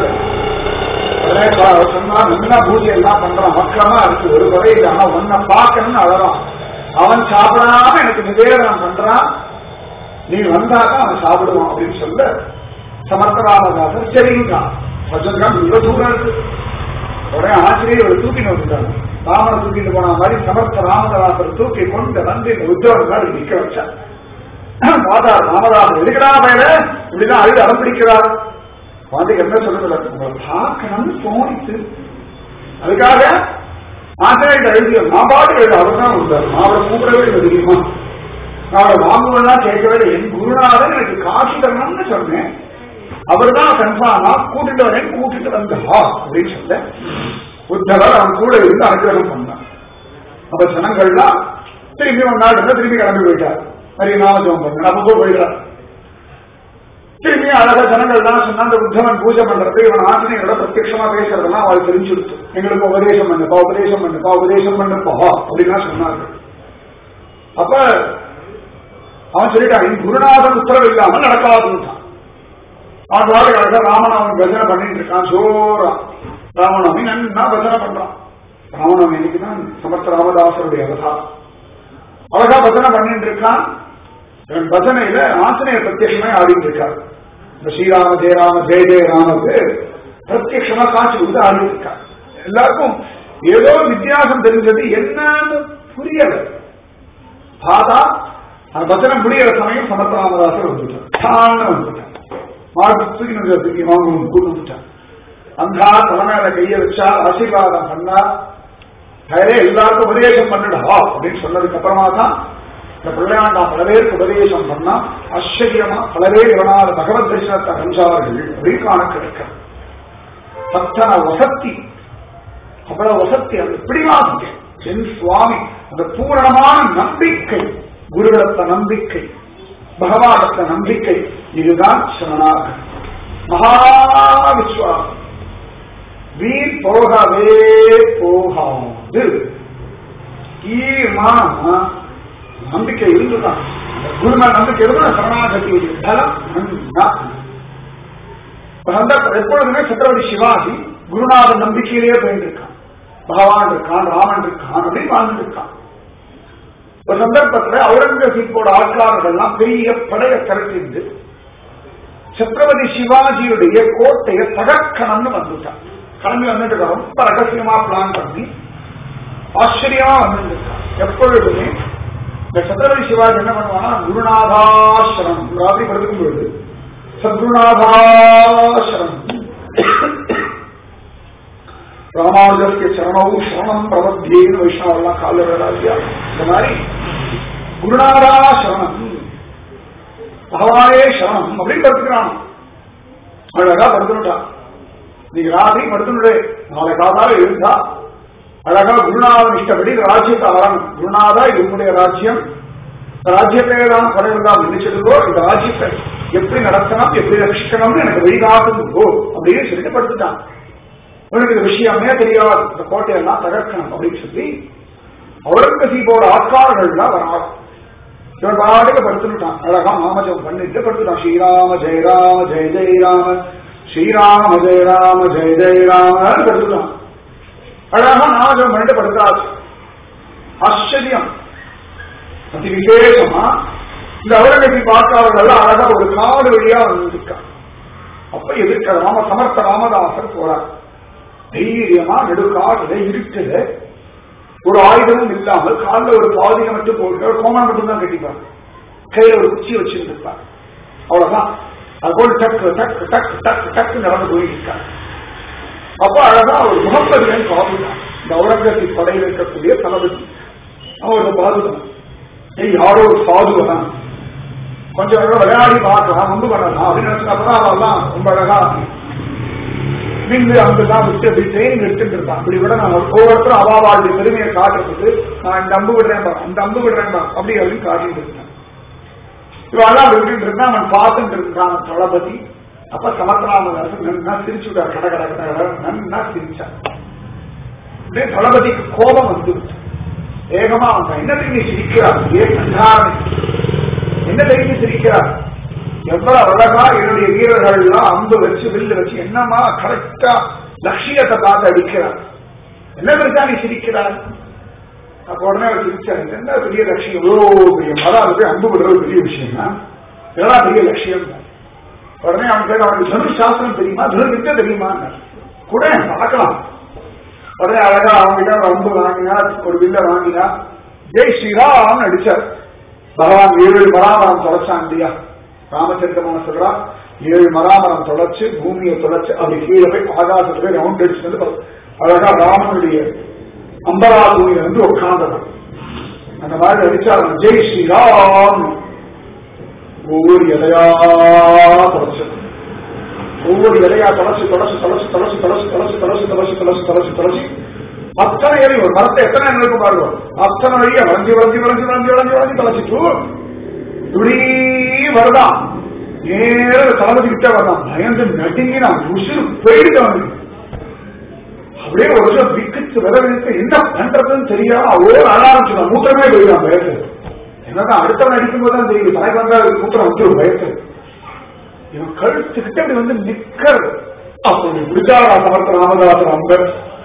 உடனே பா- சொன்னா நல்லா பூஜை எல்லாம் பண்றான் மக்களமா இருக்கு ஒரு குறை இல்லை ஆனா உன்னை பார்க்கணும்னு அழறான் அவன் சாப்பிடாம எனக்கு நிவேதனம் பண்றான் நீ வந்தாதான் அவன் சாப்பிடுவான் அப்படின்னு சொல்ல சமர்த்தராமதாசர் சரிங்கா வச்சிருக்கான் இவ்வளவு தூரம் இருக்கு உடனே ஆசிரியர் ஒரு தூக்கிட்டு வந்துட்டாங்க ராமனை தூக்கிட்டு போன மாதிரி சமர்த்த ராமதாசர் தூக்கி கொண்டு வந்து இந்த உத்தரவு மாதிரி நிக்க வச்சார் மாதா ராமதாசர் எதுக்குடா பயில இப்படிதான் அழுது அடம்பிடிக்கிறார் குழந்தைக்கு என்ன சொல்லுங்க உங்களை பார்க்கணும்னு தோணித்து அதுக்காக ஆசிரியர் எழுதிய நான் பாட்டு எழுத அவர் தான் வந்தார் நான் அவரை கூப்பிடவே இல்லை தெரியுமா நான் அவரை வாங்குவதெல்லாம் கேட்கவே இல்லை என் குருநாதன் எனக்கு காசு தரணும்னு சொன்னேன் அவர் தான் கன்ஃபார்மா கூட்டிட்டு வரேன் கூட்டிட்டு வந்தா அப்படின்னு சொல்ல உத்தவர் அவன் கூட இருந்து அனுகிரகம் பண்ணான் அப்ப ஜனங்கள்லாம் திரும்பி ஒரு நாள் இருந்தா திரும்பி கிளம்பி போயிட்டார் நிறைய நாமஜம் பண்ண அப்பப்போ போயிட்டார் திரும்பி அழகா ஜனங்கள் தான் சொன்னா அந்த உத்தவன் பூஜை பண்றது இவன் ஆஞ்சநேயரோட பிரத்யட்சமா பேசுறதெல்லாம் அவள் தெரிஞ்சுடுத்து எங்களுக்கு உபதேசம் பண்ணுப்பா உபதேசம் பண்ணுப்பா உபதேசம் பண்ணுப்பா அப்படின்லாம் சொன்னாங்க அப்ப அவன் சொல்லிட்டான் என் குருநாதன் உத்தரவு இல்லாமல் நடக்காதுன்னுட்டான் அவன் பாட்டு அழகா ராமநாமன் பஜனை பண்ணிட்டு இருக்கான் ஜோரா ராமநாமி நன்னா பஜனை பண்றான் ராமநாமி இன்னைக்கு தான் சமர்த்த ராமதாசருடைய அவதா அழகா பஜனை பண்ணிட்டு இருக்கான் இவன் பஜனையில ஆஞ்சநேய பிரத்யட்சமே ஆடிட்டு இருக்கார் இந்த ஸ்ரீராம ஜெயராம ஜெய ஜெய ராமக்கு பிரத்யட்சமா காட்சி கொடுத்து ஆடிட்டு இருக்கார் எல்லாருக்கும் ஏதோ வித்தியாசம் தெரிஞ்சது என்னன்னு புரியல பார்த்தா அந்த பஜனை முடிகிற சமயம் சமர்த்த ராமதாசர் வந்துட்டார் தான்னு வந்துட்டார் மாட்டு தூக்கி வந்து தூக்கி வாங்கணும் கூட்டு வந்துட்டார் அந்த தலைமையில கைய வச்சா ஆசீர்வாதம் பண்ணா வேறே எல்லாருக்கும் உபதேசம் பண்ணிடா அப்படின்னு சொன்னதுக்கு அப்புறமா தான் இந்த பிள்ளையாண்டா பல பேருக்கு உபதேசம் பண்ணா ஆச்சரியமா பல பேர் இவனால பகவத் தரிசனத்தை அடைஞ்சார்கள் அப்படின்னு காண கிடைக்கும் அத்தனை வசத்தி அவ்வளவு வசத்தி அந்த பிடிவாதம் என் சுவாமி அந்த பூரணமான நம்பிக்கை குருவிடத்த நம்பிக்கை பகவானத்த நம்பிக்கை இதுதான் சரணாக மகா விஸ்வாசம் வீண் போகவே போகாது ஈமா நம்பிக்கை இருந்துதான் குருமா நம்பிக்கை இருந்தா சரணாகதி பலம் நன்னா சந்தர்ப்பம் எப்பொழுதுமே சத்ரபதி சிவாஜி குருநாதன் நம்பிக்கையிலேயே போயிட்டு இருக்கான் பகவான் இருக்கான் ராமன் இருக்கான் அப்படின்னு வாழ்ந்துட்டு இருக்கான் ஒரு சந்தர்ப்பத்துல அவுரங்கசீப்போட ஆட்காரர்கள்லாம் பெரிய படைய திரட்டிருந்து சத்ரபதி சிவாஜியுடைய கோட்டையை தகர்க்கணும்னு வந்துட்டான் கிளம்பி வந்துட்டு இருக்கான். ரொம்ப ரகசியமா பிளான் பண்ணி ஆச்சரியமா வந்துட்டு இருக்கான் எப்பொழுதுமே இந்த சத்ரபதி சிவாஜி என்ன பண்ணுவானா குருநாதாசிரம் ராத்திரி படுத்துக்கும் பொழுது சத்குருநாதாசிரம் ராமானுஜஸ்ய சரணவு சரணம் பிரபத்தியேன்னு வைஷ்ணவெல்லாம் கால வேளாதியா இந்த மாதிரி குருநாதா சரணம் பகவானே சரணம் அப்படின்னு படுத்துக்கிறான் அழகா படுத்துட்டான் நீங்க ராத்திரி படுத்துனுடே நாளை காதால இருந்தா அழகா குருநாதன் இஷ்டப்படி இந்த ராஜ்யத்தை வரணும் குருநாதா இது உன்னுடைய ராஜ்யம் ராஜ்யத்தை தான் படைவதா நினைச்சதுக்கோ இந்த ராஜ்யத்தை எப்படி நடத்தணும் எப்படி ரட்சிக்கணும்னு எனக்கு வழிகாட்டுங்கோ அப்படின்னு சொல்லிட்டு படுத்துட்டான் உனக்கு இந்த விஷயமே தெரியாது இந்த கோட்டையெல்லாம் தகர்க்கணும் அப்படின்னு சொல்லி அவுரங்கசீபோட ஆட்காரங்கள்லாம் வராது இவன் பாட்டுக்கு படுத்துட்டான் அழகா நாமஜம் பண்ணிட்டு படுத்துட்டான் ஸ்ரீராம ஜெய ராம ஜெய ஜெய ராம ஸ்ரீராம ஜெய ராம ஜெய ஜெய ராம படுத்துட்டான் அழகா நாமஜம் பண்ணிட்டு படுத்தாச்சு ஆச்சரியம் அதி விசேஷமா இந்த அவுரங்கசீப் பார்க்காதவர்கள் அழகா ஒரு காடு வழியா வந்திருக்கான் அப்ப எதிர்க்க ராம சமர்த்த ராமதாசர் போறார் தைரியமா நெடுக்காடுல இருக்குது ஒரு ஆயுதமும் இல்லாமல் காலில் ஒரு பாதிகம் மட்டும் போட்டு ஒரு கோமம் மட்டும் தான் கட்டிப்பாங்க கையில ஒரு குச்சி வச்சிருந்திருப்பாங்க அவ்வளவுதான் அது போல டக்கு டக்கு டக்கு டக்கு டக்கு நடந்து போயிருக்காங்க அப்ப அழகா ஒரு முகப்பதியன் பாதுதான் இந்த அவுரங்கசீப் படையில் இருக்கக்கூடிய தளபதி அவரோட பாதுதான் ஏய் யாரோ ஒரு சாதுவதான் கொஞ்சம் அழகா விளையாடி பார்க்கலாம் நம்பு பண்ணலாம் அப்படின்னு நினைச்சா அவெல்லாம் ரொம்ப அழகா வில்லு அங்கெல்லாம் விட்டு அப்படி ட்ரெயின் எடுத்துட்டு இருப்பான் அப்படி விட நான் ஒவ்வொருத்தரும் அவாவாளுடைய பெருமையை காட்டுறதுக்கு நான் இந்த அம்பு விடுறேன் பா அந்த அம்பு விடுறேன் பா அப்படி அப்படின்னு காட்டிட்டு இருக்கேன் இவெல்லாம் விட்டுட்டு இருந்தா அவன் பார்த்துட்டு இருக்கான் தளபதி அப்ப சமத்ராமதாசன் நன்னா சிரிச்சு விட்டார் கட கட கட கட நன்னா சிரிச்சான் அப்படியே தளபதிக்கு கோபம் வந்து வேகமா அவன் என்னத்துக்கு நீ சிரிக்கிறார் ஏன் கண்டாரன் என்னத்துக்கு நீ சிரிக்கிறார் எவ்வளவு அழகா என்னுடைய வீரர்கள் எல்லாம் அம்பு வச்சு வில்லு வச்சு என்னமா கரெக்டா லட்சியத்தை பார்த்து அடிக்கிறார் என்ன பெருசா நீ சிரிக்கிறார் அப்ப உடனே அவர் சிரிச்சாரு என்ன பெரிய லட்சியம் எவ்வளவு பெரிய மரம் அது போய் அம்பு விடுறது பெரிய விஷயம் தான் இதெல்லாம் பெரிய லட்சியம் தான் உடனே அவன் கேட்க அவனுக்கு தனுஷ் சாஸ்திரம் தெரியுமா தனுர்வித்த தெரியுமா கூட பார்க்கலாம் உடனே அழகா அவங்கிட்ட ஒரு அம்பு வாங்கினா ஒரு வில்ல வாங்கினா ஜெய் ஸ்ரீராம் அடிச்சார் பகவான் ஏழு மராமரம் தொலைச்சான் இல்லையா ராமச்சந்திரமான சொல்றா ஏழு மராமரம் தொலைச்சு பூமியை தொலைச்சு அப்படி கீழே போய் ஆகாசத்துல போய் ரவுண்ட் அடிச்சு வந்து அழகா ராமனுடைய அம்பரா பூமியில வந்து உட்கார்ந்தவன் அந்த மாதிரி அடிச்சாரு ஜெய் ஸ்ரீராம் ஒவ்வொரு இலையா தொலைச்சு ஒவ்வொரு இலையா தொலைச்சு தொலைச்சு தொலைச்சு தொலைச்சு தொலைச்சு தொலைச்சு தொலைச்சு தொலைச்சு தொலைச்சு தொலைச்சு தொலைச்சு அத்தனை இலை ஒரு மரத்தை எத்தனை எங்களுக்கு பாருங்க அத்தனை வழியா வளைஞ்சு வளைஞ்சு வளைஞ்சு வளைஞ்சு வளைஞ்சு வளைஞ்சு தொலைச்சிட்டு இப்படி வருதான் நேர தளபதி கிட்ட வரலாம் பயந்து நடுங்கினான் உசுறு போயிட்டு வந்து அப்படியே ஒரு வருஷம் விக்கிச்சு விதவித்து என்ன பண்றதுன்னு தெரியாம அவ்வளோ ஆரம்பிச்சு மூத்திரமே போயிடான் பயத்து என்னதான் அடுத்தவன் அடிக்கும் போது தான் தெரியுது தனக்கு வந்தா மூத்திரம் வந்து ஒரு பயத்து இவன் கழுத்துக்கிட்ட இப்படி வந்து நிக்கிறது அப்படி விடுச்சாரா சமர்த்த ராமதாசன் அம்பர்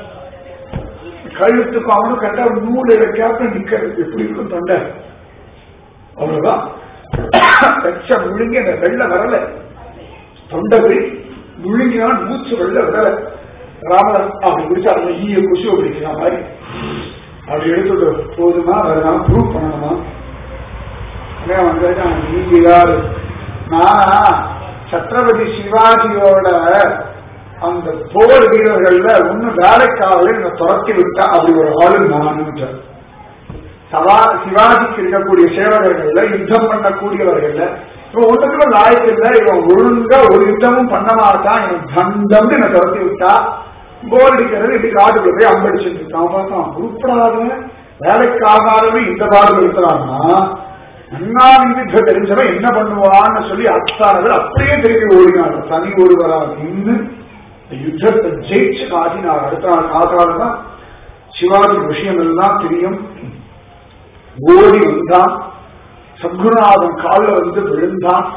கழுத்துக்கு அவனும் கரெக்டா ஒரு நூல் இறக்காக்க நிக்கிறது எப்படி இருக்கும் தொண்டை அவ்வளவுதான் கச்ச முழுங்கி அந்த வெள்ள வரல தொண்டை போய் முழுங்கினான் மூச்சு வெள்ள வரல ராமர் அப்படி பிடிச்சா அந்த ஈய குஷு அப்படிங்கிற மாதிரி அப்படி எடுத்துட்டு போதுமா வேற ப்ரூவ் பண்ணணுமா வந்திருக்கான் நீங்க யாரு நானா சத்ரபதி சிவாஜியோட அந்த போர் வீரர்கள்ல ஒண்ணு வேலைக்காவல என்ன துரத்தி விட்டா அப்படி ஒரு ஆளு நானுன்ற சவா சிவாஜிக்கு இருக்கக்கூடிய சேவகர்கள்ல யுத்தம் பண்ணக்கூடியவர்கள்ல இவன் ஒன்றுக்குள்ள லாய்க்கு இல்ல இவன் ஒழுங்கா ஒரு யுத்தமும் பண்ண மாட்டான் இவன் தண்டம்னு என்ன துரத்தி விட்டா போர் அடிக்கிறது இப்படி காட்டுக்குள்ள போய் அம்படிச்சுட்டு இருக்கான் பார்த்தான் உருப்படாதவன் வேலைக்காகாதவன் இந்த பாடு இருக்கிறான்னா அண்ணா விதித்த தெரிஞ்சவன் என்ன பண்ணுவான்னு சொல்லி அத்தானவர் அப்படியே திருப்பி ஓடினார் தனி ஒருவராக நின்று யுத்தத்தை ஜெயிச்சு காட்டினார் அடுத்த நாள் காத்தால்தான் சிவாஜி விஷயம் எல்லாம் தெரியும் ஓடி வந்தான் சத்குருநாதன் காலில் வந்து விழுந்தான்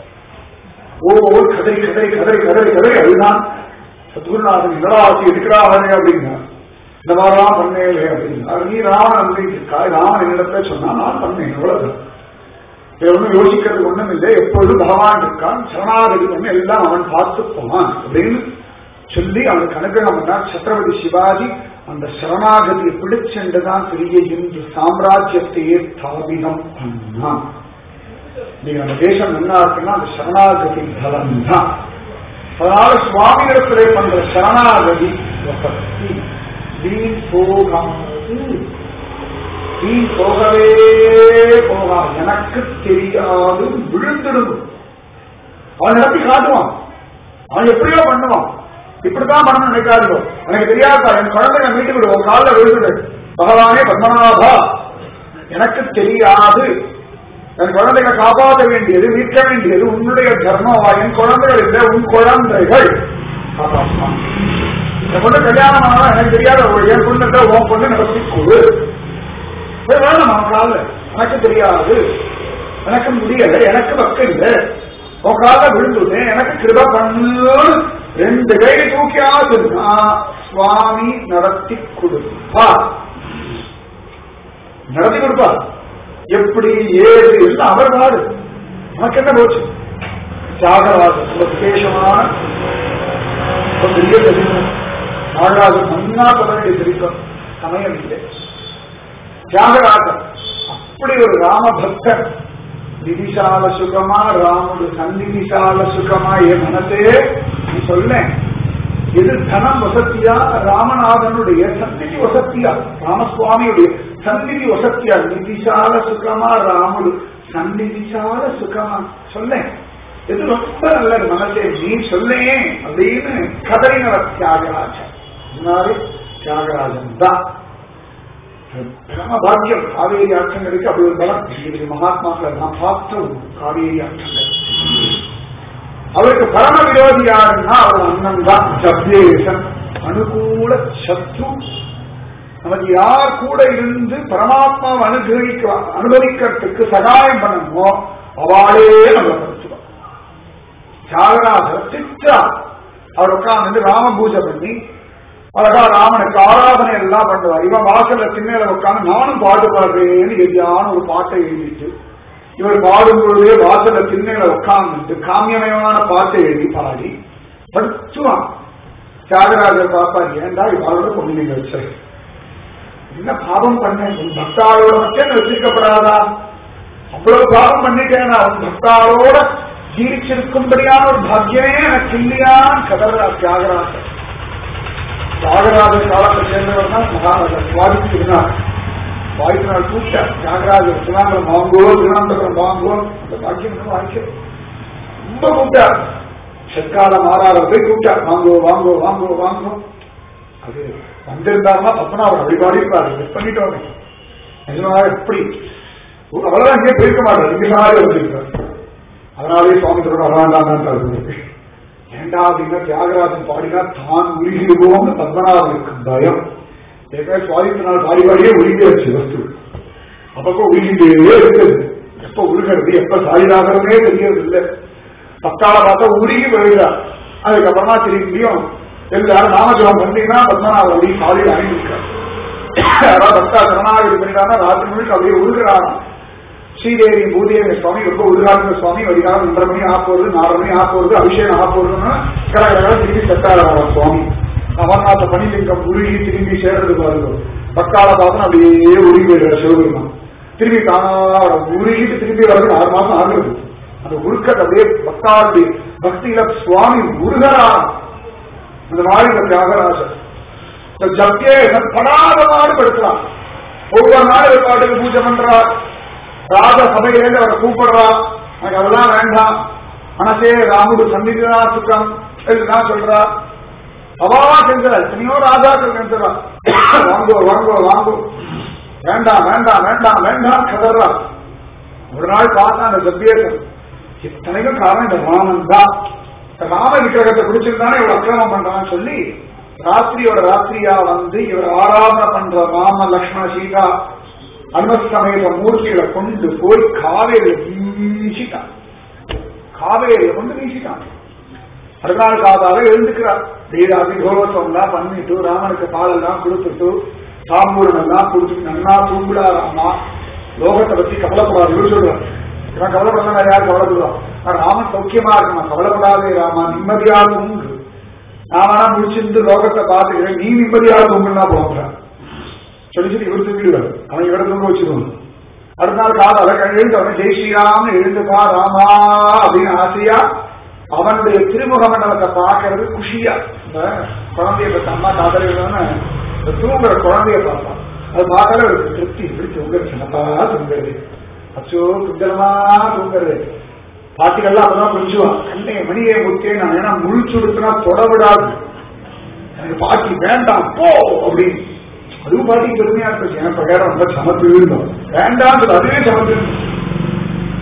ஓ ஓ கதறி கதறி கதறி கதறி கதறி அழுதான் சத்குருநாதன் இடராசி எடுக்கிறாரே அப்படின்னா இந்த மாதிரிலாம் பண்ணேலே அப்படின்னா நீ ராமன் அப்படின்ட்டு ராமன் என்னிடத்துல சொன்னா நான் பண்ணேன் எவ்வளவு ஒன்றும் யோசிக்கிறது ஒண்ணும் இல்லை எப்பொழுதும் பகவான் இருக்கான் சரணாகதி பண்ணி எல்லாம் அவன் பார்த்து போவான் அப்படின்னு சொல்லி அவனுக்கு அனுகிரகம் பண்ணார் சத்ரபதி சிவாஜி அந்த சரணாகதியை பிடிச்சென்றுதான் பெரிய இந்து சாம்ராஜ்யத்தையே ஸ்தாபிதம் பண்ணான் நீங்க அந்த தேசம் என்ன இருக்குன்னா அந்த சரணாகதி பலம் தான் அதனால சுவாமியிடத்திலே பண்ற சரணாகதி வசதி வீண் போகாது வீண் போகவே போகா எனக்கு தெரியாது விழுந்துடும் அவன் நடத்தி காட்டுவான் அவன் எப்படியோ பண்ணுவான் இப்படித்தான் பண்ணணும் நினைக்காதோ எனக்கு தெரியாதா என் குழந்தை நான் வீட்டுக்கு விடுவோம் காலில் விழுந்துடு பகவானே பத்மநாபா எனக்கு தெரியாது என் குழந்தைகளை காப்பாற்ற வேண்டியது மீட்க வேண்டியது உன்னுடைய தர்மமா என் குழந்தைகள் இல்லை உன் குழந்தைகள் காப்பாற்றுமா என் பொண்ணு கல்யாணம் ஆனா எனக்கு தெரியாத ஒரு என் பொண்ணு உன் பொண்ணு நடத்தி கொடு போய் வேணாம் அவன் கால எனக்கு தெரியாது எனக்கு முடியல எனக்கு பக்கம் இல்லை உன் கால விழுந்துட்டேன் எனக்கு கிருப பண்ணு ரெண்டு கை தூக்கியாதுன்னா சுவாமி நடத்தி கொடுப்பா நடத்தி கொடுப்பா எப்படி ஏது எல்லாம் அவர் நாடு உனக்கு என்ன போச்சு தியாகராஜன் ரொம்ப விசேஷமான ஒரு பெரிய தெரியும் நாகராஜன் நன்னா சொல்ல வேண்டிய தெரியும் சமயம் இல்லை தியாகராஜன் அப்படி ஒரு ராமபக்தர் நிதிசால சுகமா ராமுடு சந்நிதிசால சுகமா என் மனசே நீ சொல்ல எது தனம் வசத்தியா ராமநாதனுடைய சந்நிதி வசத்தியா ராமசுவாமியுடைய சந்நிதி வசத்தியா நிதிசால சுகமா ராமுடு சந்நிதிசால சுகமா சொல்ல இது ரொம்ப நல்லது மனசே நீ சொல்லே அப்படின்னு கதறினவர் தியாகராஜன் அதனாலே தியாகராஜன் தான் பிரம பாக்கியம் காவேரி ஆற்றங்களுக்கு அப்படி ஒரு பலம் இது மகாத்மாக்களை நான் பார்த்த ஒரு காவேரி ஆற்றங்கள் அவருக்கு பரம விரோதி யாருன்னா அவர் அண்ணன் தான் ஜப்தேசன் அனுகூல சத்ரு நமக்கு யார் கூட இருந்து பரமாத்மாவை அனுகிரகிக்க அனுபவிக்கிறதுக்கு சகாயம் பண்ணணுமோ அவளே நம்ம படுத்துவோம் தியாகராஜர் திட்டா அவர் உட்கார்ந்து ராம பூஜை பண்ணி அழகா ராமனுக்கு ஆராதனை எல்லாம் பண்ணுவார் இவன் வாசல்ல திண்ணையில உட்காந்து நானும் பாட்டு பாடுறேன்னு எதியான ஒரு பாட்டை எழுதிட்டு இவர் பாடும் பொழுதே வாசல்ல திண்ணையில உட்கார்ந்து காமியமயமான பாட்டை எழுதி பாடி படுத்துவான் தியாகராஜர் பாப்பார் ஏண்டா இவரோட கொண்டு நீங்க வச்சு என்ன பாவம் பண்ணேன் உன் பக்தாளோட மட்டும் வச்சிருக்கப்படாதா அவ்வளவு பாவம் பண்ணிட்டேன் உன் பக்தாளோட ஜீவிச்சிருக்கும்படியான ஒரு பாக்கியமே எனக்கு இல்லையான்னு கதறா தியாகராஜர் தியாகராஜர் காலத்தை சேர்ந்தவர் தான் மகாராஜா சுவாதிச்சிருந்தார் வாய்ப்பினால் கூப்பிட்டார் தியாகராஜர் திருநாங்கலம் வாங்கோ திருவனந்தபுரம் வாங்கோ அந்த பாக்கியம் வாய்க்க ரொம்ப கூப்பிட்டார் செக்கால மாறாளர் போய் கூப்பிட்டார் வாங்கோ வாங்கோ வாங்கோ வாங்கோ அது வந்திருந்தாருன்னா பத்மநாபன் அப்படி பாடியிருப்பாரு மிஸ் பண்ணிட்டோம் நிஜமாக எப்படி அவ்வளவுதான் இங்கே போயிருக்க மாட்டார் இங்க மாதிரி வந்திருக்கார் அதனாலே சுவாமி சொல்ற அதான் ஏண்டா அப்படின்னா தியாகராஜன் பாடினா தான் உருகிடுவோம்னு பத்மநாபனுக்கு பயம் ஏற்கனவே சுவாதித்தினால் பாடி பாடியே உருகியாச்சு வஸ்து அப்பப்போ உருகிட்டே இருக்குது எப்ப உருகிறது எப்ப சாயிதாகிறதே தெரியறது இல்லை பத்தாள பார்த்தா உருகி போயிடுறா அதுக்கப்புறமா திரும்பியும் எல்லாரும் நாமஜபம் பண்ணீங்கன்னா பத்மநாபன் அப்படி காலையில் அணிந்திருக்கார் யாராவது பக்தா சரணாகதி பண்ணிட்டாங்கன்னா ராத்திரி முழுக்க அப்படியே உருகிறாராம் ஸ்ரீதேவி பூதேவி சுவாமி ரொம்ப உருகாருங்க சுவாமி வடிகாலம் ஒன்றரை மணி ஆ போறது நாலு மணி ஆ போறது அபிஷேகம் ஆ போறதுன்னா கடற்கரை திரும்பி செட்டாளர் சுவாமி அமர்நாத பனிலிங்கம் உருகி திரும்பி சேர்றது பாருங்க பக்கால பார்த்தா அப்படியே உருகி போயிடுற சிவபெருமான் திரும்பி தானா உருகிட்டு திரும்பி வர்றது ஆறு மாசம் ஆகுது அந்த உருக்கத்தை அப்படியே பக்தாளுடைய பக்தியில சுவாமி உருகிறான் அந்த மாதிரி இந்த தியாகராஜர் இந்த ஜப்தேசன் படாத பாடுபடுத்துறான் ஒவ்வொரு நாள் ஒரு பாட்டுக்கு பூஜை பண்றார் ராஜ சபையிலேருந்து அவரை கூப்பிடுறா எனக்கு அதெல்லாம் வேண்டாம் மனசே ராமுடு சந்திதா சுக்கம் எல்லாம் சொல்றா அவா செஞ்சா எத்தனையோ ராஜாக்கள் செஞ்சுறா வாங்கோ வாங்கோ வாங்கோ வேண்டாம் வேண்டாம் வேண்டாம் வேண்டாம் கதறா ஒரு நாள் பார்த்தா அந்த சத்தியேசன் இத்தனைக்கும் காரணம் இந்த ராமன் தான் ராம விக்கிரகத்தை பிடிச்சிருந்தானே இவ்வளவு அக்கிரமம் பண்றான்னு சொல்லி ராத்திரியோட ராத்திரியா வந்து இவர் ஆராதனை பண்ற ராம லக்ஷ்மண சீதா அனுமசமேத மூர்த்திகளை கொண்டு போய் காவேரியில வீசிட்டான் காவேரியை கொண்டு வீசிட்டான் மறுநாள் காதால எழுந்துக்கிறார் தீராதி கோலோத்சவம் எல்லாம் பண்ணிட்டு ராமனுக்கு பாலெல்லாம் கொடுத்துட்டு சாம்பூரம் எல்லாம் கொடுத்துட்டு நன்னா தூங்குடா ராமா லோகத்தை பத்தி கவலைப்படாது சொல்றார் இவன் கவலைப்படலாம் யார் கவலைப்படுவான் ராமன் சௌக்கியமா இருக்கணும் கவலைப்படாதே ராமா நிம்மதியா தூங்கு நான் வேணா முடிச்சிருந்து லோகத்தை பார்த்துக்கிறேன் நீ நிம்மதியா தூங்குன்னா போகிறான் சொல்லி சொல்லி இவர் தூங்கிடுவார் அவன் இவரை தூங்க வச்சிருவான் அடுத்த நாள் காதால எழுந்தவன ஜெய் ஸ்ரீராம் எழுந்துப்பா ராமா அப்படின்னு ஆசையா அவனுடைய திருமுக மண்டலத்தை பார்க்கறது குஷியா இந்த குழந்தைய பத்தி அம்மா காதலின்னு இந்த தூங்குற குழந்தைய பார்ப்பான் அது பார்த்தாலே ஒரு திருப்தி இப்படி தூங்குறது சின்னப்பா தூங்குறது அச்சோ குஞ்சலமா தூங்குறது பாட்டிகள்லாம் அப்பதான் புரிஞ்சுவான் கண்ணே மணியை முத்தே நான் ஏன்னா முழிச்சுடுத்துனா தொட விடாது எனக்கு பாட்டி வேண்டாம் போ அப்படின்னு அதுவும் பாட்டி பெருமையா இருந்துச்சு எனக்கு பிரகாரம் ரொம்ப சமத்து இருந்தோம் வேண்டாம் அதுவே சமத்து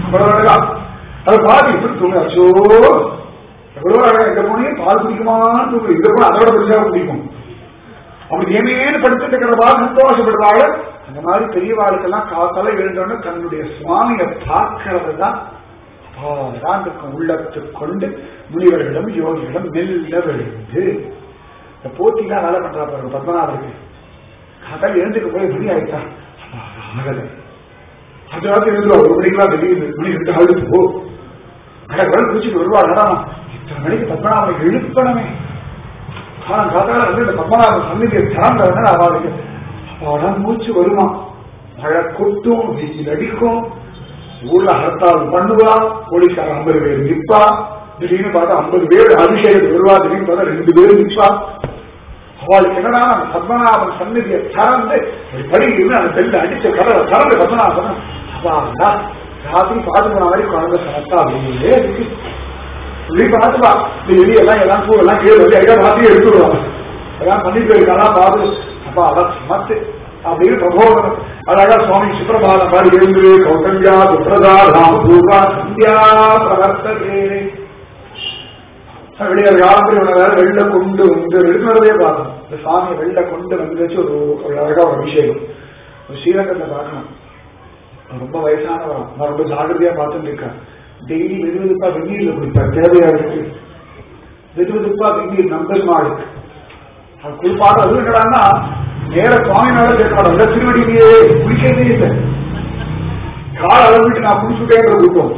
அவ்வளவு அழகா அதை பாதி இப்படி தூங்க அச்சோ எவ்வளவு அழகா இந்த போனையும் பால் குடிக்குமான்னு தூங்கு இந்த போன அதோட பிடிச்சா குடிக்கும் அப்படி ஏமேனு படுத்துட்டு இருக்கிறவா சந்தோஷப்படுவாங்க அந்த மாதிரி பெரியவாளுக்கெல்லாம் காத்தால எழுந்தோன்னு தன்னுடைய சுவாமியை பார்க்கறது தான் இருக்கும் உள்ளத்துக் கொண்டு முனிவர்களும் யோகிகளும் மெல்ல விழுந்து இந்த போட்டிலாம் வேலை பண்றா பாருங்க பத்மநாபருக்கு காத்தால எழுந்துக்கு போய் மணி ஆயிட்டா ஆகலை அதாவது எழுந்துருவா ஒரு மணிக்கெல்லாம் திடீர்னு மணி ரெண்டு அழுது போ கடற்கடல் குடிச்சிட்டு வருவா நடனம் இத்தனை மணிக்கு பத்மநாபனை எழுப்பணமே காலம் காத்தால வந்து இந்த பத்மநாபன் சந்நிதியை திறந்தவன அவளுக்கு அவளா மூச்சு வருமா மழை கொட்டும் வீச்சில் அடிக்கும் ஊர்ல ஹர்த்தால் பண்ணுவா போலீஸ்கார ஐம்பது பேர் நிப்பா திடீர்னு பார்த்தா ஐம்பது பேர் அபிஷேகத்துக்கு வருவா திடீர்னு பார்த்தா ரெண்டு பேர் நிப்பா அவளுக்கு என்னடா அந்த பத்மநாபன் சந்நிதியை திறந்து ஒரு படி இருந்து அந்த பெல்ல அடிச்ச கதவை திறந்து பத்மநாபன் அப்பாடா ராத்திரி பாத்து போன மாதிரி குழந்தை சரத்தா அப்படியே இருக்கு இப்படி பார்த்துப்பா இந்த எலியெல்லாம் எல்லாம் பூ எல்லாம் கீழே வச்சு எல்லாம் மாத்தி எடுத்துடுவாங்க எல்லாம் பண்ணிட்டு இருக்காலாம் பார்த்து அப்பா அதான் சமத்து அப்படின்னு பிரபோதனம் அழகா சுவாமி சுப்பிரபாதம் பாடி எழுந்து கௌசல்யா சுப்ரதா ராமபூர்வா சந்தியா பிரவர்த்தகே வெளியார் யாத்திரை வேற வெள்ள கொண்டு வந்து எழுதுனதே பார்த்தோம் இந்த சாமியை வெள்ள கொண்டு வந்து வச்சு ஒரு ஒரு அழகா ஒரு அபிஷேகம் ஒரு ஸ்ரீரங்கத்தை பார்க்கணும் ரொம்ப வயசானவரம் நான் ரொம்ப ஜாகிரதையா பார்த்துட்டு இருக்கேன் டெய்லி வெது வெதுப்பா வெந்நீர்ல குடிப்பார் தேவையா இருக்கு வெது வெதுப்பா வெந்நீர் நம்பர் மாடுக்கு அது குளிப்பாடு அது என்னடான்னா நேர சுவாமி மேல கேட்க மாட்டோம் திருவடியிலேயே குளிக்கவே இல்லை கால் அளவிட்டு நான் குளிச்சுட்டேங்கிற கூட்டம்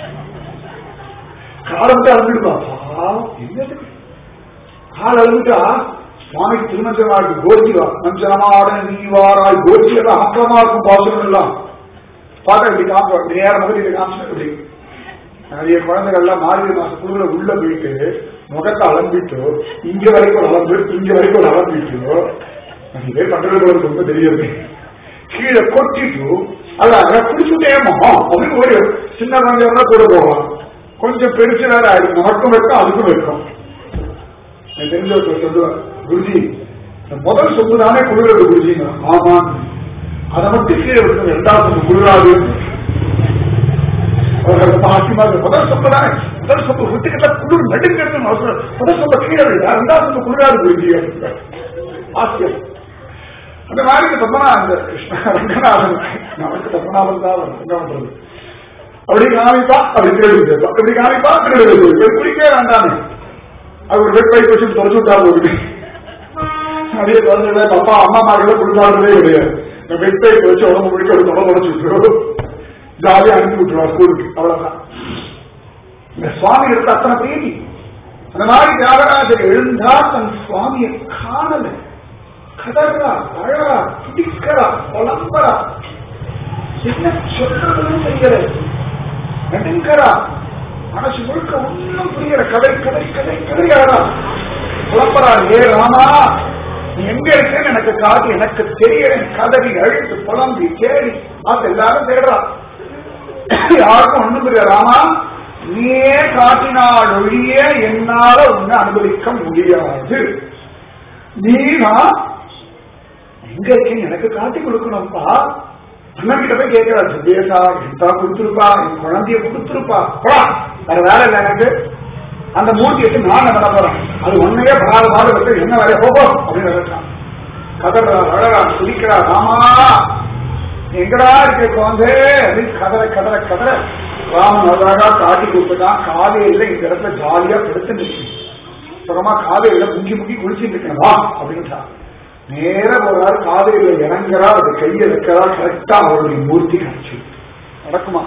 காலை விட்டு அளந்துடுப்பா என்னது கால் அளவிட்டா சுவாமிக்கு திருமஞ்சமாடு கோர்த்திவா மஞ்சனமாட நீவாராய் கோர்த்தி எல்லாம் அக்கமா இருக்கும் பாசனம் எல்லாம் பார்த்தா இப்படி காமிப்பா இப்படி நேரம் முதல் இப்படி காமிச்சு இப்படி நிறைய குழந்தைகள் எல்லாம் மார்கழி மாசம் குழுல உள்ள போயிட்டு முகத்தை அலம்பிட்டு இங்க வரைக்கும் அலம்பு இங்க வரைக்கும் அலம்பிட்டு நிறைய பேர் பண்றது ரொம்ப தெரியாது கீழே கொட்டிட்டு அதான் குடிச்சுட்டேமோ அப்படின்னு ஒரு சின்ன குழந்தையோட கூட போகலாம் கொஞ்சம் பெருசு வேற ஆயிடும் நமக்கும் வைக்கும் அதுக்கும் வைக்கும் எனக்கு தெரிஞ்ச ஒருத்தர் சொல்லுவார் குருஜி இந்த முதல் சொத்து தானே குளிர்றது குருஜி ஆமா அதை மட்டும் கீழே விட்டு ரெண்டாவது சொத்து குளிராது அவர்கள் பாசிமா முதல் சொத்து தானே முதல் சொத்து விட்டுக்கிட்ட குளிர் நடுங்கிறது அவசரம் முதல் சொத்தை கீழே விட ரெண்டாவது சொத்து குளிராது குருஜி ஆசியம் அந்த மாதிரி இந்த பத்மநா அந்த கிருஷ்ண ரங்கநாதன் நமக்கு பத்மநாபன் தான் என்ன பண்றது அப்படி காமிப்பா அப்படி திருடு அப்படி காமிப்பா திருடு குடிக்கவே வேண்டாமே அது ஒரு வெட் பைப் வச்சு தொடச்சு விட்டா போகுது நிறைய குழந்தைகள் அப்பா அம்மா மார்கள குளிப்பாடுறதே கிடையாது இந்த வெட் பைப் வச்சு உடம்பு முடிக்க ஒரு தொடர்பு உடச்சு விட்டுரும் ஜாலியா அனுப்பி விட்டுருவா ஸ்கூலுக்கு அவ்வளவுதான் இந்த சுவாமி எடுத்த அத்தனை பிரீதி அந்த மாதிரி தியாகராஜர் எழுந்தா தன் சுவாமியை காணல கதறா அழறா துடிக்கிறா புலம்பரா என்ன சொல்றதுன்னு தெரியல நடுங்கரா மனசு முழுக்க ஒன்னும் புரியல கதை கதை கதை கதையாரா புலம்பரா ஏ ராமா நீ எங்க இருக்கேன்னு எனக்கு காது எனக்கு தெரியல கதறி அழுத்து புலம்பி தேடி அது எல்லாரும் தேடுறா யாருக்கும் ஒண்ணும் புரியல ராமா நீயே காட்டினால் ஒழிய என்னால உன்னை அனுபவிக்க முடியாது நீதான் எங்க இருக்கேன் எனக்கு காட்டி கொடுக்கணும்ப்பா அண்ணன் கிட்ட போய் கேட்கிறார் சுதேசா கீதா கொடுத்துருப்பா என் குழந்தைய கொடுத்துருப்பா போடா வேற வேலை இல்லை எனக்கு அந்த மூர்த்தி எடுத்து நான் பண்ண போறேன் அது ஒன்னையே படாத பாடு வச்சு என்ன வேலையை போப்போ அப்படின்னு நினைச்சான் கதறா அழகா குதிக்கிறா ராமா நீ எங்கடா இருக்க குழந்தை அப்படின்னு கதற கதற கதற ராமன் அழகா காட்டி கொடுத்துட்டான் காலையில இந்த இடத்துல ஜாலியா படுத்து நிற்கு சுகமா காலையில முங்கி முங்கி குளிச்சுட்டு இருக்கேன் வா அப்படின்ட்டான் நேர போறாரு காதையில இறங்குறா அது கையை வைக்கிறா கரெக்டா அவருடைய மூர்த்தி காட்சி நடக்குமா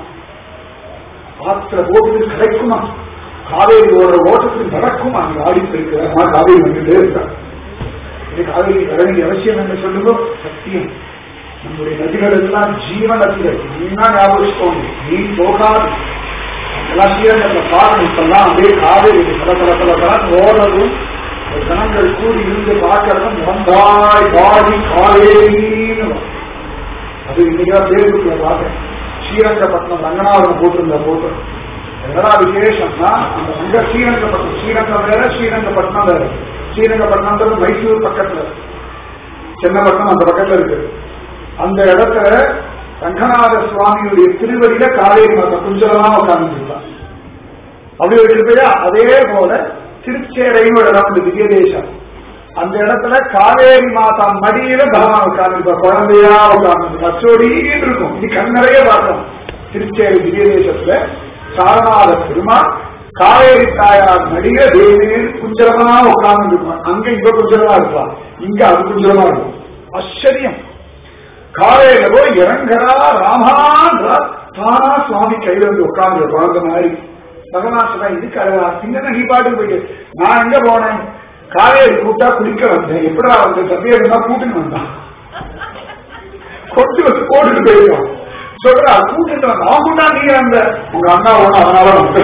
ஆத்துல போட்டு கிடைக்குமா காவேரி ஓடுற ஓட்டத்தில் நடக்குமா அங்க ஆடி போயிருக்கிற காவேரி வந்துட்டே இருக்கா இது காவேரி வர வேண்டிய அவசியம் என்று சொல்லுங்க சத்தியம் நம்முடைய நதிகள் எல்லாம் ஜீவ நதிகள் நீனா ஞாபகம் நீ போகாது எல்லாம் ஸ்ரீரங்கத்துல பாருங்க இப்பெல்லாம் அப்படியே காவேரி பல பல பல பல ஓடுறதும் ஜனங்கள் கூடி இருந்து பார்க்கறதும் வந்தாய் வாடி காவேரின்னு அது இன்னைக்கு பேருக்குள்ள பார்த்தேன் ஸ்ரீரங்கப்பட்டினம் ரங்கநாதன் போட்டிருந்த போட்டோ என்னடா விசேஷம்னா அந்த ரங்க ஸ்ரீரங்கப்பட்டினம் ஸ்ரீரங்கம் வேற ஸ்ரீரங்கப்பட்டினம் வேற ஸ்ரீரங்கப்பட்டினம்ன்றது மைசூர் பக்கத்துல சென்னப்பட்டினம் அந்த பக்கத்துல இருக்கு அந்த இடத்துல ரங்கநாத சுவாமியுடைய திருவடியில காவேரி மாதா குஞ்சலமா உட்கார்ந்துருப்பார் அப்படி ஒரு கிருப்பையா அதே போல திருச்சேரைன்னு ஒரு இடம் உண்டு திவ்ய தேசம் அந்த இடத்துல காவேரி மாதா மடியில பகவான் உட்கார்ந்து குழந்தையா உட்கார்ந்து பச்சோடின்னு இருக்கும் இது கண்ணறைய பார்த்தோம் திருச்சேரி திவ்ய தேசத்துல சாரநாத பெருமாள் காவேரி தாயார் மடியில தேவியில் குஞ்சரமா உட்கார்ந்து இருப்பான் அங்க இங்க குஞ்சரமா இருப்பான் இங்க அது குஞ்சரமா இருக்கும் ஆச்சரியம் காலையில போய் இறங்குறா ராமான்றா தானா சுவாமி கையில வந்து உட்கார்ந்து குழந்தை மாதிரி பகவான் சொன்னா இதுக்கு அழகா சின்ன நீ பாட்டுக்கு போயிட்டு நான் எங்க போனேன் காலையில கூட்டா குளிக்க வந்தேன் எப்படா வந்து சத்தியா இருந்தா கூட்டுன்னு வந்தான் கொண்டு வந்து போட்டுட்டு போயிருக்கான் சொல்றா கூட்டிட்டு வந்தான் அவன் கூட்டா நீ அந்த உங்க அண்ணா ஒண்ணு அதனால வந்து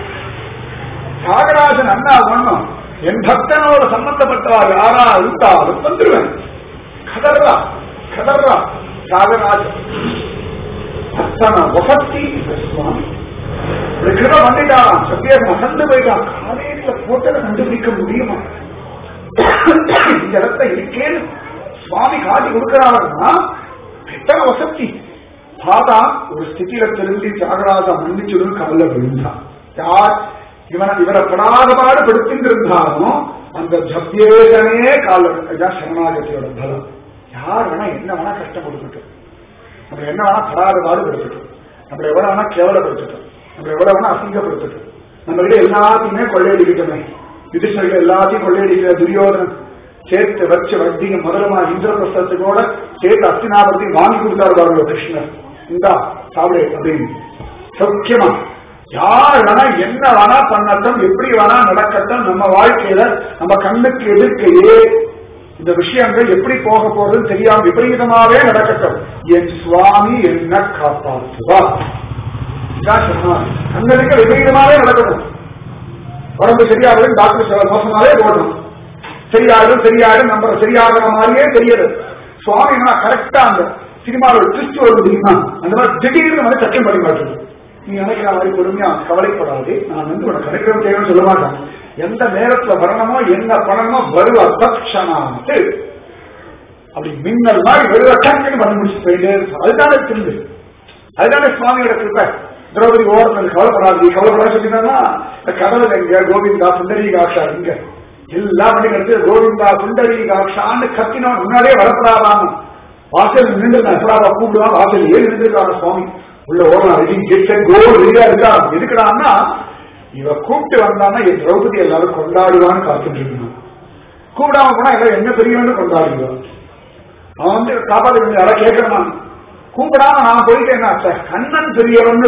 தியாகராஜன் அண்ணா ஒண்ணும் என் பக்தனோட சம்பந்தப்பட்டவா யாரா அழுத்தாலும் வந்துருவேன் கதர்றா கதர்றா தியாகராஜன் அத்தனை வசத்தி இந்த சுவாமி ஒரு கிருப வந்துட்டான் சத்திய மகந்து போயிட்டான் காலையில போட்டதை கண்டுபிடிக்க முடியுமா இந்த இடத்துல இருக்கேன்னு சுவாமி காட்டி கொடுக்கிறாருன்னா எத்தனை வசதி பார்த்தா ஒரு ஸ்திதியில திரும்பி தியாகராஜா மன்னிச்சுடும் காலில் விழுந்தான் யார் இவனை இவரை படாத பாடு படுத்திட்டு இருந்தாலும் அந்த ஜப்யேகனே காலில் சரணாகத்தியோட பலம் யார் வேணா என்ன வேணா கஷ்டம் கொடுக்கட்டும் நம்ம என்ன வேணா படாத பாடு படுத்தட்டும் நம்மளை எவ்வளவு வேணா கேவலப்படுத்தட்டும் நம்மளை எவ்வளவு வேணா அசிங்கப்படுத்தட்டும் நம்ம கிட்ட எல்லாத்தையுமே கொள்ளையடிக்கட்டுமே யுதிஷ்டர்கள் எல்லாத்தையும் கொள்ளையடிக்கிற துரியோதனன் சேர்த்து வச்சு வட்டிங்க முதலமா இந்திரபிரஸ்தத்துக்கோட சேர்த்து அஸ்தினாபுரத்தையும் வாங்கி கொடுத்தாரு பாருங்க கிருஷ்ணர் இந்தா சாப்பிடு அப்படின்னு சௌக்கியமா யார் வேணா என்ன வேணா பண்ணட்டும் எப்படி வேணா நடக்கட்டும் நம்ம வாழ்க்கையில நம்ம கண்ணுக்கு எதிர்க்கையே இந்த விஷயங்கள் எப்படி போக போறதுன்னு தெரியாம விபரீதமாவே நடக்கட்டும் என் சுவாமி என்ன காப்பாற்றுவா கண்ணுக்கு விபரீதமாவே நடக்கட்டும் உடம்பு சரியாகும் டாக்டர் சொல்ல மோசமாவே போடணும் சரியாகும் சரியாகும் நம்ம சரியாகிற மாதிரியே தெரியல சுவாமி என்ன கரெக்டா அந்த சினிமாவில் ட்விஸ்ட் வரும் தெரியுமா அந்த மாதிரி திடீர்னு வந்து சட்டம் பண்ணி மாட்டேங்குது நீ நினைக்கிற மாதிரி பொறுமையா கவலைப்படாது நான் வந்து உனக்கு கிடைக்கிற தேவைன்னு சொல்ல மாட்டேன் எந்த நேரத்துல வரணுமோ என்ன பண்ணணுமோ வருவ தட்சணாத்து அப்படி மின்னல் மாதிரி வருவ டக்குன்னு பண்ணி முடிச்சு போயிட்டே இருக்கும் அதுதானே திரும்பு அதுதானே சுவாமியோட கிருப்பை திரௌபதி ஓரத்தில் கவலைப்படாது கவலைப்பட சொல்லினா இந்த கடவுள் எங்க கோவிந்தா சுந்தரீகாட்சா இங்க எல்லாம் பண்ணி எடுத்து கோவிந்தா சுந்தரீகாட்சான்னு கத்தினவன் முன்னாடியே வரப்படாதாம் வாசல் நின்று எப்படாவா கூப்பிடுவான் வாசல் ஏறி நின்றுருக்காங்க சுவாமி உள்ள ஓடலாம் கெட்ட கோல் ரெடியா இருக்கா எதுக்குடான்னா இவ கூப்பிட்டு வந்தான்னா என் திரௌபதி எல்லாரும் கொண்டாடுவான்னு காத்துட்டு இருந்தான் கூப்பிடாம போனா எல்லாம் என்ன பெரியவன்னு கொண்டாடுவான் அவன் வந்து காப்பாற்ற யாராவது கேட்கறான் கூப்பிடாம நான் போயிட்டேன்னா கண்ணன் பெரியவன்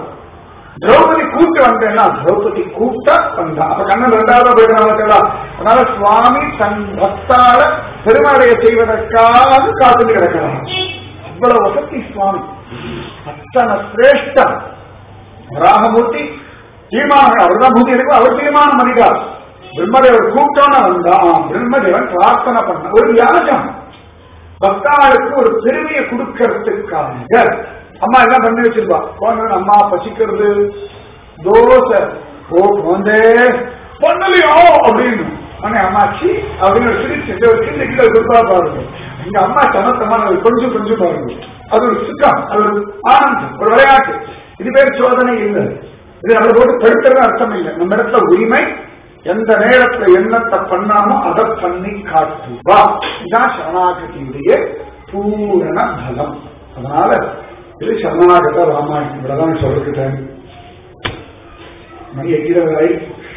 திரௌபதி கூப்பிட்டு வந்தேன்னா திரௌபதி கூப்பிட்டா வந்தா அப்ப கண்ணன் ரெண்டாவது போயிடுறாங்க அதனால சுவாமி தன் பக்தால பெருமாடைய செய்வதற்காக காத்துட்டு கிடக்கிறான் அவ்வளவு வசதி சுவாமி அத்தனை சிரேஷ்டம் ராமமூர்த்தி தீர்மானம் அவர்தான் பூஜை இருக்கும் அவர் தீர்மானம் பண்ணிட்டார் பிரம்மதேவர் கூப்பிட்டோன்னு வந்தான் பிரம்மதேவன் பிரார்த்தனை பண்ண ஒரு யாகம் பக்தாளுக்கு ஒரு பெருமையை கொடுக்கறதுக்காக அம்மா எல்லாம் பண்ணி வச்சிருப்பா போன அம்மா பசிக்கிறது தோசை ஓ போந்தே பண்ணலையோ அப்படின்னு ஆனா அம்மாச்சி அப்படின்னு ஒரு சிரிச்சு ஒரு சின்ன கிலோ கொடுப்பா பாருங்க எங்க அம்மா சமத்தமான கொஞ்சம் கொஞ்சம் பாருங்க அது ஒரு சுத்தம் அது ஒரு ஆனந்தம் ஒரு விளையாட்டு இது பேர் சோதனை இல்லை இது நம்மளை போட்டு தடுக்கிறது அர்த்தம் இல்லை நம்ம இடத்துல உரிமை எந்த நேரத்துல என்னத்தை பண்ணாமோ அதை பண்ணி காட்டுவா இதுதான் சரணாகதியுடைய பூரண பலம் அதனால இது சரணாகத ராமாயணம் இவ்வளவுதான் சொல்லிக்கிட்டேன் மணி எக்கிறது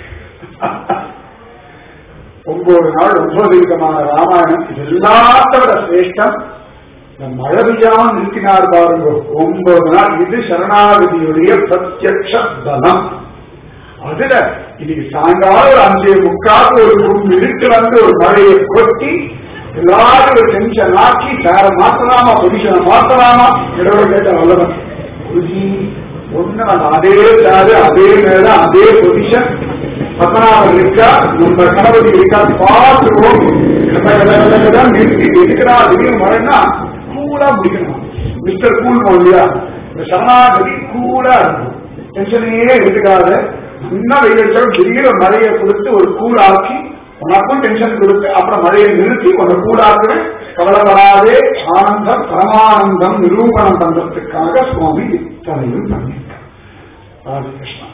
ஒன்பது நாள் ஒன்பது விதமான ராமாயணம் இது எல்லாத்தோட சிரேஷ்டம் இந்த மழை பெய்யாம நிறுத்தினார் பாருங்க ஒன்பது நாள் இது சரணாகதியுடைய பிரத்யட்ச பலம் அதுல இன்னைக்கு சாயங்காலம் ஒரு அஞ்சே முக்கால் ஒரு இருட்டு வந்து ஒரு மழையை கொட்டி எல்லாரும் ஒரு டென்ஷன் ஆக்கி வேற மாத்தலாமா பொசிஷனை மாத்தலாமா இடஒரு கேட்ட வல்லவன் குருஜி ஒண்ணு அந்த அதே சாரு அதே நேரம் அதே பொசிஷன் பத்மநாபன் இருக்கா நம்ம கணபதி இருக்கா பார்த்துருவோம் நிறுத்தி எதுக்குறா திடீர்னு மழைன்னா கூலா முடிக்கணும் மிஸ்டர் கூல் இல்லையா இந்த சரணாகதி கூலா இருக்கும் டென்ஷனையே எடுத்துக்காத இன்னும் வெயில் திடீர்னு மழையை கொடுத்து ஒரு கூலாக்கி உனக்கும் டென்ஷன் கொடுத்து அப்புறம் மழையை நிறுத்தி உன்னை கூடாக்குவேன் கவலைப்படாதே ஆனந்தம் பரமானந்தம் நிரூபணம் பண்றதுக்காக சுவாமி இத்தனையும் பண்ணியிருக்கார் ராதே கிருஷ்ணா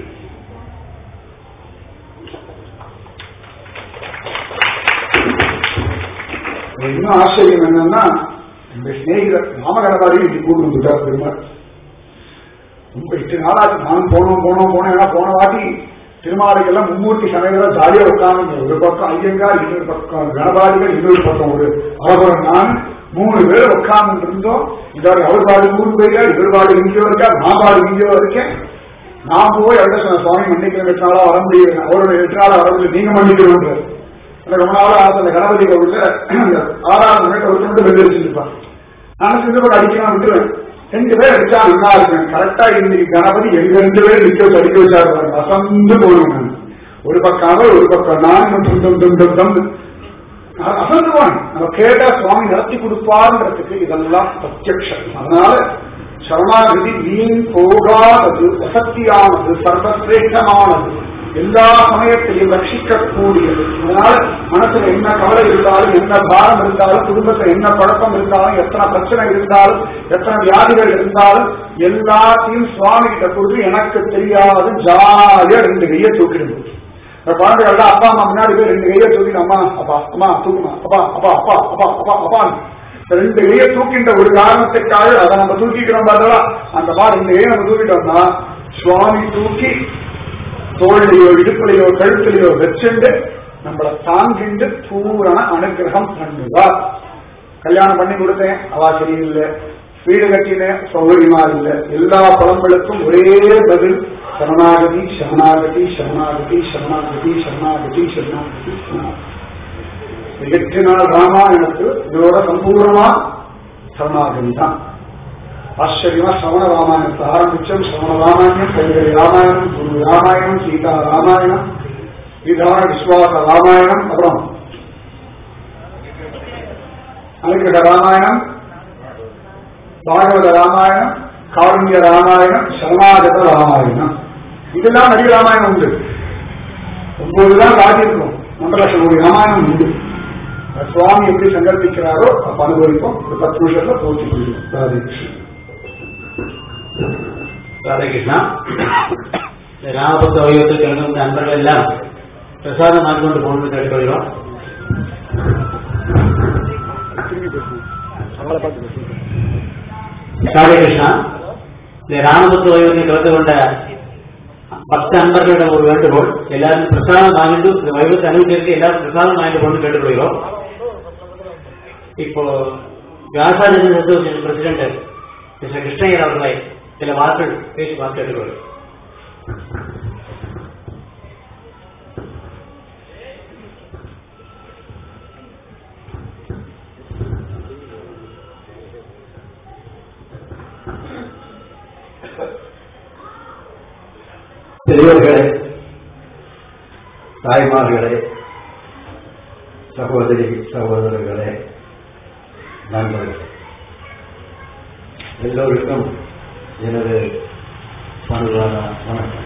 இன்னும் ஆச்சரியம் என்னன்னா இந்த சிநேகிதர் ராமகணபாடி இப்படி கூட்டு வந்துட்டார் பெருமாள் ரொம்ப எட்டு நாளாச்சு நானும் போனோம் போனோம் போனேன் ஏன்னா போன வாட்டி திருமாலைக்கெல்லாம் மும்மூர்த்தி சமயங்கள ஜாலியா உட்காந்து ஒரு பக்கம் ஐயங்கார் இன்னொரு பக்கம் கணபாதிகள் இன்னொரு பக்கம் ஒரு அவபுரம் நான் மூணு பேர் உட்கார்ந்து இருந்தோம் இதாரு அவர் பாடு ஊர் போயிருக்கார் இவர் பாடு இங்கேயோ இருக்கார் நான் பாடு இங்கேயோ இருக்கேன் நான் போய் அவர்கிட்ட சொன்ன சுவாமி மன்னிக்கிற எட்டு நாளா வர முடியும் அவரோட எட்டு நாளா வர முடியும் நீங்க மன்னிக்கணும் அந்த ரொம்ப நாளா ஆசை அந்த கணபதி கோவில்ல ஆறாவது மணிக்கு ஒருத்தர் மட்டும் வெளியே வச்சிருப்பான் நான் சிந்து கூட அடிக்கலாம் விட்டுருவேன் ரெண்டு பேர் அடிச்சா நல்லா இருக்கேன் கரெக்டா இன்னைக்கு கணபதி எங்க ரெண்டு பேர் நிக்க வச்சு அடிக்க வச்சாரு பாருங்க. அசந்து போகணும் நான் ஒரு பக்கம் அவர் ஒரு பக்கம் நான் தும் தும் தும் தும் தும் நான் அசந்துவான் நம்ம கேட்டா சுவாமி நடத்தி கொடுப்பாருன்றதுக்கு இதெல்லாம் பிரத்யக்ஷம் அதனால சரணாகதி வீண் போகாதது வசத்தியானது சர்வசிரேஷ்டமானது எல்லா சமயத்திலையும் ரட்சிக்கக்கூடியது அதனால மனசுல என்ன கவலை இருந்தாலும் என்ன பாரம் இருந்தாலும் குடும்பத்துல என்ன குழப்பம் இருந்தாலும் எத்தனை பிரச்சனை இருந்தாலும் எத்தனை வியாதிகள் இருந்தாலும் எல்லாத்தையும் சுவாமி கிட்ட கொடுத்து எனக்கு தெரியாது ஜாலியா ரெண்டு கையை தூக்கிடுது இந்த குழந்தைகள் அப்பா அம்மா முன்னாடி போய் ரெண்டு கையை தூக்கிட்டு அம்மா அப்பா அம்மா தூக்குமா அப்பா அப்பா அப்பா அப்பா அப்பா அப்பா இந்த ரெண்டு கையை தூக்கின்ற ஒரு காரணத்துக்காக அதை நம்ம தூக்கிக்கிறோம் பார்த்தா அந்த மாதிரி ரெண்டு கையை நம்ம தூக்கிட்டோம்னா சுவாமி தூக்கி தோல்லையோ இடுப்புலையோ கழுத்துலையோ வச்சுண்டு நம்மளை தாங்கிண்டு பூரண அனுகிரகம் பண்ணுவார் கல்யாணம் பண்ணி கொடுத்தேன் அவா சரியில்லை வீடு கட்டினேன் சௌகரியமா இல்லை எல்லா பழங்களுக்கும் ஒரே பதில் சரணாகதி சரணாகதி சரணாகதி சரணாகதி சரணாகதி சரணாகதி சரணாகதி எட்டு நாள் ராமாயணத்து இதோட சம்பூர்ணமா சரணாகதி தான் ஆச்சரியமா சவண ராமாயணத்தை ஆரம்பிச்சோம் சவண ராமாயணம் கைகரி ராமாயணம் குரு ராமாயணம் சீதா ராமாயணம் விதான விஸ்வாச ராமாயணம் அப்புறம் அனுகிரக ராமாயணம் பாகவத ராமாயணம் காருண்ய ராமாயணம் சரணாகத ராமாயணம் இதெல்லாம் நிறைய ராமாயணம் உண்டு ஒன்பது தான் காட்டியிருக்கோம் ஒன்றரை லட்சம் கோடி ராமாயணம் உண்டு அது சுவாமி எப்படி சங்கல்பிக்கிறாரோ அப்ப அனுபவிப்போம் ஒரு பத்து நிமிஷத்துல போச்சு கொள்ளும் ராதே கிருஷ்ணன் ராதாகிருஷ்ணா இந்த ராமபக்த வையத்தில் கிளம்பும் நண்பர்கள் எல்லாம் பிரசாதம் வாங்கிக்கொண்டு போகணும்னு கேட்டுக்கொள்கிறோம் ராதாகிருஷ்ணா இந்த ராமபக்த வையத்தில் கலந்து கொண்ட பக்த அன்பர்களிடம் ஒரு வேண்டுகோள் எல்லாரும் பிரசாதம் வாங்கிட்டு இந்த வைபவத்தை அனுபவிச்சிருக்கு எல்லாரும் பிரசாதம் வாங்கிட்டு போகணும்னு கேட்டுக்கொள்கிறோம் இப்போ வியாசாரிய அசோசியேஷன் பிரசிடென்ட் மிஸ்டர் கிருஷ்ணய்யர் அவர்களை சில வார்த்தைகள் பேசி பார்த்து எடுக்கிறோம் பெரியவர்களே தாய்மார்களே சகோதரி சகோதரர்களே நண்பர்களே எல்லோருக்கும் எனது பணிவான வணக்கம்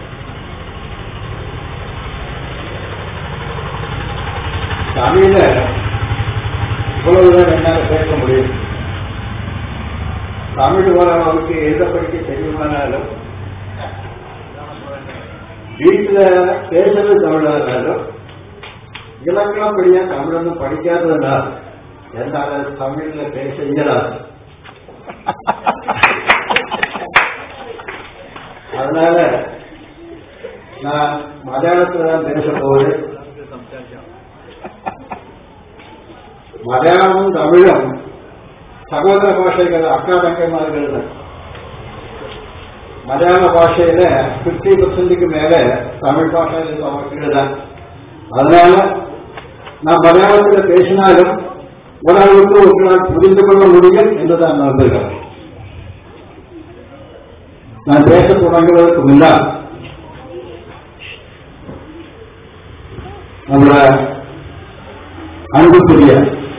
தமிழ இவ்வளவுதான் என்னால் பேச முடியும் தமிழ் வரவங்களுக்கு எழுத படிக்க தெரியுமானாலும் வீட்டுல பேசுறது தமிழானாலும் இலக்கணம் படியா தமிழொന്നും படிக்காததுனால் என்னால தமிழ்ல பேச இயலாது அதனால நான் மலையாளத்துல தான் பேச போகிறேன் மலையாளமும் தமிழும் சகோதர பாஷைகள் அக்கா தங்கைமார்கள் தான் மலையாள பாஷையில பிப்டி பர்சன்ட்டுக்கு மேல தமிழ் பாஷையில் அவர்கள் தான் அதனால நான் மலையாளத்தில் பேசினாலும் ஓரளவுக்கு உங்களால் புரிந்து கொள்ள முடியும் என்று நான் நம்புகிறேன் நான் பேச தொடங்குவதற்கு முன்னால் நம்மள அன்புக்குரிய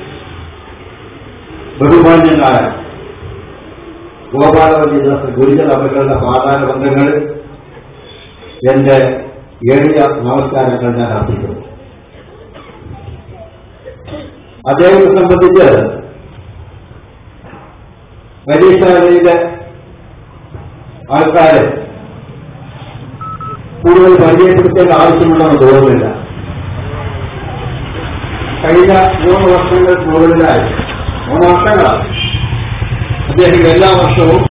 ബഹുമാന്യനായ ഗോപാലവല്ലിദാസ് ഗുരുജൻ അവരുടെ പാതാര ബന്ധങ്ങൾ എന്റെ എളിയ നമസ്കാരങ്ങൾ ഞാൻ അർപ്പിക്കുന്നു അദ്ദേഹത്തെ സംബന്ധിച്ച് പരീക്ഷാലയിലെ ആൾക്കാരെ കൂടുതൽ പരിചയപ്പെടുത്തേണ്ട ആവശ്യമുണ്ടെന്ന് തോന്നുന്നില്ല കഴിഞ്ഞ മൂന്ന് വർഷങ്ങൾക്ക് മുകളിലായി മൂന്ന് വർഷങ്ങളാണ് അദ്ദേഹം എല്ലാ വർഷവും